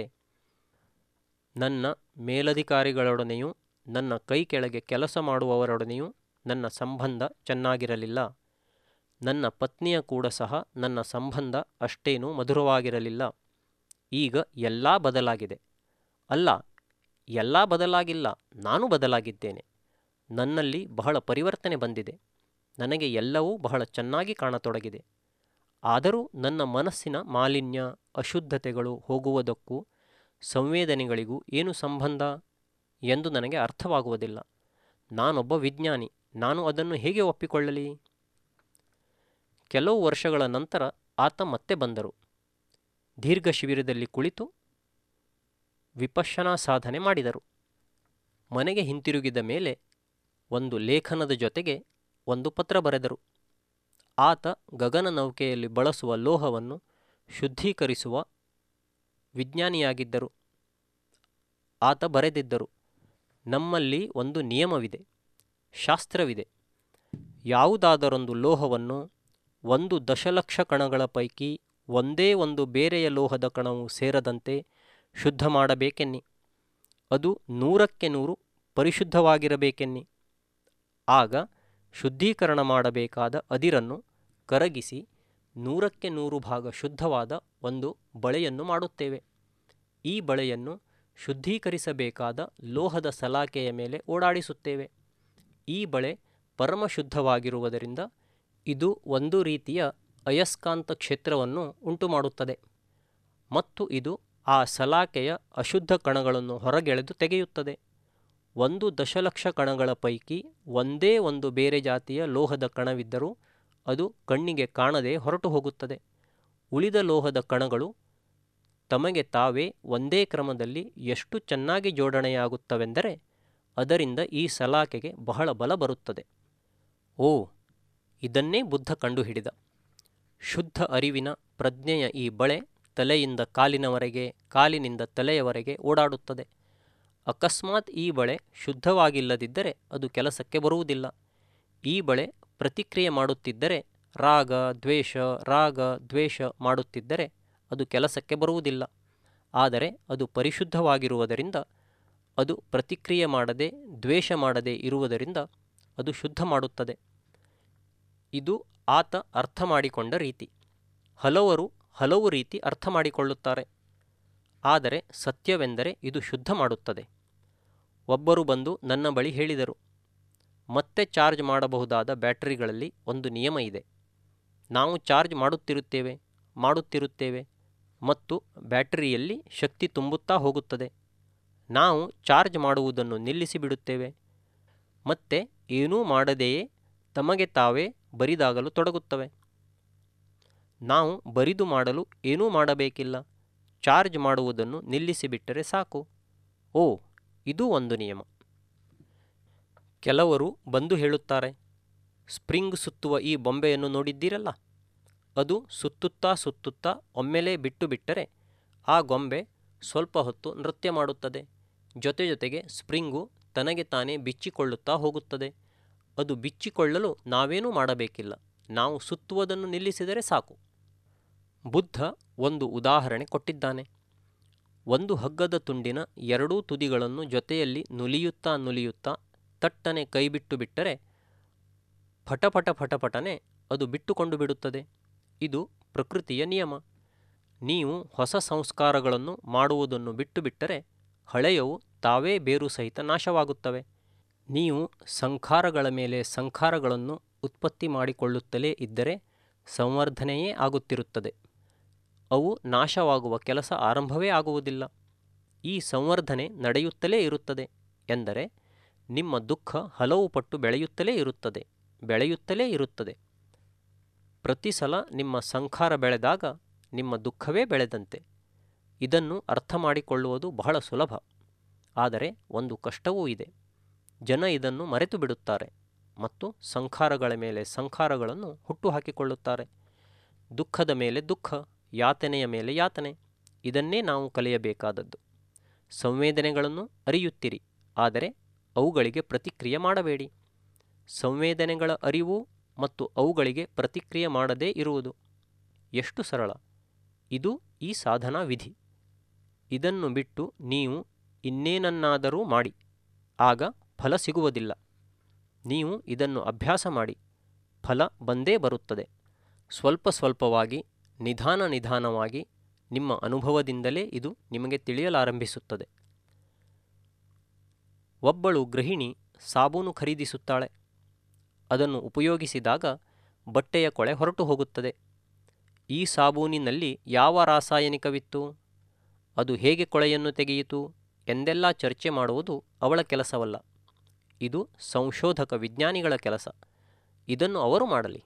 ನನ್ನ ಮೇಲಧಿಕಾರಿಗಳೊಡನೆಯೂ ನನ್ನ ಕೈ ಕೆಳಗೆ ಕೆಲಸ ಮಾಡುವವರೊಡನೆಯೂ ನನ್ನ ಸಂಬಂಧ ಚೆನ್ನಾಗಿರಲಿಲ್ಲ ನನ್ನ ಪತ್ನಿಯ ಕೂಡ ಸಹ ನನ್ನ ಸಂಬಂಧ ಅಷ್ಟೇನೂ ಮಧುರವಾಗಿರಲಿಲ್ಲ ಈಗ ಎಲ್ಲ ಬದಲಾಗಿದೆ ಅಲ್ಲ ಎಲ್ಲ ಬದಲಾಗಿಲ್ಲ ನಾನು ಬದಲಾಗಿದ್ದೇನೆ ನನ್ನಲ್ಲಿ ಬಹಳ ಪರಿವರ್ತನೆ ಬಂದಿದೆ ನನಗೆ ಎಲ್ಲವೂ ಬಹಳ ಚೆನ್ನಾಗಿ ಕಾಣತೊಡಗಿದೆ ಆದರೂ ನನ್ನ ಮನಸ್ಸಿನ ಮಾಲಿನ್ಯ ಅಶುದ್ಧತೆಗಳು ಹೋಗುವುದಕ್ಕೂ ಸಂವೇದನೆಗಳಿಗೂ ಏನು ಸಂಬಂಧ ಎಂದು ನನಗೆ ಅರ್ಥವಾಗುವುದಿಲ್ಲ ನಾನೊಬ್ಬ ವಿಜ್ಞಾನಿ ನಾನು ಅದನ್ನು ಹೇಗೆ ಒಪ್ಪಿಕೊಳ್ಳಲಿ ಕೆಲವು ವರ್ಷಗಳ ನಂತರ ಆತ ಮತ್ತೆ ಬಂದರು ದೀರ್ಘ ಶಿಬಿರದಲ್ಲಿ ಕುಳಿತು ವಿಪಶ್ಯನಾ ಸಾಧನೆ ಮಾಡಿದರು ಮನೆಗೆ ಹಿಂತಿರುಗಿದ ಮೇಲೆ ಒಂದು ಲೇಖನದ ಜೊತೆಗೆ ಒಂದು ಪತ್ರ ಬರೆದರು ಆತ ಗಗನನೌಕೆಯಲ್ಲಿ ಬಳಸುವ ಲೋಹವನ್ನು ಶುದ್ಧೀಕರಿಸುವ ವಿಜ್ಞಾನಿಯಾಗಿದ್ದರು ಆತ ಬರೆದಿದ್ದರು ನಮ್ಮಲ್ಲಿ ಒಂದು ನಿಯಮವಿದೆ ಶಾಸ್ತ್ರವಿದೆ ಯಾವುದಾದರೊಂದು ಲೋಹವನ್ನು ಒಂದು ದಶಲಕ್ಷ ಕಣಗಳ ಪೈಕಿ ಒಂದೇ ಒಂದು ಬೇರೆಯ ಲೋಹದ ಕಣವು ಸೇರದಂತೆ ಶುದ್ಧ ಮಾಡಬೇಕೆನ್ನಿ ಅದು ನೂರಕ್ಕೆ ನೂರು ಪರಿಶುದ್ಧವಾಗಿರಬೇಕೆನ್ನಿ ಆಗ ಶುದ್ಧೀಕರಣ ಮಾಡಬೇಕಾದ ಅದಿರನ್ನು ಕರಗಿಸಿ ನೂರಕ್ಕೆ ನೂರು ಭಾಗ ಶುದ್ಧವಾದ ಒಂದು ಬಳೆಯನ್ನು ಮಾಡುತ್ತೇವೆ ಈ ಬಳೆಯನ್ನು ಶುದ್ಧೀಕರಿಸಬೇಕಾದ ಲೋಹದ ಸಲಾಕೆಯ ಮೇಲೆ ಓಡಾಡಿಸುತ್ತೇವೆ ಈ ಬಳೆ ಪರಮಶುದ್ಧವಾಗಿರುವುದರಿಂದ ಇದು ಒಂದು ರೀತಿಯ ಅಯಸ್ಕಾಂತ ಕ್ಷೇತ್ರವನ್ನು ಉಂಟುಮಾಡುತ್ತದೆ ಮತ್ತು ಇದು ಆ ಸಲಾಕೆಯ ಅಶುದ್ಧ ಕಣಗಳನ್ನು ಹೊರಗೆಳೆದು ತೆಗೆಯುತ್ತದೆ ಒಂದು ದಶಲಕ್ಷ ಕಣಗಳ ಪೈಕಿ ಒಂದೇ ಒಂದು ಬೇರೆ ಜಾತಿಯ ಲೋಹದ ಕಣವಿದ್ದರೂ ಅದು ಕಣ್ಣಿಗೆ ಕಾಣದೆ ಹೊರಟು ಹೋಗುತ್ತದೆ ಉಳಿದ ಲೋಹದ ಕಣಗಳು ತಮಗೆ ತಾವೇ ಒಂದೇ ಕ್ರಮದಲ್ಲಿ ಎಷ್ಟು ಚೆನ್ನಾಗಿ ಜೋಡಣೆಯಾಗುತ್ತವೆಂದರೆ ಅದರಿಂದ ಈ ಸಲಾಕೆಗೆ ಬಹಳ ಬಲ ಬರುತ್ತದೆ ಓ ಇದನ್ನೇ ಬುದ್ಧ ಕಂಡುಹಿಡಿದ ಶುದ್ಧ ಅರಿವಿನ ಪ್ರಜ್ಞೆಯ ಈ ಬಳೆ ತಲೆಯಿಂದ ಕಾಲಿನವರೆಗೆ ಕಾಲಿನಿಂದ ತಲೆಯವರೆಗೆ ಓಡಾಡುತ್ತದೆ ಅಕಸ್ಮಾತ್ ಈ ಬಳೆ ಶುದ್ಧವಾಗಿಲ್ಲದಿದ್ದರೆ ಅದು ಕೆಲಸಕ್ಕೆ ಬರುವುದಿಲ್ಲ ಈ ಬಳೆ ಪ್ರತಿಕ್ರಿಯೆ ಮಾಡುತ್ತಿದ್ದರೆ ರಾಗ ದ್ವೇಷ ರಾಗ ದ್ವೇಷ ಮಾಡುತ್ತಿದ್ದರೆ ಅದು ಕೆಲಸಕ್ಕೆ ಬರುವುದಿಲ್ಲ ಆದರೆ ಅದು ಪರಿಶುದ್ಧವಾಗಿರುವುದರಿಂದ ಅದು ಪ್ರತಿಕ್ರಿಯೆ ಮಾಡದೆ ದ್ವೇಷ ಮಾಡದೆ ಇರುವುದರಿಂದ ಅದು ಶುದ್ಧ ಮಾಡುತ್ತದೆ ಇದು ಆತ ಅರ್ಥ ಮಾಡಿಕೊಂಡ ರೀತಿ ಹಲವರು ಹಲವು ರೀತಿ ಅರ್ಥ ಮಾಡಿಕೊಳ್ಳುತ್ತಾರೆ ಆದರೆ ಸತ್ಯವೆಂದರೆ ಇದು ಶುದ್ಧ ಮಾಡುತ್ತದೆ ಒಬ್ಬರು ಬಂದು ನನ್ನ ಬಳಿ ಹೇಳಿದರು ಮತ್ತೆ ಚಾರ್ಜ್ ಮಾಡಬಹುದಾದ ಬ್ಯಾಟರಿಗಳಲ್ಲಿ ಒಂದು ನಿಯಮ ಇದೆ ನಾವು ಚಾರ್ಜ್ ಮಾಡುತ್ತಿರುತ್ತೇವೆ ಮಾಡುತ್ತಿರುತ್ತೇವೆ ಮತ್ತು ಬ್ಯಾಟರಿಯಲ್ಲಿ ಶಕ್ತಿ ತುಂಬುತ್ತಾ ಹೋಗುತ್ತದೆ ನಾವು ಚಾರ್ಜ್ ಮಾಡುವುದನ್ನು ನಿಲ್ಲಿಸಿ ಬಿಡುತ್ತೇವೆ ಮತ್ತೆ ಏನೂ ಮಾಡದೆಯೇ ತಮಗೆ ತಾವೇ ಬರಿದಾಗಲು ತೊಡಗುತ್ತವೆ ನಾವು ಬರಿದು ಮಾಡಲು ಏನೂ ಮಾಡಬೇಕಿಲ್ಲ ಚಾರ್ಜ್ ಮಾಡುವುದನ್ನು ನಿಲ್ಲಿಸಿಬಿಟ್ಟರೆ ಸಾಕು ಓ ಇದು ಒಂದು ನಿಯಮ ಕೆಲವರು ಬಂದು ಹೇಳುತ್ತಾರೆ ಸ್ಪ್ರಿಂಗ್ ಸುತ್ತುವ ಈ ಬೊಂಬೆಯನ್ನು ನೋಡಿದ್ದೀರಲ್ಲ ಅದು ಸುತ್ತುತ್ತಾ ಸುತ್ತುತ್ತಾ ಒಮ್ಮೆಲೇ ಬಿಟ್ಟು ಬಿಟ್ಟರೆ ಆ ಗೊಂಬೆ ಸ್ವಲ್ಪ ಹೊತ್ತು ನೃತ್ಯ ಮಾಡುತ್ತದೆ ಜೊತೆ ಜೊತೆಗೆ ಸ್ಪ್ರಿಂಗು ತನಗೆ ತಾನೇ ಬಿಚ್ಚಿಕೊಳ್ಳುತ್ತಾ ಹೋಗುತ್ತದೆ ಅದು ಬಿಚ್ಚಿಕೊಳ್ಳಲು ನಾವೇನೂ ಮಾಡಬೇಕಿಲ್ಲ ನಾವು ಸುತ್ತುವುದನ್ನು ನಿಲ್ಲಿಸಿದರೆ ಸಾಕು ಬುದ್ಧ ಒಂದು ಉದಾಹರಣೆ ಕೊಟ್ಟಿದ್ದಾನೆ ಒಂದು ಹಗ್ಗದ ತುಂಡಿನ ಎರಡೂ ತುದಿಗಳನ್ನು ಜೊತೆಯಲ್ಲಿ ನುಲಿಯುತ್ತಾ ನುಲಿಯುತ್ತಾ ತಟ್ಟನೆ ಕೈಬಿಟ್ಟು ಬಿಟ್ಟರೆ ಪಟಪಟ ಪಟಪಟನೆ ಅದು ಬಿಟ್ಟುಕೊಂಡು ಬಿಡುತ್ತದೆ ಇದು ಪ್ರಕೃತಿಯ ನಿಯಮ ನೀವು ಹೊಸ ಸಂಸ್ಕಾರಗಳನ್ನು ಮಾಡುವುದನ್ನು ಬಿಟ್ಟು ಬಿಟ್ಟರೆ ಹಳೆಯವು ತಾವೇ ಬೇರು ಸಹಿತ ನಾಶವಾಗುತ್ತವೆ ನೀವು ಸಂಖಾರಗಳ ಮೇಲೆ ಸಂಖಾರಗಳನ್ನು ಉತ್ಪತ್ತಿ ಮಾಡಿಕೊಳ್ಳುತ್ತಲೇ ಇದ್ದರೆ ಸಂವರ್ಧನೆಯೇ ಆಗುತ್ತಿರುತ್ತದೆ ಅವು ನಾಶವಾಗುವ ಕೆಲಸ ಆರಂಭವೇ ಆಗುವುದಿಲ್ಲ ಈ ಸಂವರ್ಧನೆ ನಡೆಯುತ್ತಲೇ ಇರುತ್ತದೆ ಎಂದರೆ ನಿಮ್ಮ ದುಃಖ ಹಲವು ಪಟ್ಟು ಬೆಳೆಯುತ್ತಲೇ ಇರುತ್ತದೆ ಬೆಳೆಯುತ್ತಲೇ ಇರುತ್ತದೆ ಪ್ರತಿ ಸಲ ನಿಮ್ಮ ಸಂಖಾರ ಬೆಳೆದಾಗ ನಿಮ್ಮ ದುಃಖವೇ ಬೆಳೆದಂತೆ ಇದನ್ನು ಅರ್ಥ ಮಾಡಿಕೊಳ್ಳುವುದು ಬಹಳ ಸುಲಭ ಆದರೆ ಒಂದು ಕಷ್ಟವೂ ಇದೆ ಜನ ಇದನ್ನು ಮರೆತು ಬಿಡುತ್ತಾರೆ ಮತ್ತು ಸಂಖಾರಗಳ ಮೇಲೆ ಸಂಖಾರಗಳನ್ನು ಹುಟ್ಟುಹಾಕಿಕೊಳ್ಳುತ್ತಾರೆ ದುಃಖದ ಮೇಲೆ ದುಃಖ ಯಾತನೆಯ ಮೇಲೆ ಯಾತನೆ ಇದನ್ನೇ ನಾವು ಕಲಿಯಬೇಕಾದದ್ದು ಸಂವೇದನೆಗಳನ್ನು ಅರಿಯುತ್ತಿರಿ ಆದರೆ ಅವುಗಳಿಗೆ ಪ್ರತಿಕ್ರಿಯೆ ಮಾಡಬೇಡಿ ಸಂವೇದನೆಗಳ ಅರಿವು ಮತ್ತು ಅವುಗಳಿಗೆ ಪ್ರತಿಕ್ರಿಯೆ ಮಾಡದೇ ಇರುವುದು ಎಷ್ಟು ಸರಳ ಇದು ಈ ಸಾಧನಾ ವಿಧಿ ಇದನ್ನು ಬಿಟ್ಟು ನೀವು ಇನ್ನೇನನ್ನಾದರೂ ಮಾಡಿ ಆಗ ಫಲ ಸಿಗುವುದಿಲ್ಲ ನೀವು ಇದನ್ನು ಅಭ್ಯಾಸ ಮಾಡಿ ಫಲ ಬಂದೇ ಬರುತ್ತದೆ ಸ್ವಲ್ಪ ಸ್ವಲ್ಪವಾಗಿ ನಿಧಾನ ನಿಧಾನವಾಗಿ ನಿಮ್ಮ ಅನುಭವದಿಂದಲೇ ಇದು ನಿಮಗೆ ತಿಳಿಯಲಾರಂಭಿಸುತ್ತದೆ ಒಬ್ಬಳು ಗೃಹಿಣಿ ಸಾಬೂನು ಖರೀದಿಸುತ್ತಾಳೆ ಅದನ್ನು ಉಪಯೋಗಿಸಿದಾಗ ಬಟ್ಟೆಯ ಕೊಳೆ ಹೊರಟು ಹೋಗುತ್ತದೆ ಈ ಸಾಬೂನಿನಲ್ಲಿ ಯಾವ ರಾಸಾಯನಿಕವಿತ್ತು ಅದು ಹೇಗೆ ಕೊಳೆಯನ್ನು ತೆಗೆಯಿತು ಎಂದೆಲ್ಲ ಚರ್ಚೆ ಮಾಡುವುದು ಅವಳ ಕೆಲಸವಲ್ಲ ಇದು ಸಂಶೋಧಕ ವಿಜ್ಞಾನಿಗಳ ಕೆಲಸ ಇದನ್ನು ಅವರು ಮಾಡಲಿ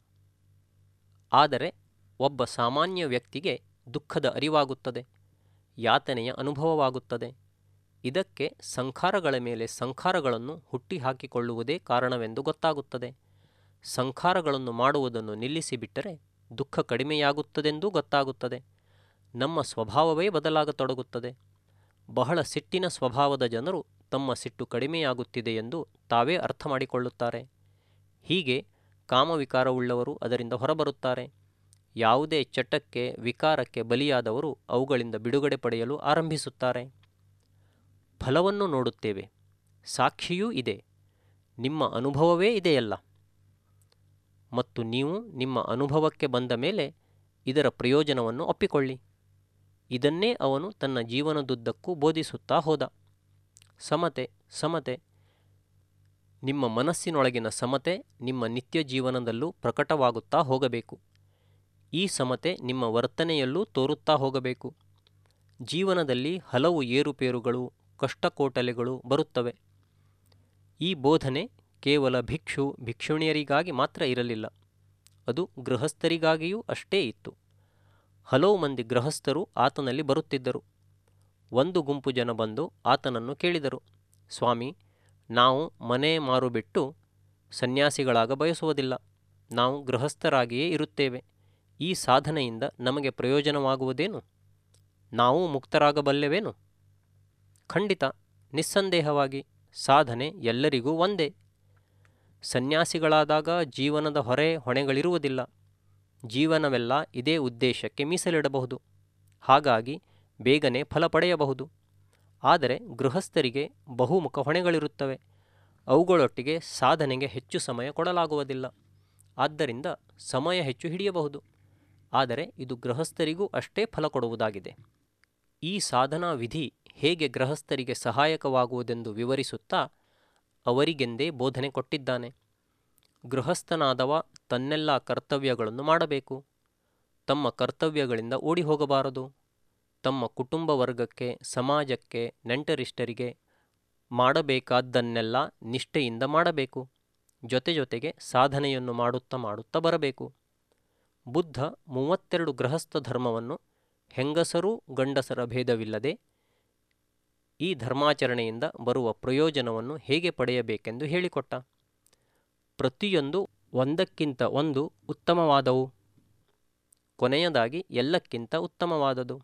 ಆದರೆ ಒಬ್ಬ ಸಾಮಾನ್ಯ ವ್ಯಕ್ತಿಗೆ ದುಃಖದ ಅರಿವಾಗುತ್ತದೆ ಯಾತನೆಯ ಅನುಭವವಾಗುತ್ತದೆ ಇದಕ್ಕೆ ಸಂಖಾರಗಳ ಮೇಲೆ ಸಂಖಾರಗಳನ್ನು ಹುಟ್ಟಿಹಾಕಿಕೊಳ್ಳುವುದೇ ಕಾರಣವೆಂದು ಗೊತ್ತಾಗುತ್ತದೆ ಸಂಖಾರಗಳನ್ನು ಮಾಡುವುದನ್ನು ನಿಲ್ಲಿಸಿಬಿಟ್ಟರೆ ದುಃಖ ಕಡಿಮೆಯಾಗುತ್ತದೆಂದೂ ಗೊತ್ತಾಗುತ್ತದೆ ನಮ್ಮ ಸ್ವಭಾವವೇ ಬದಲಾಗತೊಡಗುತ್ತದೆ ಬಹಳ ಸಿಟ್ಟಿನ ಸ್ವಭಾವದ ಜನರು ತಮ್ಮ ಸಿಟ್ಟು ಕಡಿಮೆಯಾಗುತ್ತಿದೆ ಎಂದು ತಾವೇ ಅರ್ಥ ಮಾಡಿಕೊಳ್ಳುತ್ತಾರೆ ಹೀಗೆ ಕಾಮವಿಕಾರವುಳ್ಳವರು ಅದರಿಂದ ಹೊರಬರುತ್ತಾರೆ ಯಾವುದೇ ಚಟಕ್ಕೆ ವಿಕಾರಕ್ಕೆ ಬಲಿಯಾದವರು ಅವುಗಳಿಂದ ಬಿಡುಗಡೆ ಪಡೆಯಲು ಆರಂಭಿಸುತ್ತಾರೆ ಫಲವನ್ನು ನೋಡುತ್ತೇವೆ ಸಾಕ್ಷಿಯೂ ಇದೆ ನಿಮ್ಮ ಅನುಭವವೇ ಇದೆಯಲ್ಲ ಮತ್ತು ನೀವು ನಿಮ್ಮ ಅನುಭವಕ್ಕೆ ಬಂದ ಮೇಲೆ ಇದರ ಪ್ರಯೋಜನವನ್ನು ಒಪ್ಪಿಕೊಳ್ಳಿ ಇದನ್ನೇ ಅವನು ತನ್ನ ಜೀವನದುದ್ದಕ್ಕೂ ಬೋಧಿಸುತ್ತಾ ಹೋದ ಸಮತೆ ಸಮತೆ ನಿಮ್ಮ ಮನಸ್ಸಿನೊಳಗಿನ ಸಮತೆ ನಿಮ್ಮ ನಿತ್ಯ ಜೀವನದಲ್ಲೂ ಪ್ರಕಟವಾಗುತ್ತಾ ಹೋಗಬೇಕು ಈ ಸಮತೆ ನಿಮ್ಮ ವರ್ತನೆಯಲ್ಲೂ ತೋರುತ್ತಾ ಹೋಗಬೇಕು ಜೀವನದಲ್ಲಿ ಹಲವು ಏರುಪೇರುಗಳು ಕಷ್ಟಕೋಟಲೆಗಳು ಬರುತ್ತವೆ ಈ ಬೋಧನೆ ಕೇವಲ ಭಿಕ್ಷು ಭಿಕ್ಷುಣಿಯರಿಗಾಗಿ ಮಾತ್ರ ಇರಲಿಲ್ಲ ಅದು ಗೃಹಸ್ಥರಿಗಾಗಿಯೂ ಅಷ್ಟೇ ಇತ್ತು ಹಲವು ಮಂದಿ ಗೃಹಸ್ಥರು ಆತನಲ್ಲಿ ಬರುತ್ತಿದ್ದರು ಒಂದು ಗುಂಪು ಜನ ಬಂದು ಆತನನ್ನು ಕೇಳಿದರು ಸ್ವಾಮಿ ನಾವು ಮನೆ ಮಾರು ಬಿಟ್ಟು ಸನ್ಯಾಸಿಗಳಾಗ ಬಯಸುವುದಿಲ್ಲ ನಾವು ಗೃಹಸ್ಥರಾಗಿಯೇ ಇರುತ್ತೇವೆ ಈ ಸಾಧನೆಯಿಂದ ನಮಗೆ ಪ್ರಯೋಜನವಾಗುವುದೇನು ನಾವು ಮುಕ್ತರಾಗಬಲ್ಲೆವೇನು ಖಂಡಿತ ನಿಸ್ಸಂದೇಹವಾಗಿ ಸಾಧನೆ ಎಲ್ಲರಿಗೂ ಒಂದೇ ಸನ್ಯಾಸಿಗಳಾದಾಗ ಜೀವನದ ಹೊರೆ ಹೊಣೆಗಳಿರುವುದಿಲ್ಲ ಜೀವನವೆಲ್ಲ ಇದೇ ಉದ್ದೇಶಕ್ಕೆ ಮೀಸಲಿಡಬಹುದು ಹಾಗಾಗಿ ಬೇಗನೆ ಫಲ ಪಡೆಯಬಹುದು ಆದರೆ ಗೃಹಸ್ಥರಿಗೆ ಬಹುಮುಖ ಹೊಣೆಗಳಿರುತ್ತವೆ ಅವುಗಳೊಟ್ಟಿಗೆ ಸಾಧನೆಗೆ ಹೆಚ್ಚು ಸಮಯ ಕೊಡಲಾಗುವುದಿಲ್ಲ ಆದ್ದರಿಂದ ಸಮಯ ಹೆಚ್ಚು ಹಿಡಿಯಬಹುದು ಆದರೆ ಇದು ಗೃಹಸ್ಥರಿಗೂ ಅಷ್ಟೇ ಫಲ ಕೊಡುವುದಾಗಿದೆ ಈ ಸಾಧನಾ ವಿಧಿ ಹೇಗೆ ಗೃಹಸ್ಥರಿಗೆ ಸಹಾಯಕವಾಗುವುದೆಂದು ವಿವರಿಸುತ್ತಾ ಅವರಿಗೆಂದೇ ಬೋಧನೆ ಕೊಟ್ಟಿದ್ದಾನೆ ಗೃಹಸ್ಥನಾದವ ತನ್ನೆಲ್ಲ ಕರ್ತವ್ಯಗಳನ್ನು ಮಾಡಬೇಕು ತಮ್ಮ ಕರ್ತವ್ಯಗಳಿಂದ ಓಡಿ ಹೋಗಬಾರದು ತಮ್ಮ ಕುಟುಂಬ ವರ್ಗಕ್ಕೆ ಸಮಾಜಕ್ಕೆ ನೆಂಟರಿಷ್ಟರಿಗೆ ಮಾಡಬೇಕಾದ್ದನ್ನೆಲ್ಲ ನಿಷ್ಠೆಯಿಂದ ಮಾಡಬೇಕು ಜೊತೆ ಜೊತೆಗೆ ಸಾಧನೆಯನ್ನು ಮಾಡುತ್ತಾ ಮಾಡುತ್ತಾ ಬರಬೇಕು ಬುದ್ಧ ಮೂವತ್ತೆರಡು ಗೃಹಸ್ಥ ಧರ್ಮವನ್ನು ಹೆಂಗಸರು ಗಂಡಸರ ಭೇದವಿಲ್ಲದೆ ಈ ಧರ್ಮಾಚರಣೆಯಿಂದ ಬರುವ ಪ್ರಯೋಜನವನ್ನು ಹೇಗೆ ಪಡೆಯಬೇಕೆಂದು ಹೇಳಿಕೊಟ್ಟ ಪ್ರತಿಯೊಂದು ಒಂದಕ್ಕಿಂತ ಒಂದು ಉತ್ತಮವಾದವು ಕೊನೆಯದಾಗಿ ಎಲ್ಲಕ್ಕಿಂತ ಉತ್ತಮವಾದದು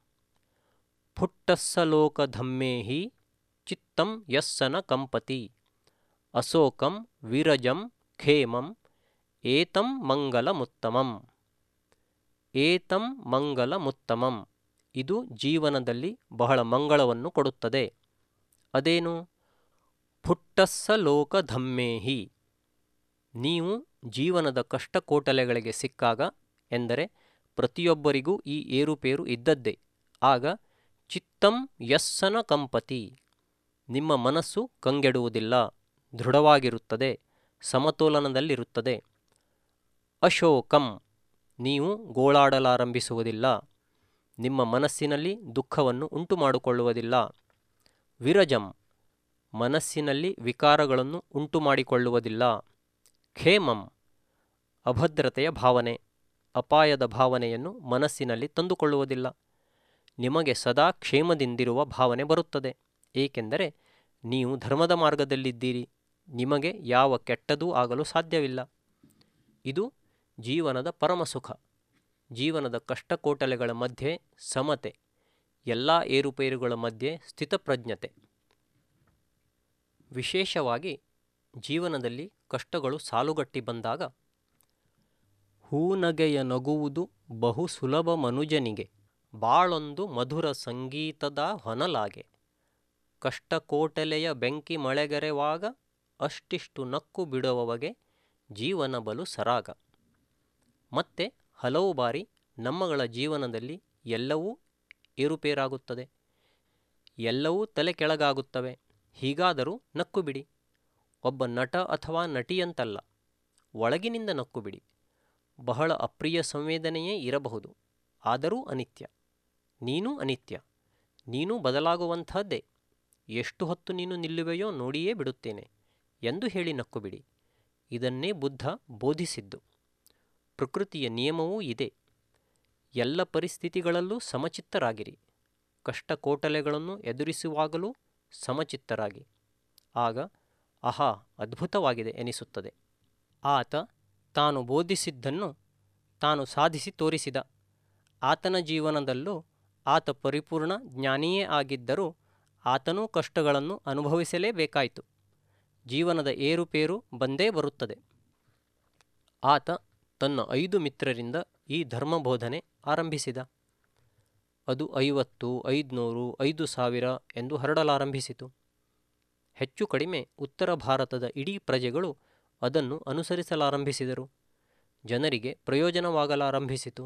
ಪುಟ್ಟಸ್ಸಲೋಕಧಮ್ಮೇಹಿ ಚಿತ್ತಂ ಯಸ್ಸನ ಕಂಪತಿ ಅಶೋಕಂ ವಿರಜಂ ಖೇಮಂ ಏತಂ ಮಂಗಲಮುತ್ತಮಂ ಏತಂ ಮಂಗಲಮುತ್ತಮಂ ಇದು ಜೀವನದಲ್ಲಿ ಬಹಳ ಮಂಗಳವನ್ನು ಕೊಡುತ್ತದೆ ಅದೇನು ಪುಟ್ಟಸ್ಸಲೋಕಧಮ್ಮೇಹಿ ನೀವು ಜೀವನದ ಕಷ್ಟಕೋಟಲೆಗಳಿಗೆ ಸಿಕ್ಕಾಗ ಎಂದರೆ ಪ್ರತಿಯೊಬ್ಬರಿಗೂ ಈ ಏರುಪೇರು ಇದ್ದದ್ದೇ ಆಗ ಚಿತ್ತಂ ಯಸ್ಸನ ಕಂಪತಿ ನಿಮ್ಮ ಮನಸ್ಸು ಕಂಗೆಡುವುದಿಲ್ಲ ದೃಢವಾಗಿರುತ್ತದೆ ಸಮತೋಲನದಲ್ಲಿರುತ್ತದೆ ಅಶೋಕಂ ನೀವು ಗೋಳಾಡಲಾರಂಭಿಸುವುದಿಲ್ಲ ನಿಮ್ಮ ಮನಸ್ಸಿನಲ್ಲಿ ದುಃಖವನ್ನು ಉಂಟು ಮಾಡಿಕೊಳ್ಳುವುದಿಲ್ಲ ವಿರಜಂ ಮನಸ್ಸಿನಲ್ಲಿ ವಿಕಾರಗಳನ್ನು ಉಂಟು ಮಾಡಿಕೊಳ್ಳುವುದಿಲ್ಲ ಖೇಮಂ ಅಭದ್ರತೆಯ ಭಾವನೆ ಅಪಾಯದ ಭಾವನೆಯನ್ನು ಮನಸ್ಸಿನಲ್ಲಿ ತಂದುಕೊಳ್ಳುವುದಿಲ್ಲ ನಿಮಗೆ ಸದಾ ಕ್ಷೇಮದಿಂದಿರುವ ಭಾವನೆ ಬರುತ್ತದೆ ಏಕೆಂದರೆ ನೀವು ಧರ್ಮದ ಮಾರ್ಗದಲ್ಲಿದ್ದೀರಿ ನಿಮಗೆ ಯಾವ ಕೆಟ್ಟದೂ ಆಗಲು ಸಾಧ್ಯವಿಲ್ಲ ಇದು ಜೀವನದ ಪರಮಸುಖ ಜೀವನದ ಕಷ್ಟಕೋಟಲೆಗಳ ಮಧ್ಯೆ ಸಮತೆ ಎಲ್ಲ ಏರುಪೇರುಗಳ ಮಧ್ಯೆ ಸ್ಥಿತಪ್ರಜ್ಞತೆ ವಿಶೇಷವಾಗಿ ಜೀವನದಲ್ಲಿ ಕಷ್ಟಗಳು ಸಾಲುಗಟ್ಟಿ ಬಂದಾಗ ಹೂನಗೆಯ ನಗುವುದು ಬಹು ಸುಲಭ ಮನುಜನಿಗೆ ಬಾಳೊಂದು ಮಧುರ ಸಂಗೀತದ ಹೊನಲಾಗೆ ಕಷ್ಟಕೋಟಲೆಯ ಬೆಂಕಿ ಮಳೆಗರೆವಾಗ ಅಷ್ಟಿಷ್ಟು ನಕ್ಕು ಬಿಡುವವಗೆ ಜೀವನ ಬಲು ಸರಾಗ ಮತ್ತೆ ಹಲವು ಬಾರಿ ನಮ್ಮಗಳ ಜೀವನದಲ್ಲಿ ಎಲ್ಲವೂ ಏರುಪೇರಾಗುತ್ತದೆ ಎಲ್ಲವೂ ತಲೆ ಕೆಳಗಾಗುತ್ತವೆ ಹೀಗಾದರೂ ನಕ್ಕು ಬಿಡಿ ಒಬ್ಬ ನಟ ಅಥವಾ ನಟಿಯಂತಲ್ಲ ಒಳಗಿನಿಂದ ನಕ್ಕು ಬಿಡಿ ಬಹಳ ಅಪ್ರಿಯ ಸಂವೇದನೆಯೇ ಇರಬಹುದು ಆದರೂ ಅನಿತ್ಯ ನೀನೂ ಅನಿತ್ಯ ನೀನು ಬದಲಾಗುವಂಥದ್ದೇ ಎಷ್ಟು ಹೊತ್ತು ನೀನು ನಿಲ್ಲುವೆಯೋ ನೋಡಿಯೇ ಬಿಡುತ್ತೇನೆ ಎಂದು ಹೇಳಿ ನಕ್ಕು ಬಿಡಿ ಇದನ್ನೇ ಬುದ್ಧ ಬೋಧಿಸಿದ್ದು ಪ್ರಕೃತಿಯ ನಿಯಮವೂ ಇದೆ ಎಲ್ಲ ಪರಿಸ್ಥಿತಿಗಳಲ್ಲೂ ಸಮಚಿತ್ತರಾಗಿರಿ ಕಷ್ಟ ಕೋಟಲೆಗಳನ್ನು ಎದುರಿಸುವಾಗಲೂ ಸಮಚಿತ್ತರಾಗಿ ಆಗ ಆಹಾ ಅದ್ಭುತವಾಗಿದೆ ಎನಿಸುತ್ತದೆ ಆತ ತಾನು ಬೋಧಿಸಿದ್ದನ್ನು ತಾನು ಸಾಧಿಸಿ ತೋರಿಸಿದ ಆತನ ಜೀವನದಲ್ಲೂ ಆತ ಪರಿಪೂರ್ಣ ಜ್ಞಾನಿಯೇ ಆಗಿದ್ದರೂ ಆತನೂ ಕಷ್ಟಗಳನ್ನು ಅನುಭವಿಸಲೇಬೇಕಾಯಿತು ಜೀವನದ ಏರುಪೇರು ಬಂದೇ ಬರುತ್ತದೆ ಆತ ತನ್ನ ಐದು ಮಿತ್ರರಿಂದ ಈ ಧರ್ಮಬೋಧನೆ ಆರಂಭಿಸಿದ ಅದು ಐವತ್ತು ಐದುನೂರು ಐದು ಸಾವಿರ ಎಂದು ಹರಡಲಾರಂಭಿಸಿತು ಹೆಚ್ಚು ಕಡಿಮೆ ಉತ್ತರ ಭಾರತದ ಇಡೀ ಪ್ರಜೆಗಳು ಅದನ್ನು ಅನುಸರಿಸಲಾರಂಭಿಸಿದರು ಜನರಿಗೆ ಪ್ರಯೋಜನವಾಗಲಾರಂಭಿಸಿತು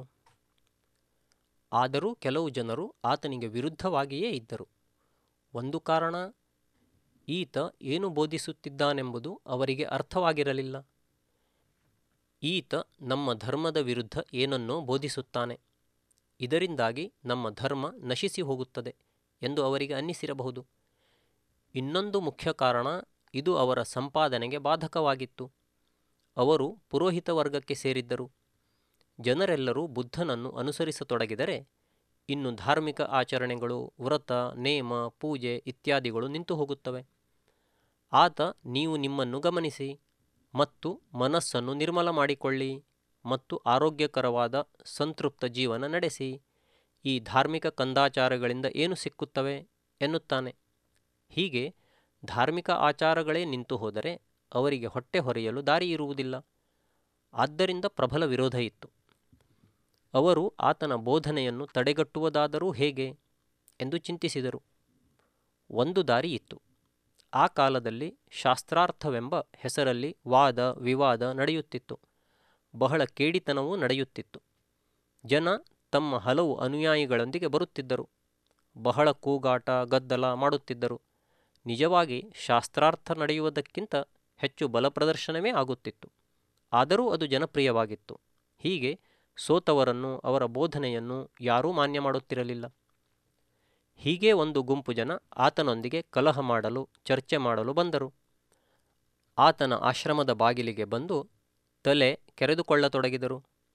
ಆದರೂ ಕೆಲವು ಜನರು ಆತನಿಗೆ ವಿರುದ್ಧವಾಗಿಯೇ ಇದ್ದರು ಒಂದು ಕಾರಣ ಈತ ಏನು ಬೋಧಿಸುತ್ತಿದ್ದಾನೆಂಬುದು ಅವರಿಗೆ ಅರ್ಥವಾಗಿರಲಿಲ್ಲ ಈತ ನಮ್ಮ ಧರ್ಮದ ವಿರುದ್ಧ ಏನನ್ನೋ ಬೋಧಿಸುತ್ತಾನೆ ಇದರಿಂದಾಗಿ ನಮ್ಮ ಧರ್ಮ ನಶಿಸಿ ಹೋಗುತ್ತದೆ ಎಂದು ಅವರಿಗೆ ಅನ್ನಿಸಿರಬಹುದು ಇನ್ನೊಂದು ಮುಖ್ಯ ಕಾರಣ ಇದು ಅವರ ಸಂಪಾದನೆಗೆ ಬಾಧಕವಾಗಿತ್ತು ಅವರು ಪುರೋಹಿತ ವರ್ಗಕ್ಕೆ ಸೇರಿದ್ದರು ಜನರೆಲ್ಲರೂ ಬುದ್ಧನನ್ನು ಅನುಸರಿಸತೊಡಗಿದರೆ ಇನ್ನು ಧಾರ್ಮಿಕ ಆಚರಣೆಗಳು ವ್ರತ ನೇಮ ಪೂಜೆ ಇತ್ಯಾದಿಗಳು ನಿಂತು ಹೋಗುತ್ತವೆ ಆತ ನೀವು ನಿಮ್ಮನ್ನು ಗಮನಿಸಿ ಮತ್ತು ಮನಸ್ಸನ್ನು ನಿರ್ಮಲ ಮಾಡಿಕೊಳ್ಳಿ ಮತ್ತು ಆರೋಗ್ಯಕರವಾದ ಸಂತೃಪ್ತ ಜೀವನ ನಡೆಸಿ ಈ ಧಾರ್ಮಿಕ ಕಂದಾಚಾರಗಳಿಂದ ಏನು ಸಿಕ್ಕುತ್ತವೆ ಎನ್ನುತ್ತಾನೆ ಹೀಗೆ ಧಾರ್ಮಿಕ ಆಚಾರಗಳೇ ನಿಂತು ಹೋದರೆ ಅವರಿಗೆ ಹೊಟ್ಟೆ ಹೊರೆಯಲು ದಾರಿ ಇರುವುದಿಲ್ಲ ಆದ್ದರಿಂದ ಪ್ರಬಲ ವಿರೋಧ ಇತ್ತು ಅವರು ಆತನ ಬೋಧನೆಯನ್ನು ತಡೆಗಟ್ಟುವುದಾದರೂ ಹೇಗೆ ಎಂದು ಚಿಂತಿಸಿದರು ಒಂದು ದಾರಿ ಇತ್ತು ಆ ಕಾಲದಲ್ಲಿ ಶಾಸ್ತ್ರಾರ್ಥವೆಂಬ ಹೆಸರಲ್ಲಿ ವಾದ ವಿವಾದ ನಡೆಯುತ್ತಿತ್ತು ಬಹಳ ಕೇಡಿತನವೂ ನಡೆಯುತ್ತಿತ್ತು ಜನ ತಮ್ಮ ಹಲವು ಅನುಯಾಯಿಗಳೊಂದಿಗೆ ಬರುತ್ತಿದ್ದರು ಬಹಳ ಕೂಗಾಟ ಗದ್ದಲ ಮಾಡುತ್ತಿದ್ದರು ನಿಜವಾಗಿ ಶಾಸ್ತ್ರಾರ್ಥ ನಡೆಯುವುದಕ್ಕಿಂತ ಹೆಚ್ಚು ಬಲಪ್ರದರ್ಶನವೇ ಆಗುತ್ತಿತ್ತು ಆದರೂ ಅದು ಜನಪ್ರಿಯವಾಗಿತ್ತು ಹೀಗೆ ಸೋತವರನ್ನು ಅವರ ಬೋಧನೆಯನ್ನು ಯಾರೂ ಮಾನ್ಯ ಮಾಡುತ್ತಿರಲಿಲ್ಲ ಹೀಗೆ ಒಂದು ಗುಂಪು ಜನ ಆತನೊಂದಿಗೆ ಕಲಹ ಮಾಡಲು ಚರ್ಚೆ ಮಾಡಲು ಬಂದರು ಆತನ ಆಶ್ರಮದ ಬಾಗಿಲಿಗೆ ಬಂದು ತಲೆ ಕೆರೆದುಕೊಳ್ಳತೊಡಗಿದರು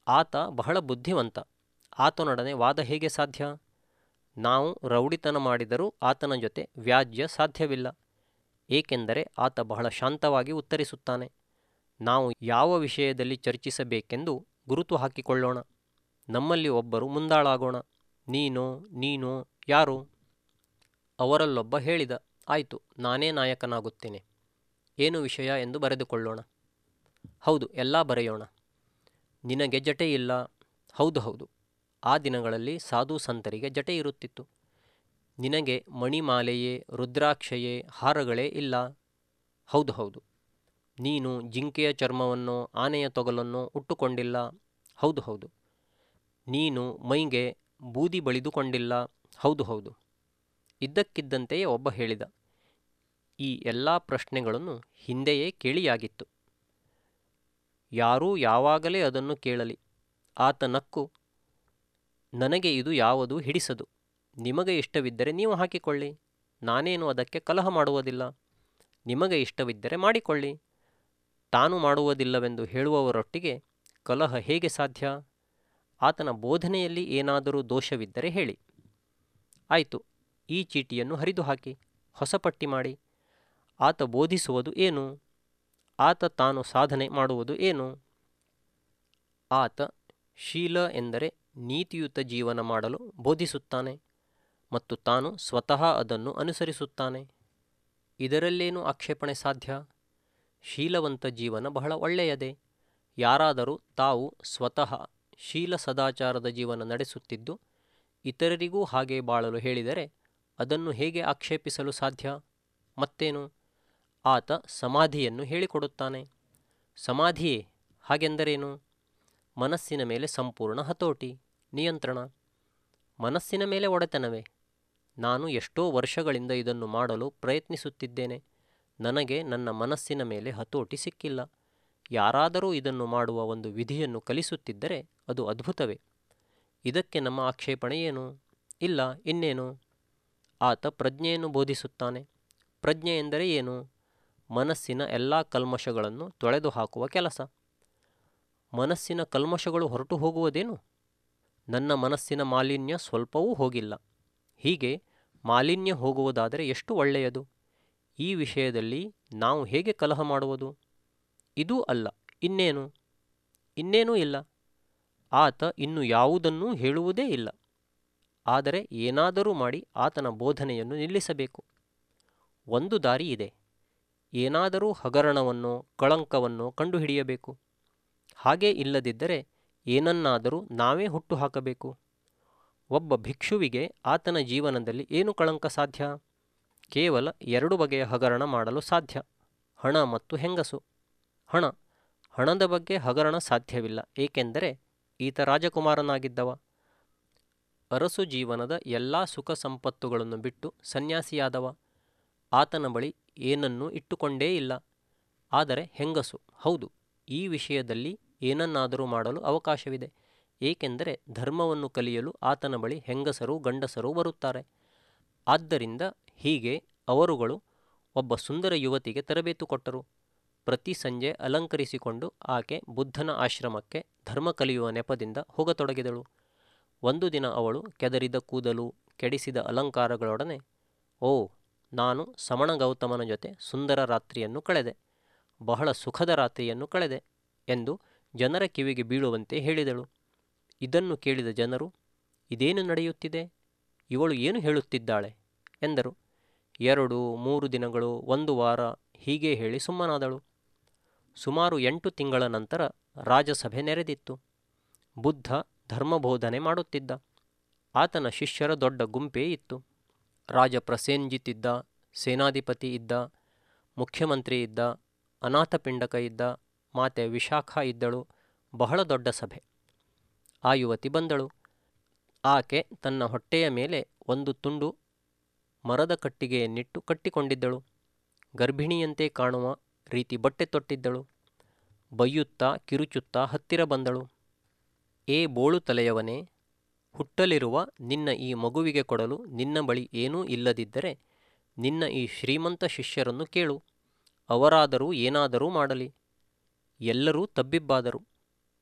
ಆತ ಬಹಳ ಬುದ್ಧಿವಂತ ಆತನೊಡನೆ ವಾದ ಹೇಗೆ ಸಾಧ್ಯ ನಾವು ರೌಡಿತನ ಮಾಡಿದರೂ ಆತನ ಜೊತೆ ವ್ಯಾಜ್ಯ ಸಾಧ್ಯವಿಲ್ಲ ಏಕೆಂದರೆ ಆತ ಬಹಳ ಶಾಂತವಾಗಿ ಉತ್ತರಿಸುತ್ತಾನೆ ನಾವು ಯಾವ ವಿಷಯದಲ್ಲಿ ಚರ್ಚಿಸಬೇಕೆಂದು ಗುರುತು ಹಾಕಿಕೊಳ್ಳೋಣ ನಮ್ಮಲ್ಲಿ ಒಬ್ಬರು ಮುಂದಾಳಾಗೋಣ ನೀನೋ ನೀನೋ ಯಾರು ಅವರಲ್ಲೊಬ್ಬ ಹೇಳಿದ ಆಯಿತು ನಾನೇ ನಾಯಕನಾಗುತ್ತೇನೆ ಏನು ವಿಷಯ ಎಂದು ಬರೆದುಕೊಳ್ಳೋಣ ಹೌದು ಎಲ್ಲ ಬರೆಯೋಣ ನಿನಗೆ ಜಟೆ ಇಲ್ಲ ಹೌದು ಹೌದು ಆ ದಿನಗಳಲ್ಲಿ ಸಾಧು ಸಂತರಿಗೆ ಜಟೆ ಇರುತ್ತಿತ್ತು ನಿನಗೆ ಮಣಿಮಾಲೆಯೇ ರುದ್ರಾಕ್ಷಯೇ ಹಾರಗಳೇ ಇಲ್ಲ ಹೌದು ಹೌದು ನೀನು ಜಿಂಕೆಯ ಚರ್ಮವನ್ನು ಆನೆಯ ತೊಗಲನ್ನು ಉಟ್ಟುಕೊಂಡಿಲ್ಲ ಹೌದು ಹೌದು ನೀನು ಮೈಗೆ ಬೂದಿ ಬಳಿದುಕೊಂಡಿಲ್ಲ ಹೌದು ಹೌದು ಇದ್ದಕ್ಕಿದ್ದಂತೆಯೇ ಒಬ್ಬ ಹೇಳಿದ ಈ ಎಲ್ಲ ಪ್ರಶ್ನೆಗಳನ್ನು ಹಿಂದೆಯೇ ಕೇಳಿಯಾಗಿತ್ತು ಯಾರೂ ಯಾವಾಗಲೇ ಅದನ್ನು ಕೇಳಲಿ ಆತ ನಕ್ಕು ನನಗೆ ಇದು ಯಾವುದೂ ಹಿಡಿಸದು ನಿಮಗೆ ಇಷ್ಟವಿದ್ದರೆ ನೀವು ಹಾಕಿಕೊಳ್ಳಿ ನಾನೇನು ಅದಕ್ಕೆ ಕಲಹ ಮಾಡುವುದಿಲ್ಲ ನಿಮಗೆ ಇಷ್ಟವಿದ್ದರೆ ಮಾಡಿಕೊಳ್ಳಿ ತಾನು ಮಾಡುವುದಿಲ್ಲವೆಂದು ಹೇಳುವವರೊಟ್ಟಿಗೆ ಕಲಹ ಹೇಗೆ ಸಾಧ್ಯ ಆತನ ಬೋಧನೆಯಲ್ಲಿ ಏನಾದರೂ ದೋಷವಿದ್ದರೆ ಹೇಳಿ ಆಯಿತು ಈ ಚೀಟಿಯನ್ನು ಹರಿದು ಹಾಕಿ ಹೊಸ ಪಟ್ಟಿ ಮಾಡಿ ಆತ ಬೋಧಿಸುವುದು ಏನು ಆತ ತಾನು ಸಾಧನೆ ಮಾಡುವುದು ಏನು ಆತ ಶೀಲ ಎಂದರೆ ನೀತಿಯುತ ಜೀವನ ಮಾಡಲು ಬೋಧಿಸುತ್ತಾನೆ ಮತ್ತು ತಾನು ಸ್ವತಃ ಅದನ್ನು ಅನುಸರಿಸುತ್ತಾನೆ ಇದರಲ್ಲೇನು ಆಕ್ಷೇಪಣೆ ಸಾಧ್ಯ ಶೀಲವಂತ ಜೀವನ ಬಹಳ ಒಳ್ಳೆಯದೇ ಯಾರಾದರೂ ತಾವು ಸ್ವತಃ ಶೀಲ ಸದಾಚಾರದ ಜೀವನ ನಡೆಸುತ್ತಿದ್ದು ಇತರರಿಗೂ ಹಾಗೆ ಬಾಳಲು ಹೇಳಿದರೆ ಅದನ್ನು ಹೇಗೆ ಆಕ್ಷೇಪಿಸಲು ಸಾಧ್ಯ ಮತ್ತೇನು ಆತ ಸಮಾಧಿಯನ್ನು ಹೇಳಿಕೊಡುತ್ತಾನೆ ಸಮಾಧಿಯೇ ಹಾಗೆಂದರೇನು ಮನಸ್ಸಿನ ಮೇಲೆ ಸಂಪೂರ್ಣ ಹತೋಟಿ ನಿಯಂತ್ರಣ ಮನಸ್ಸಿನ ಮೇಲೆ ಒಡೆತನವೇ ನಾನು ಎಷ್ಟೋ ವರ್ಷಗಳಿಂದ ಇದನ್ನು ಮಾಡಲು ಪ್ರಯತ್ನಿಸುತ್ತಿದ್ದೇನೆ ನನಗೆ ನನ್ನ ಮನಸ್ಸಿನ ಮೇಲೆ ಹತೋಟಿ ಸಿಕ್ಕಿಲ್ಲ ಯಾರಾದರೂ ಇದನ್ನು ಮಾಡುವ ಒಂದು ವಿಧಿಯನ್ನು ಕಲಿಸುತ್ತಿದ್ದರೆ ಅದು ಅದ್ಭುತವೇ ಇದಕ್ಕೆ ನಮ್ಮ ಆಕ್ಷೇಪಣೆ ಏನು ಇಲ್ಲ ಇನ್ನೇನು ಆತ ಪ್ರಜ್ಞೆಯನ್ನು ಬೋಧಿಸುತ್ತಾನೆ ಪ್ರಜ್ಞೆ ಎಂದರೆ ಏನು ಮನಸ್ಸಿನ ಎಲ್ಲ ಕಲ್ಮಶಗಳನ್ನು ತೊಳೆದು ಹಾಕುವ ಕೆಲಸ ಮನಸ್ಸಿನ ಕಲ್ಮಶಗಳು ಹೊರಟು ಹೋಗುವುದೇನು ನನ್ನ ಮನಸ್ಸಿನ ಮಾಲಿನ್ಯ ಸ್ವಲ್ಪವೂ ಹೋಗಿಲ್ಲ ಹೀಗೆ ಮಾಲಿನ್ಯ ಹೋಗುವುದಾದರೆ ಎಷ್ಟು ಒಳ್ಳೆಯದು ಈ ವಿಷಯದಲ್ಲಿ ನಾವು ಹೇಗೆ ಕಲಹ ಮಾಡುವುದು ಇದೂ ಅಲ್ಲ ಇನ್ನೇನು ಇನ್ನೇನೂ ಇಲ್ಲ ಆತ ಇನ್ನು ಯಾವುದನ್ನೂ ಹೇಳುವುದೇ ಇಲ್ಲ ಆದರೆ ಏನಾದರೂ ಮಾಡಿ ಆತನ ಬೋಧನೆಯನ್ನು ನಿಲ್ಲಿಸಬೇಕು ಒಂದು ದಾರಿ ಇದೆ ಏನಾದರೂ ಹಗರಣವನ್ನು ಕಳಂಕವನ್ನು ಕಂಡುಹಿಡಿಯಬೇಕು ಹಾಗೇ ಇಲ್ಲದಿದ್ದರೆ ಏನನ್ನಾದರೂ ನಾವೇ ಹುಟ್ಟು ಹಾಕಬೇಕು ಒಬ್ಬ ಭಿಕ್ಷುವಿಗೆ ಆತನ ಜೀವನದಲ್ಲಿ ಏನು ಕಳಂಕ ಸಾಧ್ಯ ಕೇವಲ ಎರಡು ಬಗೆಯ ಹಗರಣ ಮಾಡಲು ಸಾಧ್ಯ ಹಣ ಮತ್ತು ಹೆಂಗಸು ಹಣ ಹಣದ ಬಗ್ಗೆ ಹಗರಣ ಸಾಧ್ಯವಿಲ್ಲ ಏಕೆಂದರೆ ಈತ ರಾಜಕುಮಾರನಾಗಿದ್ದವ ಅರಸು ಜೀವನದ ಎಲ್ಲ ಸುಖ ಸಂಪತ್ತುಗಳನ್ನು ಬಿಟ್ಟು ಸನ್ಯಾಸಿಯಾದವ ಆತನ ಬಳಿ ಏನನ್ನೂ ಇಟ್ಟುಕೊಂಡೇ ಇಲ್ಲ ಆದರೆ ಹೆಂಗಸು ಹೌದು ಈ ವಿಷಯದಲ್ಲಿ ಏನನ್ನಾದರೂ ಮಾಡಲು ಅವಕಾಶವಿದೆ ಏಕೆಂದರೆ ಧರ್ಮವನ್ನು ಕಲಿಯಲು ಆತನ ಬಳಿ ಹೆಂಗಸರು ಗಂಡಸರು ಬರುತ್ತಾರೆ ಆದ್ದರಿಂದ ಹೀಗೆ ಅವರುಗಳು ಒಬ್ಬ ಸುಂದರ ಯುವತಿಗೆ ತರಬೇತು ಕೊಟ್ಟರು ಪ್ರತಿ ಸಂಜೆ ಅಲಂಕರಿಸಿಕೊಂಡು ಆಕೆ ಬುದ್ಧನ ಆಶ್ರಮಕ್ಕೆ ಧರ್ಮ ಕಲಿಯುವ ನೆಪದಿಂದ ಹೋಗತೊಡಗಿದಳು ಒಂದು ದಿನ ಅವಳು ಕೆದರಿದ ಕೂದಲು ಕೆಡಿಸಿದ ಅಲಂಕಾರಗಳೊಡನೆ ಓ ನಾನು ಸಮಣ ಗೌತಮನ ಜೊತೆ ಸುಂದರ ರಾತ್ರಿಯನ್ನು ಕಳೆದೆ ಬಹಳ ಸುಖದ ರಾತ್ರಿಯನ್ನು ಕಳೆದೆ ಎಂದು ಜನರ ಕಿವಿಗೆ ಬೀಳುವಂತೆ ಹೇಳಿದಳು ಇದನ್ನು ಕೇಳಿದ ಜನರು ಇದೇನು ನಡೆಯುತ್ತಿದೆ ಇವಳು ಏನು ಹೇಳುತ್ತಿದ್ದಾಳೆ ಎಂದರು ಎರಡು ಮೂರು ದಿನಗಳು ಒಂದು ವಾರ ಹೀಗೆ ಹೇಳಿ ಸುಮ್ಮನಾದಳು ಸುಮಾರು ಎಂಟು ತಿಂಗಳ ನಂತರ ರಾಜಸಭೆ ನೆರೆದಿತ್ತು ಬುದ್ಧ ಧರ್ಮಬೋಧನೆ ಮಾಡುತ್ತಿದ್ದ ಆತನ ಶಿಷ್ಯರ ದೊಡ್ಡ ಗುಂಪೇ ಇತ್ತು ರಾಜ ಪ್ರಸೇನ್ಜಿತ್ ಇದ್ದ ಸೇನಾಧಿಪತಿ ಇದ್ದ ಮುಖ್ಯಮಂತ್ರಿ ಇದ್ದ ಅನಾಥಪಿಂಡಕ ಇದ್ದ ಮಾತೆ ವಿಶಾಖ ಇದ್ದಳು ಬಹಳ ದೊಡ್ಡ ಸಭೆ ಆ ಯುವತಿ ಬಂದಳು ಆಕೆ ತನ್ನ ಹೊಟ್ಟೆಯ ಮೇಲೆ ಒಂದು ತುಂಡು ಮರದ ಕಟ್ಟಿಗೆಯನ್ನಿಟ್ಟು ಕಟ್ಟಿಕೊಂಡಿದ್ದಳು ಗರ್ಭಿಣಿಯಂತೆ ಕಾಣುವ ರೀತಿ ಬಟ್ಟೆ ತೊಟ್ಟಿದ್ದಳು ಬೈಯುತ್ತಾ ಕಿರುಚುತ್ತಾ ಹತ್ತಿರ ಬಂದಳು ಏ ಬೋಳು ತಲೆಯವನೇ ಹುಟ್ಟಲಿರುವ ನಿನ್ನ ಈ ಮಗುವಿಗೆ ಕೊಡಲು ನಿನ್ನ ಬಳಿ ಏನೂ ಇಲ್ಲದಿದ್ದರೆ ನಿನ್ನ ಈ ಶ್ರೀಮಂತ ಶಿಷ್ಯರನ್ನು ಕೇಳು ಅವರಾದರೂ ಏನಾದರೂ ಮಾಡಲಿ ಎಲ್ಲರೂ ತಬ್ಬಿಬ್ಬಾದರು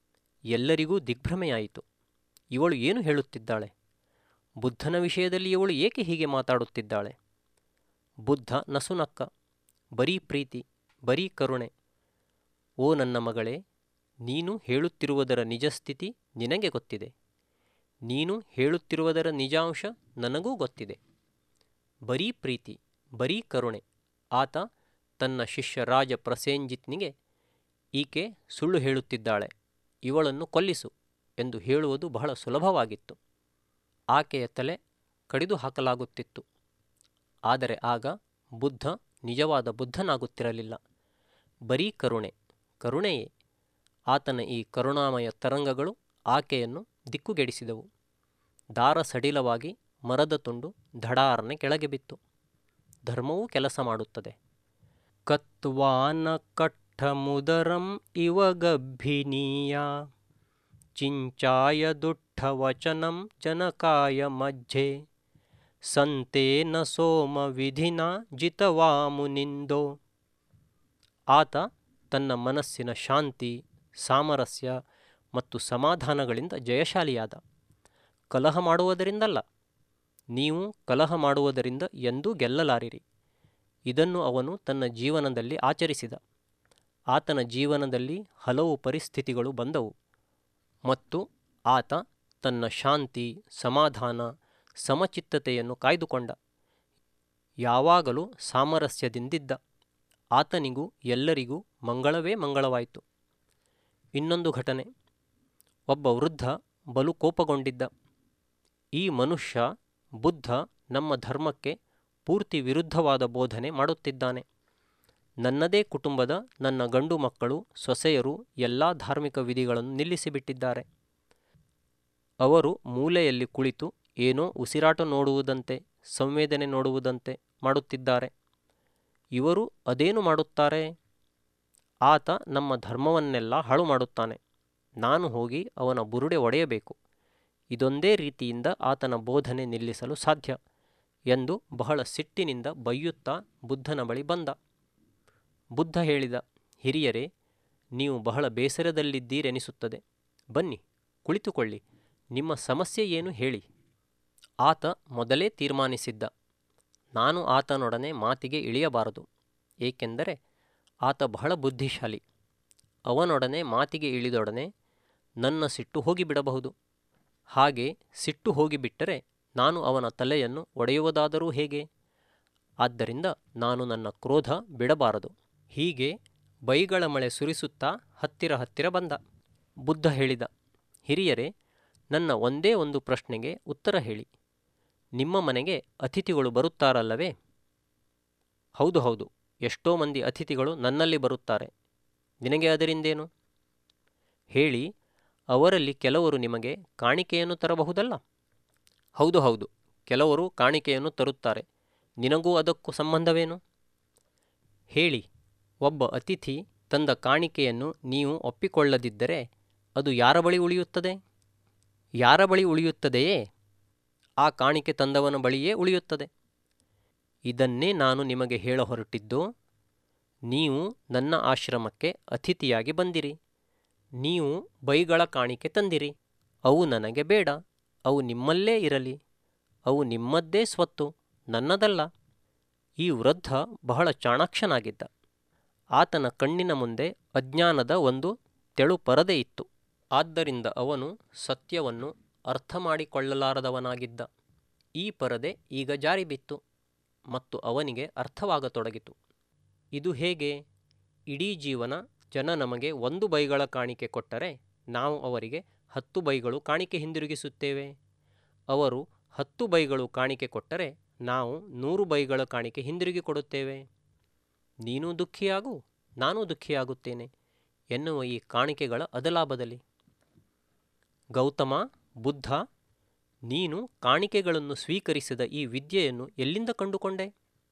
ಎಲ್ಲರಿಗೂ ದಿಗ್ಭ್ರಮೆಯಾಯಿತು ಇವಳು ಏನು ಹೇಳುತ್ತಿದ್ದಾಳೆ ಬುದ್ಧನ ವಿಷಯದಲ್ಲಿ ಇವಳು ಏಕೆ ಹೀಗೆ ಮಾತಾಡುತ್ತಿದ್ದಾಳೆ ಬುದ್ಧ ನಸುನಕ್ಕ ಬರೀ ಪ್ರೀತಿ ಬರೀ ಕರುಣೆ ಓ ನನ್ನ ಮಗಳೇ ನೀನು ಹೇಳುತ್ತಿರುವುದರ ನಿಜಸ್ಥಿತಿ ನಿನಗೆ ಗೊತ್ತಿದೆ ನೀನು ಹೇಳುತ್ತಿರುವುದರ ನಿಜಾಂಶ ನನಗೂ ಗೊತ್ತಿದೆ ಬರೀ ಪ್ರೀತಿ ಬರೀ ಕರುಣೆ ಆತ ತನ್ನ ಶಿಷ್ಯ ರಾಜ ಪ್ರಸೇಂಜಿತ್ನಿಗೆ ಈಕೆ ಸುಳ್ಳು ಹೇಳುತ್ತಿದ್ದಾಳೆ ಇವಳನ್ನು ಕೊಲ್ಲಿಸು ಎಂದು ಹೇಳುವುದು ಬಹಳ ಸುಲಭವಾಗಿತ್ತು ಆಕೆಯ ತಲೆ ಕಡಿದು ಹಾಕಲಾಗುತ್ತಿತ್ತು ಆದರೆ ಆಗ ಬುದ್ಧ ನಿಜವಾದ ಬುದ್ಧನಾಗುತ್ತಿರಲಿಲ್ಲ ಬರೀ ಕರುಣೆ ಕರುಣೆಯೇ ಆತನ ಈ ಕರುಣಾಮಯ ತರಂಗಗಳು ಆಕೆಯನ್ನು ದಿಕ್ಕುಗೆಡಿಸಿದವು ದಾರ ಸಡಿಲವಾಗಿ ಮರದ ತುಂಡು ಧಡಾರನೆ ಕೆಳಗೆ ಬಿತ್ತು ಧರ್ಮವೂ ಕೆಲಸ ಮಾಡುತ್ತದೆ ಕತ್ವಾನ ಕಟ್ಟಮುದರಂ ಇವ ಗರ್ಭಿಣೀಯ ಚಿಂಚಾಯ ದುಃಖವಚನಂ ಜನಕಾಯ ಮಧ್ಯೆ ಸಂತೇನ ಸೋಮ ವಿಧಿನ ಜಿತವಾಮುನಿಂದೋ ಆತ ತನ್ನ ಮನಸ್ಸಿನ ಶಾಂತಿ ಸಾಮರಸ್ಯ ಮತ್ತು ಸಮಾಧಾನಗಳಿಂದ ಜಯಶಾಲಿಯಾದ ಕಲಹ ಮಾಡುವುದರಿಂದಲ್ಲ ನೀವು ಕಲಹ ಮಾಡುವುದರಿಂದ ಎಂದೂ ಗೆಲ್ಲಲಾರಿರಿ ಇದನ್ನು ಅವನು ತನ್ನ ಜೀವನದಲ್ಲಿ ಆಚರಿಸಿದ ಆತನ ಜೀವನದಲ್ಲಿ ಹಲವು ಪರಿಸ್ಥಿತಿಗಳು ಬಂದವು ಮತ್ತು ಆತ ತನ್ನ ಶಾಂತಿ ಸಮಾಧಾನ ಸಮಚಿತ್ತತೆಯನ್ನು ಕಾಯ್ದುಕೊಂಡ ಯಾವಾಗಲೂ ಸಾಮರಸ್ಯದಿಂದಿದ್ದ ಆತನಿಗೂ ಎಲ್ಲರಿಗೂ ಮಂಗಳವೇ ಮಂಗಳವಾಯಿತು ಇನ್ನೊಂದು ಘಟನೆ ಒಬ್ಬ ವೃದ್ಧ ಬಲು ಕೋಪಗೊಂಡಿದ್ದ ಈ ಮನುಷ್ಯ ಬುದ್ಧ ನಮ್ಮ ಧರ್ಮಕ್ಕೆ ಪೂರ್ತಿ ವಿರುದ್ಧವಾದ ಬೋಧನೆ ಮಾಡುತ್ತಿದ್ದಾನೆ ನನ್ನದೇ ಕುಟುಂಬದ ನನ್ನ ಗಂಡು ಮಕ್ಕಳು ಸೊಸೆಯರು ಎಲ್ಲ ಧಾರ್ಮಿಕ ವಿಧಿಗಳನ್ನು ನಿಲ್ಲಿಸಿಬಿಟ್ಟಿದ್ದಾರೆ ಅವರು ಮೂಲೆಯಲ್ಲಿ ಕುಳಿತು ಏನೋ ಉಸಿರಾಟ ನೋಡುವುದಂತೆ ಸಂವೇದನೆ ನೋಡುವುದಂತೆ ಮಾಡುತ್ತಿದ್ದಾರೆ ಇವರು ಅದೇನು ಮಾಡುತ್ತಾರೆ ಆತ ನಮ್ಮ ಧರ್ಮವನ್ನೆಲ್ಲ ಹಾಳು ಮಾಡುತ್ತಾನೆ ನಾನು ಹೋಗಿ ಅವನ ಬುರುಡೆ ಒಡೆಯಬೇಕು ಇದೊಂದೇ ರೀತಿಯಿಂದ ಆತನ ಬೋಧನೆ ನಿಲ್ಲಿಸಲು ಸಾಧ್ಯ ಎಂದು ಬಹಳ ಸಿಟ್ಟಿನಿಂದ ಬೈಯುತ್ತಾ ಬುದ್ಧನ ಬಳಿ ಬಂದ ಬುದ್ಧ ಹೇಳಿದ ಹಿರಿಯರೇ ನೀವು ಬಹಳ ಬೇಸರದಲ್ಲಿದ್ದೀರೆನಿಸುತ್ತದೆ ಬನ್ನಿ ಕುಳಿತುಕೊಳ್ಳಿ ನಿಮ್ಮ ಸಮಸ್ಯೆ ಏನು ಹೇಳಿ ಆತ ಮೊದಲೇ ತೀರ್ಮಾನಿಸಿದ್ದ ನಾನು ಆತನೊಡನೆ ಮಾತಿಗೆ ಇಳಿಯಬಾರದು ಏಕೆಂದರೆ ಆತ ಬಹಳ ಬುದ್ಧಿಶಾಲಿ ಅವನೊಡನೆ ಮಾತಿಗೆ ಇಳಿದೊಡನೆ ನನ್ನ ಸಿಟ್ಟು ಹೋಗಿಬಿಡಬಹುದು ಹಾಗೆ ಸಿಟ್ಟು ಹೋಗಿಬಿಟ್ಟರೆ ನಾನು ಅವನ ತಲೆಯನ್ನು ಒಡೆಯುವುದಾದರೂ ಹೇಗೆ ಆದ್ದರಿಂದ ನಾನು ನನ್ನ ಕ್ರೋಧ ಬಿಡಬಾರದು ಹೀಗೆ ಬೈಗಳ ಮಳೆ ಸುರಿಸುತ್ತಾ ಹತ್ತಿರ ಹತ್ತಿರ ಬಂದ ಬುದ್ಧ ಹೇಳಿದ ಹಿರಿಯರೇ ನನ್ನ ಒಂದೇ ಒಂದು ಪ್ರಶ್ನೆಗೆ ಉತ್ತರ ಹೇಳಿ ನಿಮ್ಮ ಮನೆಗೆ ಅತಿಥಿಗಳು ಬರುತ್ತಾರಲ್ಲವೇ ಹೌದು ಹೌದು ಎಷ್ಟೋ ಮಂದಿ ಅತಿಥಿಗಳು ನನ್ನಲ್ಲಿ ಬರುತ್ತಾರೆ ನಿನಗೆ ಅದರಿಂದೇನು ಹೇಳಿ ಅವರಲ್ಲಿ ಕೆಲವರು ನಿಮಗೆ ಕಾಣಿಕೆಯನ್ನು ತರಬಹುದಲ್ಲ ಹೌದು ಹೌದು ಕೆಲವರು ಕಾಣಿಕೆಯನ್ನು ತರುತ್ತಾರೆ ನಿನಗೂ ಅದಕ್ಕೂ ಸಂಬಂಧವೇನು ಹೇಳಿ ಒಬ್ಬ ಅತಿಥಿ ತಂದ ಕಾಣಿಕೆಯನ್ನು ನೀವು ಒಪ್ಪಿಕೊಳ್ಳದಿದ್ದರೆ ಅದು ಯಾರ ಬಳಿ ಉಳಿಯುತ್ತದೆ ಯಾರ ಬಳಿ ಉಳಿಯುತ್ತದೆಯೇ ಆ ಕಾಣಿಕೆ ತಂದವನ ಬಳಿಯೇ ಉಳಿಯುತ್ತದೆ ಇದನ್ನೇ ನಾನು ನಿಮಗೆ ಹೇಳ ಹೊರಟಿದ್ದು ನೀವು ನನ್ನ ಆಶ್ರಮಕ್ಕೆ ಅತಿಥಿಯಾಗಿ ಬಂದಿರಿ ನೀವು ಬೈಗಳ ಕಾಣಿಕೆ ತಂದಿರಿ ಅವು ನನಗೆ ಬೇಡ ಅವು ನಿಮ್ಮಲ್ಲೇ ಇರಲಿ ಅವು ನಿಮ್ಮದ್ದೇ ಸ್ವತ್ತು ನನ್ನದಲ್ಲ ಈ ವೃದ್ಧ ಬಹಳ ಚಾಣಾಕ್ಷನಾಗಿದ್ದ ಆತನ ಕಣ್ಣಿನ ಮುಂದೆ ಅಜ್ಞಾನದ ಒಂದು ತೆಳು ಪರದೆ ಇತ್ತು ಆದ್ದರಿಂದ ಅವನು ಸತ್ಯವನ್ನು ಅರ್ಥ ಮಾಡಿಕೊಳ್ಳಲಾರದವನಾಗಿದ್ದ ಈ ಪರದೆ ಈಗ ಜಾರಿಬಿತ್ತು ಮತ್ತು ಅವನಿಗೆ ಅರ್ಥವಾಗತೊಡಗಿತು ಇದು ಹೇಗೆ ಇಡೀ ಜೀವನ ಜನ ನಮಗೆ ಒಂದು ಬೈಗಳ ಕಾಣಿಕೆ ಕೊಟ್ಟರೆ ನಾವು ಅವರಿಗೆ ಹತ್ತು ಬೈಗಳು ಕಾಣಿಕೆ ಹಿಂದಿರುಗಿಸುತ್ತೇವೆ ಅವರು ಹತ್ತು ಬೈಗಳು ಕಾಣಿಕೆ ಕೊಟ್ಟರೆ ನಾವು ನೂರು ಬೈಗಳ ಕಾಣಿಕೆ ಹಿಂದಿರುಗಿ ಕೊಡುತ್ತೇವೆ ನೀನು ದುಃಖಿಯಾಗು ನಾನು ದುಃಖಿಯಾಗುತ್ತೇನೆ ಎನ್ನುವ ಈ ಕಾಣಿಕೆಗಳ ಅದಲಾಬದಲಿ ಗೌತಮ ಬುದ್ಧ ನೀನು ಕಾಣಿಕೆಗಳನ್ನು ಸ್ವೀಕರಿಸಿದ ಈ ವಿದ್ಯೆಯನ್ನು ಎಲ್ಲಿಂದ ಕಂಡುಕೊಂಡೆ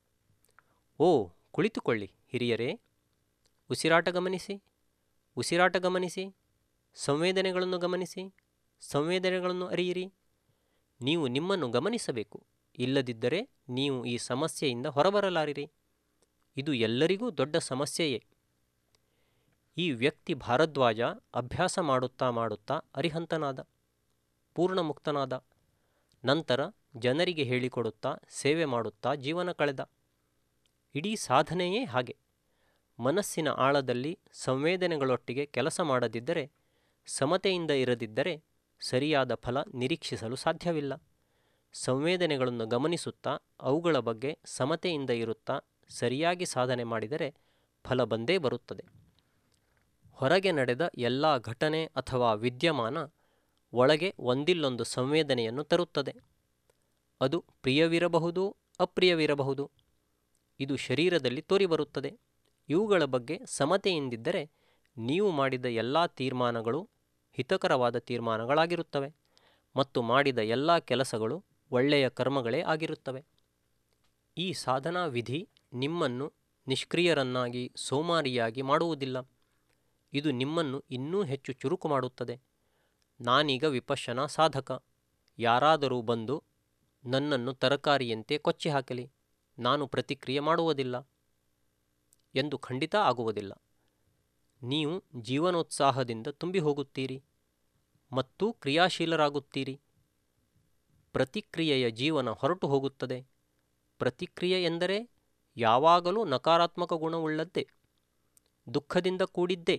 ಓ ಕುಳಿತುಕೊಳ್ಳಿ ಹಿರಿಯರೇ ಉಸಿರಾಟ ಗಮನಿಸಿ ಉಸಿರಾಟ ಗಮನಿಸಿ ಸಂವೇದನೆಗಳನ್ನು ಗಮನಿಸಿ ಸಂವೇದನೆಗಳನ್ನು ಅರಿಯಿರಿ ನೀವು ನಿಮ್ಮನ್ನು ಗಮನಿಸಬೇಕು ಇಲ್ಲದಿದ್ದರೆ ನೀವು ಈ ಸಮಸ್ಯೆಯಿಂದ ಹೊರಬರಲಾರಿರಿ ಇದು ಎಲ್ಲರಿಗೂ ದೊಡ್ಡ ಸಮಸ್ಯೆಯೇ ಈ ವ್ಯಕ್ತಿ ಭಾರದ್ವಾಜ ಅಭ್ಯಾಸ ಮಾಡುತ್ತಾ ಮಾಡುತ್ತಾ ಅರಿಹಂತನಾದ ಪೂರ್ಣ ಮುಕ್ತನಾದ ನಂತರ ಜನರಿಗೆ ಹೇಳಿಕೊಡುತ್ತಾ ಸೇವೆ ಮಾಡುತ್ತಾ ಜೀವನ ಕಳೆದ ಇಡೀ ಸಾಧನೆಯೇ ಹಾಗೆ ಮನಸ್ಸಿನ ಆಳದಲ್ಲಿ ಸಂವೇದನೆಗಳೊಟ್ಟಿಗೆ ಕೆಲಸ ಮಾಡದಿದ್ದರೆ ಸಮತೆಯಿಂದ ಇರದಿದ್ದರೆ ಸರಿಯಾದ ಫಲ ನಿರೀಕ್ಷಿಸಲು ಸಾಧ್ಯವಿಲ್ಲ ಸಂವೇದನೆಗಳನ್ನು ಗಮನಿಸುತ್ತಾ ಅವುಗಳ ಬಗ್ಗೆ ಸಮತೆಯಿಂದ ಇರುತ್ತಾ ಸರಿಯಾಗಿ ಸಾಧನೆ ಮಾಡಿದರೆ ಫಲ ಬಂದೇ ಬರುತ್ತದೆ ಹೊರಗೆ ನಡೆದ ಎಲ್ಲ ಘಟನೆ ಅಥವಾ ವಿದ್ಯಮಾನ ಒಳಗೆ ಒಂದಿಲ್ಲೊಂದು ಸಂವೇದನೆಯನ್ನು ತರುತ್ತದೆ ಅದು ಪ್ರಿಯವಿರಬಹುದು ಅಪ್ರಿಯವಿರಬಹುದು ಇದು ಶರೀರದಲ್ಲಿ ತೋರಿಬರುತ್ತದೆ ಇವುಗಳ ಬಗ್ಗೆ ಸಮತೆಯಿಂದಿದ್ದರೆ ನೀವು ಮಾಡಿದ ಎಲ್ಲ ತೀರ್ಮಾನಗಳು ಹಿತಕರವಾದ ತೀರ್ಮಾನಗಳಾಗಿರುತ್ತವೆ ಮತ್ತು ಮಾಡಿದ ಎಲ್ಲ ಕೆಲಸಗಳು ಒಳ್ಳೆಯ ಕರ್ಮಗಳೇ ಆಗಿರುತ್ತವೆ ಈ ಸಾಧನಾ ವಿಧಿ ನಿಮ್ಮನ್ನು ನಿಷ್ಕ್ರಿಯರನ್ನಾಗಿ ಸೋಮಾರಿಯಾಗಿ ಮಾಡುವುದಿಲ್ಲ ಇದು ನಿಮ್ಮನ್ನು ಇನ್ನೂ ಹೆಚ್ಚು ಚುರುಕು ಮಾಡುತ್ತದೆ ನಾನೀಗ ವಿಪಶ್ಯನ ಸಾಧಕ ಯಾರಾದರೂ ಬಂದು ನನ್ನನ್ನು ತರಕಾರಿಯಂತೆ ಕೊಚ್ಚಿ ಹಾಕಲಿ ನಾನು ಪ್ರತಿಕ್ರಿಯೆ ಮಾಡುವುದಿಲ್ಲ ಎಂದು ಖಂಡಿತ ಆಗುವುದಿಲ್ಲ ನೀವು ಜೀವನೋತ್ಸಾಹದಿಂದ ತುಂಬಿ ಹೋಗುತ್ತೀರಿ ಮತ್ತು ಕ್ರಿಯಾಶೀಲರಾಗುತ್ತೀರಿ ಪ್ರತಿಕ್ರಿಯೆಯ ಜೀವನ ಹೊರಟು ಹೋಗುತ್ತದೆ ಪ್ರತಿಕ್ರಿಯೆ ಎಂದರೆ ಯಾವಾಗಲೂ ನಕಾರಾತ್ಮಕ ಗುಣವುಳ್ಳದ್ದೇ ದುಃಖದಿಂದ ಕೂಡಿದ್ದೇ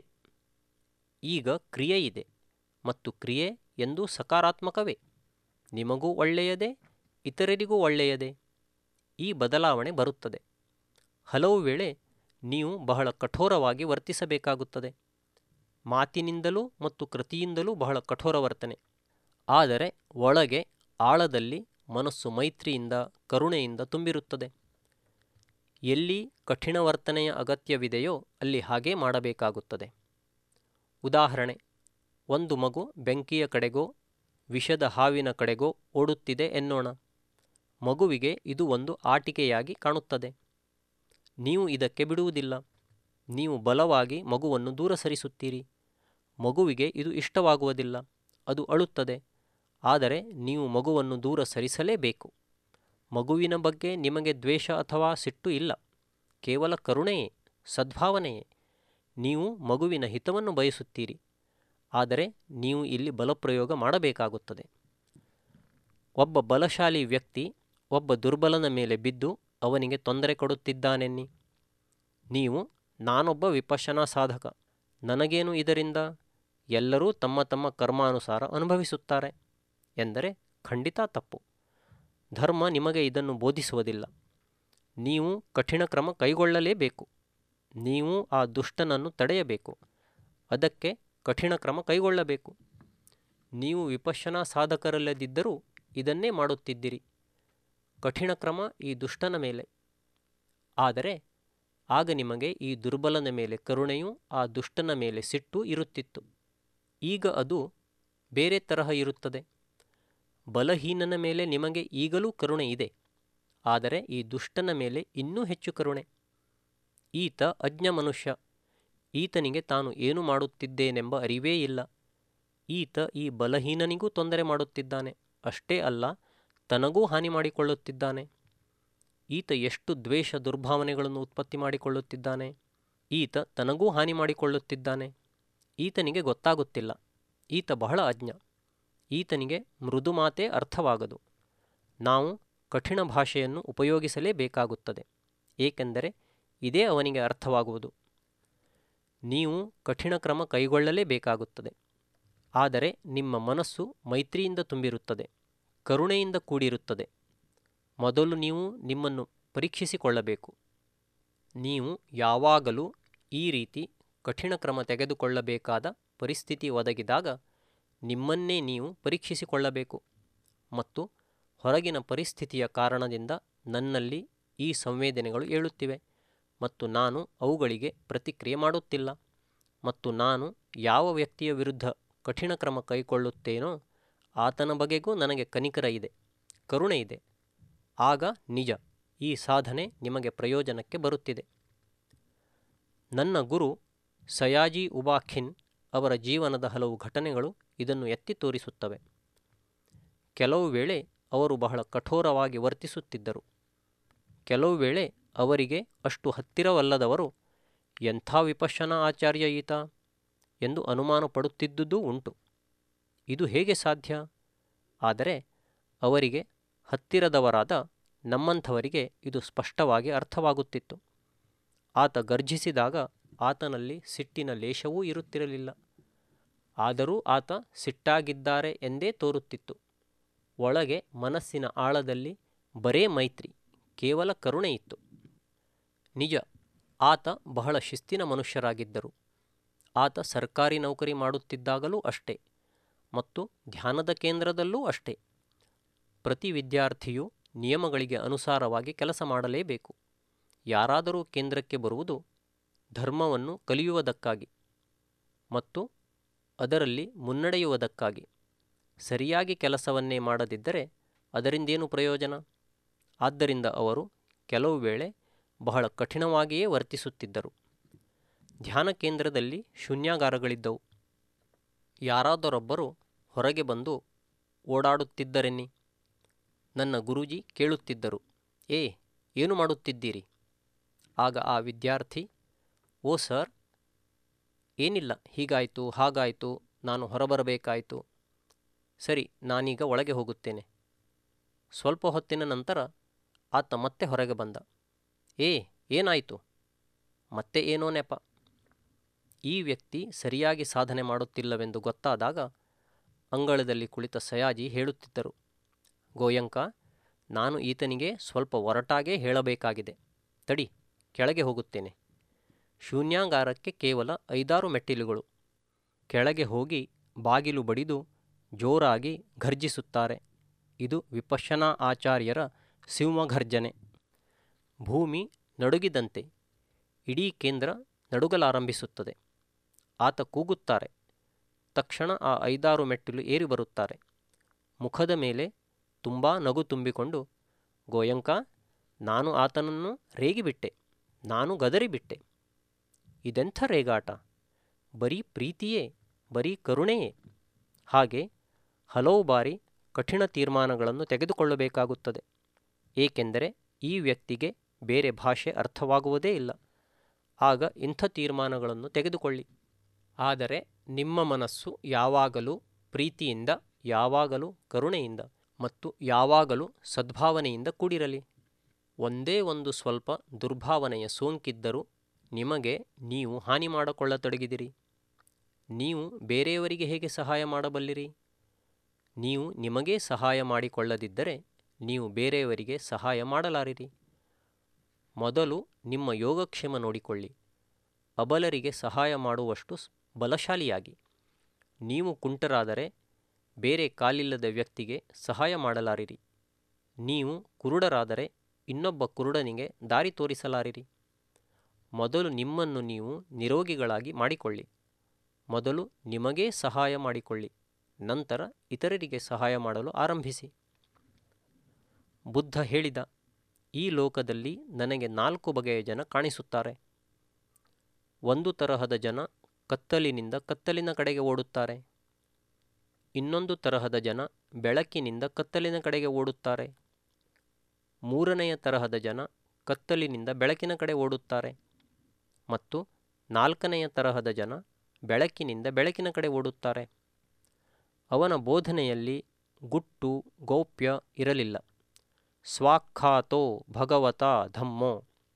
ಈಗ ಕ್ರಿಯೆ ಇದೆ ಮತ್ತು ಕ್ರಿಯೆ ಎಂದು ಸಕಾರಾತ್ಮಕವೇ ನಿಮಗೂ ಒಳ್ಳೆಯದೇ ಇತರರಿಗೂ ಒಳ್ಳೆಯದೇ ಈ ಬದಲಾವಣೆ ಬರುತ್ತದೆ ಹಲವು ವೇಳೆ ನೀವು ಬಹಳ ಕಠೋರವಾಗಿ ವರ್ತಿಸಬೇಕಾಗುತ್ತದೆ ಮಾತಿನಿಂದಲೂ ಮತ್ತು ಕೃತಿಯಿಂದಲೂ ಬಹಳ ಕಠೋರ ವರ್ತನೆ ಆದರೆ ಒಳಗೆ ಆಳದಲ್ಲಿ ಮನಸ್ಸು ಮೈತ್ರಿಯಿಂದ ಕರುಣೆಯಿಂದ ತುಂಬಿರುತ್ತದೆ ಎಲ್ಲಿ ಕಠಿಣ ವರ್ತನೆಯ ಅಗತ್ಯವಿದೆಯೋ ಅಲ್ಲಿ ಹಾಗೇ ಮಾಡಬೇಕಾಗುತ್ತದೆ ಉದಾಹರಣೆ ಒಂದು ಮಗು ಬೆಂಕಿಯ ಕಡೆಗೋ ವಿಷದ ಹಾವಿನ ಕಡೆಗೋ ಓಡುತ್ತಿದೆ ಎನ್ನೋಣ ಮಗುವಿಗೆ ಇದು ಒಂದು ಆಟಿಕೆಯಾಗಿ ಕಾಣುತ್ತದೆ ನೀವು ಇದಕ್ಕೆ ಬಿಡುವುದಿಲ್ಲ ನೀವು ಬಲವಾಗಿ ಮಗುವನ್ನು ದೂರ ಸರಿಸುತ್ತೀರಿ ಮಗುವಿಗೆ ಇದು ಇಷ್ಟವಾಗುವುದಿಲ್ಲ ಅದು ಅಳುತ್ತದೆ ಆದರೆ ನೀವು ಮಗುವನ್ನು ದೂರ ಸರಿಸಲೇಬೇಕು ಮಗುವಿನ ಬಗ್ಗೆ ನಿಮಗೆ ದ್ವೇಷ ಅಥವಾ ಸಿಟ್ಟು ಇಲ್ಲ ಕೇವಲ ಕರುಣೆಯೇ ಸದ್ಭಾವನೆಯೇ ನೀವು ಮಗುವಿನ ಹಿತವನ್ನು ಬಯಸುತ್ತೀರಿ ಆದರೆ ನೀವು ಇಲ್ಲಿ ಬಲಪ್ರಯೋಗ ಮಾಡಬೇಕಾಗುತ್ತದೆ ಒಬ್ಬ ಬಲಶಾಲಿ ವ್ಯಕ್ತಿ ಒಬ್ಬ ದುರ್ಬಲನ ಮೇಲೆ ಬಿದ್ದು ಅವನಿಗೆ ತೊಂದರೆ ಕೊಡುತ್ತಿದ್ದಾನೆನ್ನಿ ನೀವು ನಾನೊಬ್ಬ ವಿಪಶನಾ ಸಾಧಕ ನನಗೇನು ಇದರಿಂದ ಎಲ್ಲರೂ ತಮ್ಮ ತಮ್ಮ ಕರ್ಮಾನುಸಾರ ಅನುಭವಿಸುತ್ತಾರೆ ಎಂದರೆ ಖಂಡಿತ ತಪ್ಪು ಧರ್ಮ ನಿಮಗೆ ಇದನ್ನು ಬೋಧಿಸುವುದಿಲ್ಲ ನೀವು ಕಠಿಣ ಕ್ರಮ ಕೈಗೊಳ್ಳಲೇಬೇಕು ನೀವು ಆ ದುಷ್ಟನನ್ನು ತಡೆಯಬೇಕು ಅದಕ್ಕೆ ಕಠಿಣ ಕ್ರಮ ಕೈಗೊಳ್ಳಬೇಕು ನೀವು ವಿಪಶ್ಯನಾ ಸಾಧಕರಲ್ಲದಿದ್ದರೂ ಇದನ್ನೇ ಮಾಡುತ್ತಿದ್ದಿರಿ ಕಠಿಣ ಕ್ರಮ ಈ ದುಷ್ಟನ ಮೇಲೆ ಆದರೆ ಆಗ ನಿಮಗೆ ಈ ದುರ್ಬಲನ ಮೇಲೆ ಕರುಣೆಯೂ ಆ ದುಷ್ಟನ ಮೇಲೆ ಸಿಟ್ಟು ಇರುತ್ತಿತ್ತು ಈಗ ಅದು ಬೇರೆ ತರಹ ಇರುತ್ತದೆ ಬಲಹೀನನ ಮೇಲೆ ನಿಮಗೆ ಈಗಲೂ ಕರುಣೆ ಇದೆ ಆದರೆ ಈ ದುಷ್ಟನ ಮೇಲೆ ಇನ್ನೂ ಹೆಚ್ಚು ಕರುಣೆ ಈತ ಅಜ್ಞ ಮನುಷ್ಯ ಈತನಿಗೆ ತಾನು ಏನು ಮಾಡುತ್ತಿದ್ದೇನೆಂಬ ಅರಿವೇ ಇಲ್ಲ ಈತ ಈ ಬಲಹೀನನಿಗೂ ತೊಂದರೆ ಮಾಡುತ್ತಿದ್ದಾನೆ ಅಷ್ಟೇ ಅಲ್ಲ ತನಗೂ ಹಾನಿ ಮಾಡಿಕೊಳ್ಳುತ್ತಿದ್ದಾನೆ ಈತ ಎಷ್ಟು ದ್ವೇಷ ದುರ್ಭಾವನೆಗಳನ್ನು ಉತ್ಪತ್ತಿ ಮಾಡಿಕೊಳ್ಳುತ್ತಿದ್ದಾನೆ ಈತ ತನಗೂ ಹಾನಿ ಮಾಡಿಕೊಳ್ಳುತ್ತಿದ್ದಾನೆ ಈತನಿಗೆ ಗೊತ್ತಾಗುತ್ತಿಲ್ಲ ಈತ ಬಹಳ ಅಜ್ಞ ಈತನಿಗೆ ಮೃದು ಮಾತೇ ಅರ್ಥವಾಗದು ನಾವು ಕಠಿಣ ಭಾಷೆಯನ್ನು ಉಪಯೋಗಿಸಲೇಬೇಕಾಗುತ್ತದೆ ಏಕೆಂದರೆ ಇದೇ ಅವನಿಗೆ ಅರ್ಥವಾಗುವುದು ನೀವು ಕಠಿಣ ಕ್ರಮ ಕೈಗೊಳ್ಳಲೇಬೇಕಾಗುತ್ತದೆ ಆದರೆ ನಿಮ್ಮ ಮನಸ್ಸು ಮೈತ್ರಿಯಿಂದ ತುಂಬಿರುತ್ತದೆ ಕರುಣೆಯಿಂದ ಕೂಡಿರುತ್ತದೆ ಮೊದಲು ನೀವು ನಿಮ್ಮನ್ನು ಪರೀಕ್ಷಿಸಿಕೊಳ್ಳಬೇಕು ನೀವು ಯಾವಾಗಲೂ ಈ ರೀತಿ ಕಠಿಣ ಕ್ರಮ ತೆಗೆದುಕೊಳ್ಳಬೇಕಾದ ಪರಿಸ್ಥಿತಿ ಒದಗಿದಾಗ ನಿಮ್ಮನ್ನೇ ನೀವು ಪರೀಕ್ಷಿಸಿಕೊಳ್ಳಬೇಕು ಮತ್ತು ಹೊರಗಿನ ಪರಿಸ್ಥಿತಿಯ ಕಾರಣದಿಂದ ನನ್ನಲ್ಲಿ ಈ ಸಂವೇದನೆಗಳು ಏಳುತ್ತಿವೆ ಮತ್ತು ನಾನು ಅವುಗಳಿಗೆ ಪ್ರತಿಕ್ರಿಯೆ ಮಾಡುತ್ತಿಲ್ಲ ಮತ್ತು ನಾನು ಯಾವ ವ್ಯಕ್ತಿಯ ವಿರುದ್ಧ ಕಠಿಣ ಕ್ರಮ ಕೈಗೊಳ್ಳುತ್ತೇನೋ ಆತನ ಬಗೆಗೂ ನನಗೆ ಕನಿಕರ ಇದೆ ಕರುಣೆ ಇದೆ ಆಗ ನಿಜ ಈ ಸಾಧನೆ ನಿಮಗೆ ಪ್ರಯೋಜನಕ್ಕೆ ಬರುತ್ತಿದೆ ನನ್ನ ಗುರು ಸಯಾಜಿ ಉಬಾಖಿನ್ ಅವರ ಜೀವನದ ಹಲವು ಘಟನೆಗಳು ಇದನ್ನು ಎತ್ತಿ ತೋರಿಸುತ್ತವೆ ಕೆಲವು ವೇಳೆ ಅವರು ಬಹಳ ಕಠೋರವಾಗಿ ವರ್ತಿಸುತ್ತಿದ್ದರು ಕೆಲವು ವೇಳೆ ಅವರಿಗೆ ಅಷ್ಟು ಹತ್ತಿರವಲ್ಲದವರು ಎಂಥ ವಿಪಶ್ಯನ ಆಚಾರ್ಯ ಈತ ಎಂದು ಅನುಮಾನ ಪಡುತ್ತಿದ್ದುದೂ ಉಂಟು ಇದು ಹೇಗೆ ಸಾಧ್ಯ ಆದರೆ ಅವರಿಗೆ ಹತ್ತಿರದವರಾದ ನಮ್ಮಂಥವರಿಗೆ ಇದು ಸ್ಪಷ್ಟವಾಗಿ ಅರ್ಥವಾಗುತ್ತಿತ್ತು ಆತ ಗರ್ಜಿಸಿದಾಗ ಆತನಲ್ಲಿ ಸಿಟ್ಟಿನ ಲೇಷವೂ ಇರುತ್ತಿರಲಿಲ್ಲ ಆದರೂ ಆತ ಸಿಟ್ಟಾಗಿದ್ದಾರೆ ಎಂದೇ ತೋರುತ್ತಿತ್ತು ಒಳಗೆ ಮನಸ್ಸಿನ ಆಳದಲ್ಲಿ ಬರೇ ಮೈತ್ರಿ ಕೇವಲ ಕರುಣೆ ಇತ್ತು ನಿಜ ಆತ ಬಹಳ ಶಿಸ್ತಿನ ಮನುಷ್ಯರಾಗಿದ್ದರು ಆತ ಸರ್ಕಾರಿ ನೌಕರಿ ಮಾಡುತ್ತಿದ್ದಾಗಲೂ ಅಷ್ಟೇ ಮತ್ತು ಧ್ಯಾನದ ಕೇಂದ್ರದಲ್ಲೂ ಅಷ್ಟೇ ಪ್ರತಿ ವಿದ್ಯಾರ್ಥಿಯು ನಿಯಮಗಳಿಗೆ ಅನುಸಾರವಾಗಿ ಕೆಲಸ ಮಾಡಲೇಬೇಕು ಯಾರಾದರೂ ಕೇಂದ್ರಕ್ಕೆ ಬರುವುದು ಧರ್ಮವನ್ನು ಕಲಿಯುವುದಕ್ಕಾಗಿ ಮತ್ತು ಅದರಲ್ಲಿ ಮುನ್ನಡೆಯುವುದಕ್ಕಾಗಿ ಸರಿಯಾಗಿ ಕೆಲಸವನ್ನೇ ಮಾಡದಿದ್ದರೆ ಅದರಿಂದೇನು ಪ್ರಯೋಜನ ಆದ್ದರಿಂದ ಅವರು ಕೆಲವು ವೇಳೆ ಬಹಳ ಕಠಿಣವಾಗಿಯೇ ವರ್ತಿಸುತ್ತಿದ್ದರು ಧ್ಯಾನ ಕೇಂದ್ರದಲ್ಲಿ ಶೂನ್ಯಾಗಾರಗಳಿದ್ದವು ಯಾರಾದರೊಬ್ಬರು ಹೊರಗೆ ಬಂದು ಓಡಾಡುತ್ತಿದ್ದರೆನ್ನಿ ನನ್ನ ಗುರೂಜಿ ಕೇಳುತ್ತಿದ್ದರು ಏ ಏನು ಮಾಡುತ್ತಿದ್ದೀರಿ ಆಗ ಆ ವಿದ್ಯಾರ್ಥಿ ಓ ಸರ್ ಏನಿಲ್ಲ ಹೀಗಾಯಿತು ಹಾಗಾಯಿತು ನಾನು ಹೊರಬರಬೇಕಾಯಿತು ಸರಿ ನಾನೀಗ ಒಳಗೆ ಹೋಗುತ್ತೇನೆ ಸ್ವಲ್ಪ ಹೊತ್ತಿನ ನಂತರ ಆತ ಮತ್ತೆ ಹೊರಗೆ ಬಂದ ಏ ಏನಾಯಿತು ಮತ್ತೆ ಏನೋ ನೆಪ ಈ ವ್ಯಕ್ತಿ ಸರಿಯಾಗಿ ಸಾಧನೆ ಮಾಡುತ್ತಿಲ್ಲವೆಂದು ಗೊತ್ತಾದಾಗ ಅಂಗಳದಲ್ಲಿ ಕುಳಿತ ಸಯಾಜಿ ಹೇಳುತ್ತಿದ್ದರು ಗೋಯಂಕ ನಾನು ಈತನಿಗೆ ಸ್ವಲ್ಪ ಒರಟಾಗೇ ಹೇಳಬೇಕಾಗಿದೆ ತಡಿ ಕೆಳಗೆ ಹೋಗುತ್ತೇನೆ ಶೂನ್ಯಾಗಾರಕ್ಕೆ ಕೇವಲ ಐದಾರು ಮೆಟ್ಟಿಲುಗಳು ಕೆಳಗೆ ಹೋಗಿ ಬಾಗಿಲು ಬಡಿದು ಜೋರಾಗಿ ಘರ್ಜಿಸುತ್ತಾರೆ ಇದು ವಿಪಶ್ಯನಾ ಆಚಾರ್ಯರ ಸಿಂಹಘರ್ಜನೆ ಭೂಮಿ ನಡುಗಿದಂತೆ ಇಡೀ ಕೇಂದ್ರ ನಡುಗಲಾರಂಭಿಸುತ್ತದೆ ಆತ ಕೂಗುತ್ತಾರೆ ತಕ್ಷಣ ಆ ಐದಾರು ಮೆಟ್ಟಿಲು ಏರಿ ಬರುತ್ತಾರೆ ಮುಖದ ಮೇಲೆ ತುಂಬ ನಗು ತುಂಬಿಕೊಂಡು ಗೋಯಂಕ ನಾನು ಆತನನ್ನು ರೇಗಿಬಿಟ್ಟೆ ನಾನು ಗದರಿಬಿಟ್ಟೆ ಇದೆಂಥ ರೇಗಾಟ ಬರೀ ಪ್ರೀತಿಯೇ ಬರೀ ಕರುಣೆಯೇ ಹಾಗೆ ಹಲವು ಬಾರಿ ಕಠಿಣ ತೀರ್ಮಾನಗಳನ್ನು ತೆಗೆದುಕೊಳ್ಳಬೇಕಾಗುತ್ತದೆ ಏಕೆಂದರೆ ಈ ವ್ಯಕ್ತಿಗೆ ಬೇರೆ ಭಾಷೆ ಅರ್ಥವಾಗುವುದೇ ಇಲ್ಲ ಆಗ ಇಂಥ ತೀರ್ಮಾನಗಳನ್ನು ತೆಗೆದುಕೊಳ್ಳಿ ಆದರೆ ನಿಮ್ಮ ಮನಸ್ಸು ಯಾವಾಗಲೂ ಪ್ರೀತಿಯಿಂದ ಯಾವಾಗಲೂ ಕರುಣೆಯಿಂದ ಮತ್ತು ಯಾವಾಗಲೂ ಸದ್ಭಾವನೆಯಿಂದ ಕೂಡಿರಲಿ ಒಂದೇ ಒಂದು ಸ್ವಲ್ಪ ದುರ್ಭಾವನೆಯ ಸೋಂಕಿದ್ದರೂ ನಿಮಗೆ ನೀವು ಹಾನಿ ಮಾಡಿಕೊಳ್ಳತೊಡಗಿದಿರಿ ನೀವು ಬೇರೆಯವರಿಗೆ ಹೇಗೆ ಸಹಾಯ ಮಾಡಬಲ್ಲಿರಿ ನೀವು ನಿಮಗೇ ಸಹಾಯ ಮಾಡಿಕೊಳ್ಳದಿದ್ದರೆ ನೀವು ಬೇರೆಯವರಿಗೆ ಸಹಾಯ ಮಾಡಲಾರಿರಿ ಮೊದಲು ನಿಮ್ಮ ಯೋಗಕ್ಷೇಮ ನೋಡಿಕೊಳ್ಳಿ ಅಬಲರಿಗೆ ಸಹಾಯ ಮಾಡುವಷ್ಟು ಬಲಶಾಲಿಯಾಗಿ ನೀವು ಕುಂಟರಾದರೆ ಬೇರೆ ಕಾಲಿಲ್ಲದ ವ್ಯಕ್ತಿಗೆ ಸಹಾಯ ಮಾಡಲಾರಿರಿ ನೀವು ಕುರುಡರಾದರೆ ಇನ್ನೊಬ್ಬ ಕುರುಡನಿಗೆ ದಾರಿ ತೋರಿಸಲಾರಿರಿ ಮೊದಲು ನಿಮ್ಮನ್ನು ನೀವು ನಿರೋಗಿಗಳಾಗಿ ಮಾಡಿಕೊಳ್ಳಿ ಮೊದಲು ನಿಮಗೇ ಸಹಾಯ ಮಾಡಿಕೊಳ್ಳಿ ನಂತರ ಇತರರಿಗೆ ಸಹಾಯ ಮಾಡಲು ಆರಂಭಿಸಿ ಬುದ್ಧ ಹೇಳಿದ ಈ ಲೋಕದಲ್ಲಿ ನನಗೆ ನಾಲ್ಕು ಬಗೆಯ ಜನ ಕಾಣಿಸುತ್ತಾರೆ ಒಂದು ತರಹದ ಜನ ಕತ್ತಲಿನಿಂದ ಕತ್ತಲಿನ ಕಡೆಗೆ ಓಡುತ್ತಾರೆ ಇನ್ನೊಂದು ತರಹದ ಜನ ಬೆಳಕಿನಿಂದ ಕತ್ತಲಿನ ಕಡೆಗೆ ಓಡುತ್ತಾರೆ ಮೂರನೆಯ ತರಹದ ಜನ ಕತ್ತಲಿನಿಂದ ಬೆಳಕಿನ ಕಡೆ ಓಡುತ್ತಾರೆ ಮತ್ತು ನಾಲ್ಕನೆಯ ತರಹದ ಜನ ಬೆಳಕಿನಿಂದ ಬೆಳಕಿನ ಕಡೆ ಓಡುತ್ತಾರೆ ಅವನ ಬೋಧನೆಯಲ್ಲಿ ಗುಟ್ಟು ಗೌಪ್ಯ ಇರಲಿಲ್ಲ ಸ್ವಾಖ್ಯಾತೋ ಭಗವತ ಧಮ್ಮೋ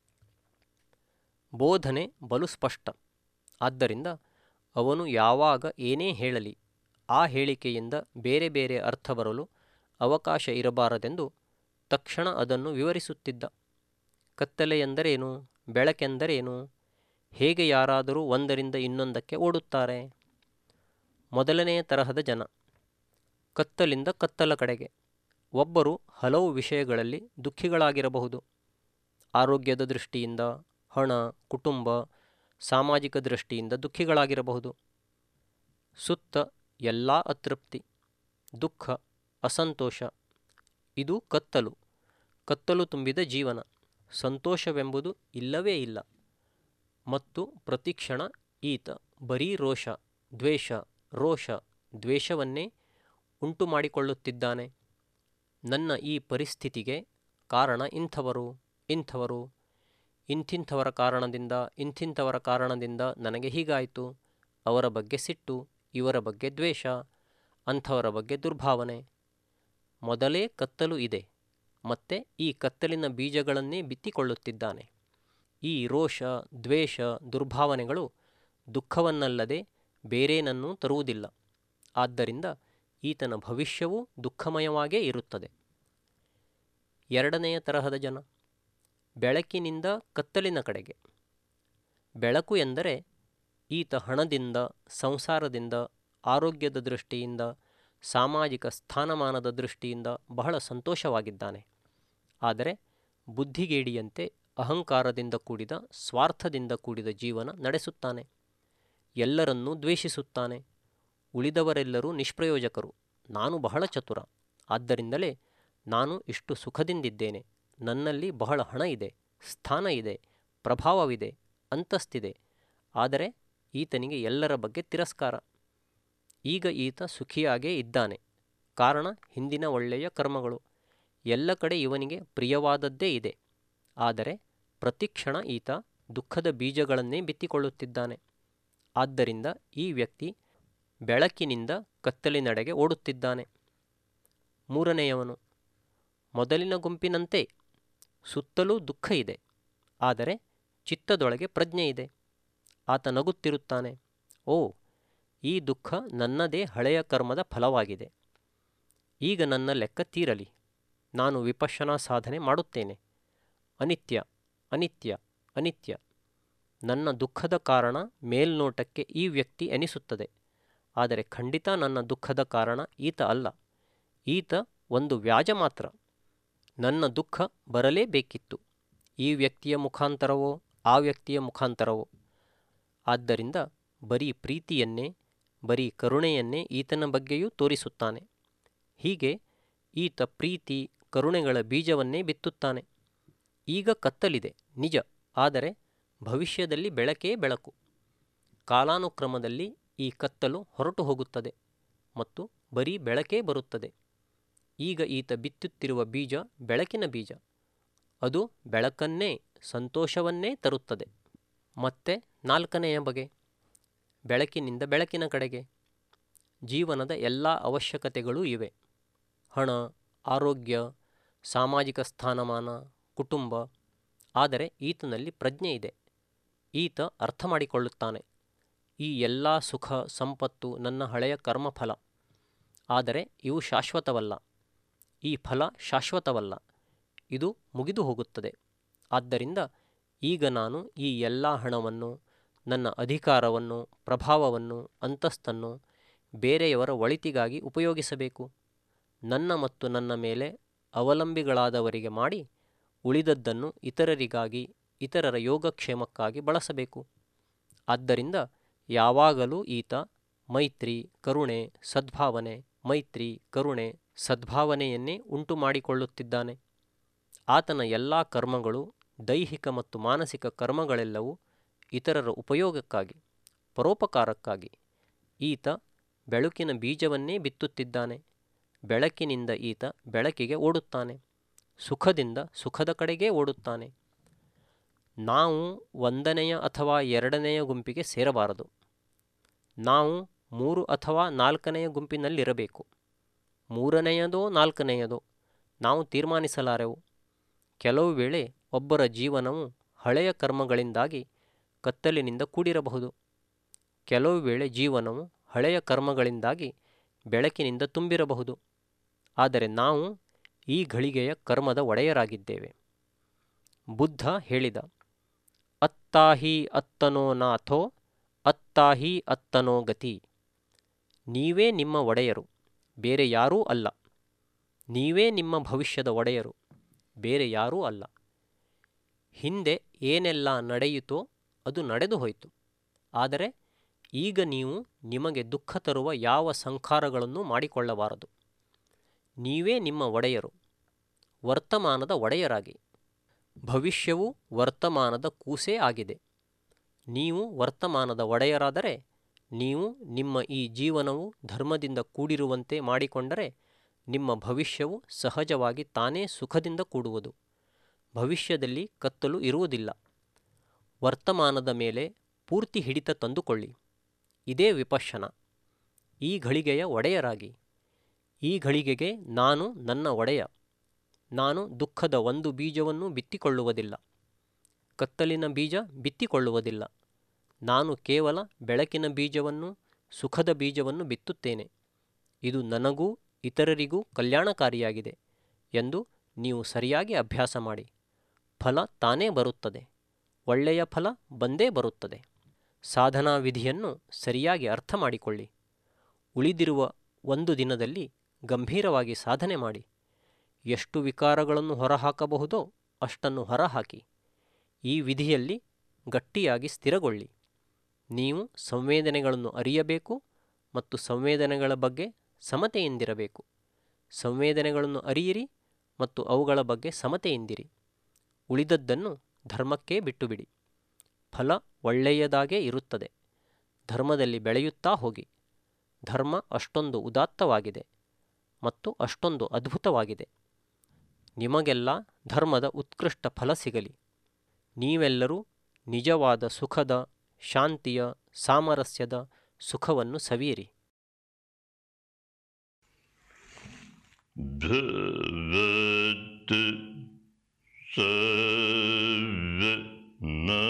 ಬೋಧನೆ ಬಲು ಸ್ಪಷ್ಟ ಆದ್ದರಿಂದ ಅವನು ಯಾವಾಗ ಏನೇ ಹೇಳಲಿ ಆ ಹೇಳಿಕೆಯಿಂದ ಬೇರೆ ಬೇರೆ ಅರ್ಥ ಬರಲು ಅವಕಾಶ ಇರಬಾರದೆಂದು ತಕ್ಷಣ ಅದನ್ನು ವಿವರಿಸುತ್ತಿದ್ದ ಕತ್ತಲೆ ಎಂದರೇನು ಬೆಳಕೆಂದರೇನು ಹೇಗೆ ಯಾರಾದರೂ ಒಂದರಿಂದ ಇನ್ನೊಂದಕ್ಕೆ ಓಡುತ್ತಾರೆ ಮೊದಲನೆಯ ತರಹದ ಜನ ಕತ್ತಲಿಂದ ಕತ್ತಲ ಕಡೆಗೆ ಒಬ್ಬರು ಹಲವು ವಿಷಯಗಳಲ್ಲಿ ದುಃಖಿಗಳಾಗಿರಬಹುದು ಆರೋಗ್ಯದ ದೃಷ್ಟಿಯಿಂದ ಹಣ ಕುಟುಂಬ ಸಾಮಾಜಿಕ ದೃಷ್ಟಿಯಿಂದ ದುಃಖಿಗಳಾಗಿರಬಹುದು ಸುತ್ತ ಎಲ್ಲ ಅತೃಪ್ತಿ ದುಃಖ ಅಸಂತೋಷ ಇದು ಕತ್ತಲು ಕತ್ತಲು ತುಂಬಿದ ಜೀವನ ಸಂತೋಷವೆಂಬುದು ಇಲ್ಲವೇ ಇಲ್ಲ ಮತ್ತು ಪ್ರತಿಕ್ಷಣ ಈತ ಬರೀ ರೋಷ ದ್ವೇಷ ರೋಷ ದ್ವೇಷವನ್ನೇ ಉಂಟು ಮಾಡಿಕೊಳ್ಳುತ್ತಿದ್ದಾನೆ ನನ್ನ ಈ ಪರಿಸ್ಥಿತಿಗೆ ಕಾರಣ ಇಂಥವರು ಇಂಥವರು ಇಂಥಿಂಥವರ ಕಾರಣದಿಂದ ಇಂಥಿಂಥವರ ಕಾರಣದಿಂದ ನನಗೆ ಹೀಗಾಯಿತು ಅವರ ಬಗ್ಗೆ ಸಿಟ್ಟು ಇವರ ಬಗ್ಗೆ ದ್ವೇಷ ಅಂಥವರ ಬಗ್ಗೆ ದುರ್ಭಾವನೆ ಮೊದಲೇ ಕತ್ತಲು ಇದೆ ಮತ್ತೆ ಈ ಕತ್ತಲಿನ ಬೀಜಗಳನ್ನೇ ಬಿತ್ತಿಕೊಳ್ಳುತ್ತಿದ್ದಾನೆ ಈ ರೋಷ ದ್ವೇಷ ದುರ್ಭಾವನೆಗಳು ದುಃಖವನ್ನಲ್ಲದೆ ಬೇರೇನನ್ನೂ ತರುವುದಿಲ್ಲ ಆದ್ದರಿಂದ ಈತನ ಭವಿಷ್ಯವೂ ದುಃಖಮಯವಾಗೇ ಇರುತ್ತದೆ ಎರಡನೆಯ ತರಹದ ಜನ ಬೆಳಕಿನಿಂದ ಕತ್ತಲಿನ ಕಡೆಗೆ ಬೆಳಕು ಎಂದರೆ ಈತ ಹಣದಿಂದ ಸಂಸಾರದಿಂದ ಆರೋಗ್ಯದ ದೃಷ್ಟಿಯಿಂದ ಸಾಮಾಜಿಕ ಸ್ಥಾನಮಾನದ ದೃಷ್ಟಿಯಿಂದ ಬಹಳ ಸಂತೋಷವಾಗಿದ್ದಾನೆ ಆದರೆ ಬುದ್ಧಿಗೇಡಿಯಂತೆ ಅಹಂಕಾರದಿಂದ ಕೂಡಿದ ಸ್ವಾರ್ಥದಿಂದ ಕೂಡಿದ ಜೀವನ ನಡೆಸುತ್ತಾನೆ ಎಲ್ಲರನ್ನೂ ದ್ವೇಷಿಸುತ್ತಾನೆ ಉಳಿದವರೆಲ್ಲರೂ ನಿಷ್ಪ್ರಯೋಜಕರು ನಾನು ಬಹಳ ಚತುರ ಆದ್ದರಿಂದಲೇ ನಾನು ಇಷ್ಟು ಸುಖದಿಂದಿದ್ದೇನೆ ನನ್ನಲ್ಲಿ ಬಹಳ ಹಣ ಇದೆ ಸ್ಥಾನ ಇದೆ ಪ್ರಭಾವವಿದೆ ಅಂತಸ್ತಿದೆ ಆದರೆ ಈತನಿಗೆ ಎಲ್ಲರ ಬಗ್ಗೆ ತಿರಸ್ಕಾರ ಈಗ ಈತ ಸುಖಿಯಾಗೇ ಇದ್ದಾನೆ ಕಾರಣ ಹಿಂದಿನ ಒಳ್ಳೆಯ ಕರ್ಮಗಳು ಎಲ್ಲ ಕಡೆ ಇವನಿಗೆ ಪ್ರಿಯವಾದದ್ದೇ ಇದೆ ಆದರೆ ಪ್ರತಿಕ್ಷಣ ಈತ ದುಃಖದ ಬೀಜಗಳನ್ನೇ ಬಿತ್ತಿಕೊಳ್ಳುತ್ತಿದ್ದಾನೆ ಆದ್ದರಿಂದ ಈ ವ್ಯಕ್ತಿ ಬೆಳಕಿನಿಂದ ಕತ್ತಲಿನಡೆಗೆ ಓಡುತ್ತಿದ್ದಾನೆ ಮೂರನೆಯವನು ಮೊದಲಿನ ಗುಂಪಿನಂತೆ ಸುತ್ತಲೂ ದುಃಖ ಇದೆ ಆದರೆ ಚಿತ್ತದೊಳಗೆ ಪ್ರಜ್ಞೆ ಇದೆ ಆತ ನಗುತ್ತಿರುತ್ತಾನೆ ಓ ಈ ದುಃಖ ನನ್ನದೇ ಹಳೆಯ ಕರ್ಮದ ಫಲವಾಗಿದೆ ಈಗ ನನ್ನ ಲೆಕ್ಕ ತೀರಲಿ ನಾನು ವಿಪಶ್ಯನಾ ಸಾಧನೆ ಮಾಡುತ್ತೇನೆ ಅನಿತ್ಯ ಅನಿತ್ಯ ಅನಿತ್ಯ ನನ್ನ ದುಃಖದ ಕಾರಣ ಮೇಲ್ನೋಟಕ್ಕೆ ಈ ವ್ಯಕ್ತಿ ಎನಿಸುತ್ತದೆ ಆದರೆ ಖಂಡಿತ ನನ್ನ ದುಃಖದ ಕಾರಣ ಈತ ಅಲ್ಲ ಈತ ಒಂದು ವ್ಯಾಜ ಮಾತ್ರ ನನ್ನ ದುಃಖ ಬರಲೇಬೇಕಿತ್ತು ಈ ವ್ಯಕ್ತಿಯ ಮುಖಾಂತರವೋ ಆ ವ್ಯಕ್ತಿಯ ಮುಖಾಂತರವೋ ಆದ್ದರಿಂದ ಬರೀ ಪ್ರೀತಿಯನ್ನೇ ಬರೀ ಕರುಣೆಯನ್ನೇ ಈತನ ಬಗ್ಗೆಯೂ ತೋರಿಸುತ್ತಾನೆ ಹೀಗೆ ಈತ ಪ್ರೀತಿ ಕರುಣೆಗಳ ಬೀಜವನ್ನೇ ಬಿತ್ತುತ್ತಾನೆ ಈಗ ಕತ್ತಲಿದೆ ನಿಜ ಆದರೆ ಭವಿಷ್ಯದಲ್ಲಿ ಬೆಳಕೇ ಬೆಳಕು ಕಾಲಾನುಕ್ರಮದಲ್ಲಿ ಈ ಕತ್ತಲು ಹೊರಟು ಹೋಗುತ್ತದೆ ಮತ್ತು ಬರೀ ಬೆಳಕೇ ಬರುತ್ತದೆ ಈಗ ಈತ ಬಿತ್ತುತ್ತಿರುವ ಬೀಜ ಬೆಳಕಿನ ಬೀಜ ಅದು ಬೆಳಕನ್ನೇ ಸಂತೋಷವನ್ನೇ ತರುತ್ತದೆ ಮತ್ತೆ ನಾಲ್ಕನೆಯ ಬಗೆ ಬೆಳಕಿನಿಂದ ಬೆಳಕಿನ ಕಡೆಗೆ ಜೀವನದ ಎಲ್ಲ ಅವಶ್ಯಕತೆಗಳೂ ಇವೆ ಹಣ ಆರೋಗ್ಯ ಸಾಮಾಜಿಕ ಸ್ಥಾನಮಾನ ಕುಟುಂಬ ಆದರೆ ಈತನಲ್ಲಿ ಪ್ರಜ್ಞೆ ಇದೆ ಈತ ಅರ್ಥ ಮಾಡಿಕೊಳ್ಳುತ್ತಾನೆ ಈ ಎಲ್ಲ ಸುಖ ಸಂಪತ್ತು ನನ್ನ ಹಳೆಯ ಕರ್ಮಫಲ ಆದರೆ ಇವು ಶಾಶ್ವತವಲ್ಲ ಈ ಫಲ ಶಾಶ್ವತವಲ್ಲ ಇದು ಮುಗಿದು ಹೋಗುತ್ತದೆ ಆದ್ದರಿಂದ ಈಗ ನಾನು ಈ ಎಲ್ಲ ಹಣವನ್ನು ನನ್ನ ಅಧಿಕಾರವನ್ನು ಪ್ರಭಾವವನ್ನು ಅಂತಸ್ತನ್ನು ಬೇರೆಯವರ ಒಳಿತಿಗಾಗಿ ಉಪಯೋಗಿಸಬೇಕು ನನ್ನ ಮತ್ತು ನನ್ನ ಮೇಲೆ ಅವಲಂಬಿಗಳಾದವರಿಗೆ ಮಾಡಿ ಉಳಿದದ್ದನ್ನು ಇತರರಿಗಾಗಿ ಇತರರ ಯೋಗಕ್ಷೇಮಕ್ಕಾಗಿ ಬಳಸಬೇಕು ಆದ್ದರಿಂದ ಯಾವಾಗಲೂ ಈತ ಮೈತ್ರಿ ಕರುಣೆ ಸದ್ಭಾವನೆ ಮೈತ್ರಿ ಕರುಣೆ ಸದ್ಭಾವನೆಯನ್ನೇ ಉಂಟು ಮಾಡಿಕೊಳ್ಳುತ್ತಿದ್ದಾನೆ ಆತನ ಎಲ್ಲ ಕರ್ಮಗಳು ದೈಹಿಕ ಮತ್ತು ಮಾನಸಿಕ ಕರ್ಮಗಳೆಲ್ಲವೂ ಇತರರ ಉಪಯೋಗಕ್ಕಾಗಿ ಪರೋಪಕಾರಕ್ಕಾಗಿ ಈತ ಬೆಳಕಿನ ಬೀಜವನ್ನೇ ಬಿತ್ತುತ್ತಿದ್ದಾನೆ ಬೆಳಕಿನಿಂದ ಈತ ಬೆಳಕಿಗೆ ಓಡುತ್ತಾನೆ ಸುಖದಿಂದ ಸುಖದ ಕಡೆಗೇ ಓಡುತ್ತಾನೆ ನಾವು ಒಂದನೆಯ ಅಥವಾ ಎರಡನೆಯ ಗುಂಪಿಗೆ ಸೇರಬಾರದು ನಾವು ಮೂರು ಅಥವಾ ನಾಲ್ಕನೆಯ ಗುಂಪಿನಲ್ಲಿರಬೇಕು ಮೂರನೆಯದೋ ನಾಲ್ಕನೆಯದೋ ನಾವು ತೀರ್ಮಾನಿಸಲಾರೆವು ಕೆಲವು ವೇಳೆ ಒಬ್ಬರ ಜೀವನವು ಹಳೆಯ ಕರ್ಮಗಳಿಂದಾಗಿ ಕತ್ತಲಿನಿಂದ ಕೂಡಿರಬಹುದು ಕೆಲವು ವೇಳೆ ಜೀವನವು ಹಳೆಯ ಕರ್ಮಗಳಿಂದಾಗಿ ಬೆಳಕಿನಿಂದ ತುಂಬಿರಬಹುದು ಆದರೆ ನಾವು ಈ ಘಳಿಗೆಯ ಕರ್ಮದ ಒಡೆಯರಾಗಿದ್ದೇವೆ ಬುದ್ಧ ಹೇಳಿದ ಅತ್ತಾಹಿ ಅತ್ತನೋ ನಾಥೋ ಅತ್ತಾಹಿ ಅತ್ತನೋ ಗತಿ ನೀವೇ ನಿಮ್ಮ ಒಡೆಯರು ಬೇರೆ ಯಾರೂ ಅಲ್ಲ ನೀವೇ ನಿಮ್ಮ ಭವಿಷ್ಯದ ಒಡೆಯರು ಬೇರೆ ಯಾರೂ ಅಲ್ಲ ಹಿಂದೆ ಏನೆಲ್ಲ ನಡೆಯಿತೋ ಅದು ನಡೆದು ಹೋಯಿತು ಆದರೆ ಈಗ ನೀವು ನಿಮಗೆ ದುಃಖ ತರುವ ಯಾವ ಸಂಖಾರಗಳನ್ನು ಮಾಡಿಕೊಳ್ಳಬಾರದು ನೀವೇ ನಿಮ್ಮ ಒಡೆಯರು ವರ್ತಮಾನದ ಒಡೆಯರಾಗಿ ಭವಿಷ್ಯವು ವರ್ತಮಾನದ ಕೂಸೇ ಆಗಿದೆ ನೀವು ವರ್ತಮಾನದ ಒಡೆಯರಾದರೆ ನೀವು ನಿಮ್ಮ ಈ ಜೀವನವು ಧರ್ಮದಿಂದ ಕೂಡಿರುವಂತೆ ಮಾಡಿಕೊಂಡರೆ ನಿಮ್ಮ ಭವಿಷ್ಯವು ಸಹಜವಾಗಿ ತಾನೇ ಸುಖದಿಂದ ಕೂಡುವುದು ಭವಿಷ್ಯದಲ್ಲಿ ಕತ್ತಲು ಇರುವುದಿಲ್ಲ ವರ್ತಮಾನದ ಮೇಲೆ ಪೂರ್ತಿ ಹಿಡಿತ ತಂದುಕೊಳ್ಳಿ ಇದೇ ವಿಪಶ್ಯನ ಈ ಘಳಿಗೆಯ ಒಡೆಯರಾಗಿ ಈ ಘಳಿಗೆಗೆ ನಾನು ನನ್ನ ಒಡೆಯ ನಾನು ದುಃಖದ ಒಂದು ಬೀಜವನ್ನು ಬಿತ್ತಿಕೊಳ್ಳುವುದಿಲ್ಲ ಕತ್ತಲಿನ ಬೀಜ ಬಿತ್ತಿಕೊಳ್ಳುವುದಿಲ್ಲ ನಾನು ಕೇವಲ ಬೆಳಕಿನ ಬೀಜವನ್ನು ಸುಖದ ಬೀಜವನ್ನು ಬಿತ್ತುತ್ತೇನೆ ಇದು ನನಗೂ ಇತರರಿಗೂ ಕಲ್ಯಾಣಕಾರಿಯಾಗಿದೆ ಎಂದು ನೀವು ಸರಿಯಾಗಿ ಅಭ್ಯಾಸ ಮಾಡಿ ಫಲ ತಾನೇ ಬರುತ್ತದೆ ಒಳ್ಳೆಯ ಫಲ ಬಂದೇ ಬರುತ್ತದೆ ಸಾಧನಾ ವಿಧಿಯನ್ನು ಸರಿಯಾಗಿ ಅರ್ಥ ಮಾಡಿಕೊಳ್ಳಿ ಉಳಿದಿರುವ ಒಂದು ದಿನದಲ್ಲಿ ಗಂಭೀರವಾಗಿ ಸಾಧನೆ ಮಾಡಿ ಎಷ್ಟು ವಿಕಾರಗಳನ್ನು ಹೊರಹಾಕಬಹುದೋ ಅಷ್ಟನ್ನು ಹೊರಹಾಕಿ ಈ ವಿಧಿಯಲ್ಲಿ ಗಟ್ಟಿಯಾಗಿ ಸ್ಥಿರಗೊಳ್ಳಿ ನೀವು ಸಂವೇದನೆಗಳನ್ನು ಅರಿಯಬೇಕು ಮತ್ತು ಸಂವೇದನೆಗಳ ಬಗ್ಗೆ ಸಮತೆಯಿಂದಿರಬೇಕು ಸಂವೇದನೆಗಳನ್ನು ಅರಿಯಿರಿ ಮತ್ತು ಅವುಗಳ ಬಗ್ಗೆ ಸಮತೆಯಿಂದಿರಿ ಉಳಿದದ್ದನ್ನು ಧರ್ಮಕ್ಕೇ ಬಿಟ್ಟುಬಿಡಿ ಫಲ ಒಳ್ಳೆಯದಾಗೇ ಇರುತ್ತದೆ ಧರ್ಮದಲ್ಲಿ ಬೆಳೆಯುತ್ತಾ ಹೋಗಿ ಧರ್ಮ ಅಷ್ಟೊಂದು ಉದಾತ್ತವಾಗಿದೆ ಮತ್ತು ಅಷ್ಟೊಂದು ಅದ್ಭುತವಾಗಿದೆ ನಿಮಗೆಲ್ಲ ಧರ್ಮದ ಉತ್ಕೃಷ್ಟ ಫಲ ಸಿಗಲಿ ನೀವೆಲ್ಲರೂ ನಿಜವಾದ ಸುಖದ ಶಾಂತಿಯ ಸಾಮರಸ್ಯದ ಸುಖವನ್ನು ಸವಿಯಿರಿ भवतु सवना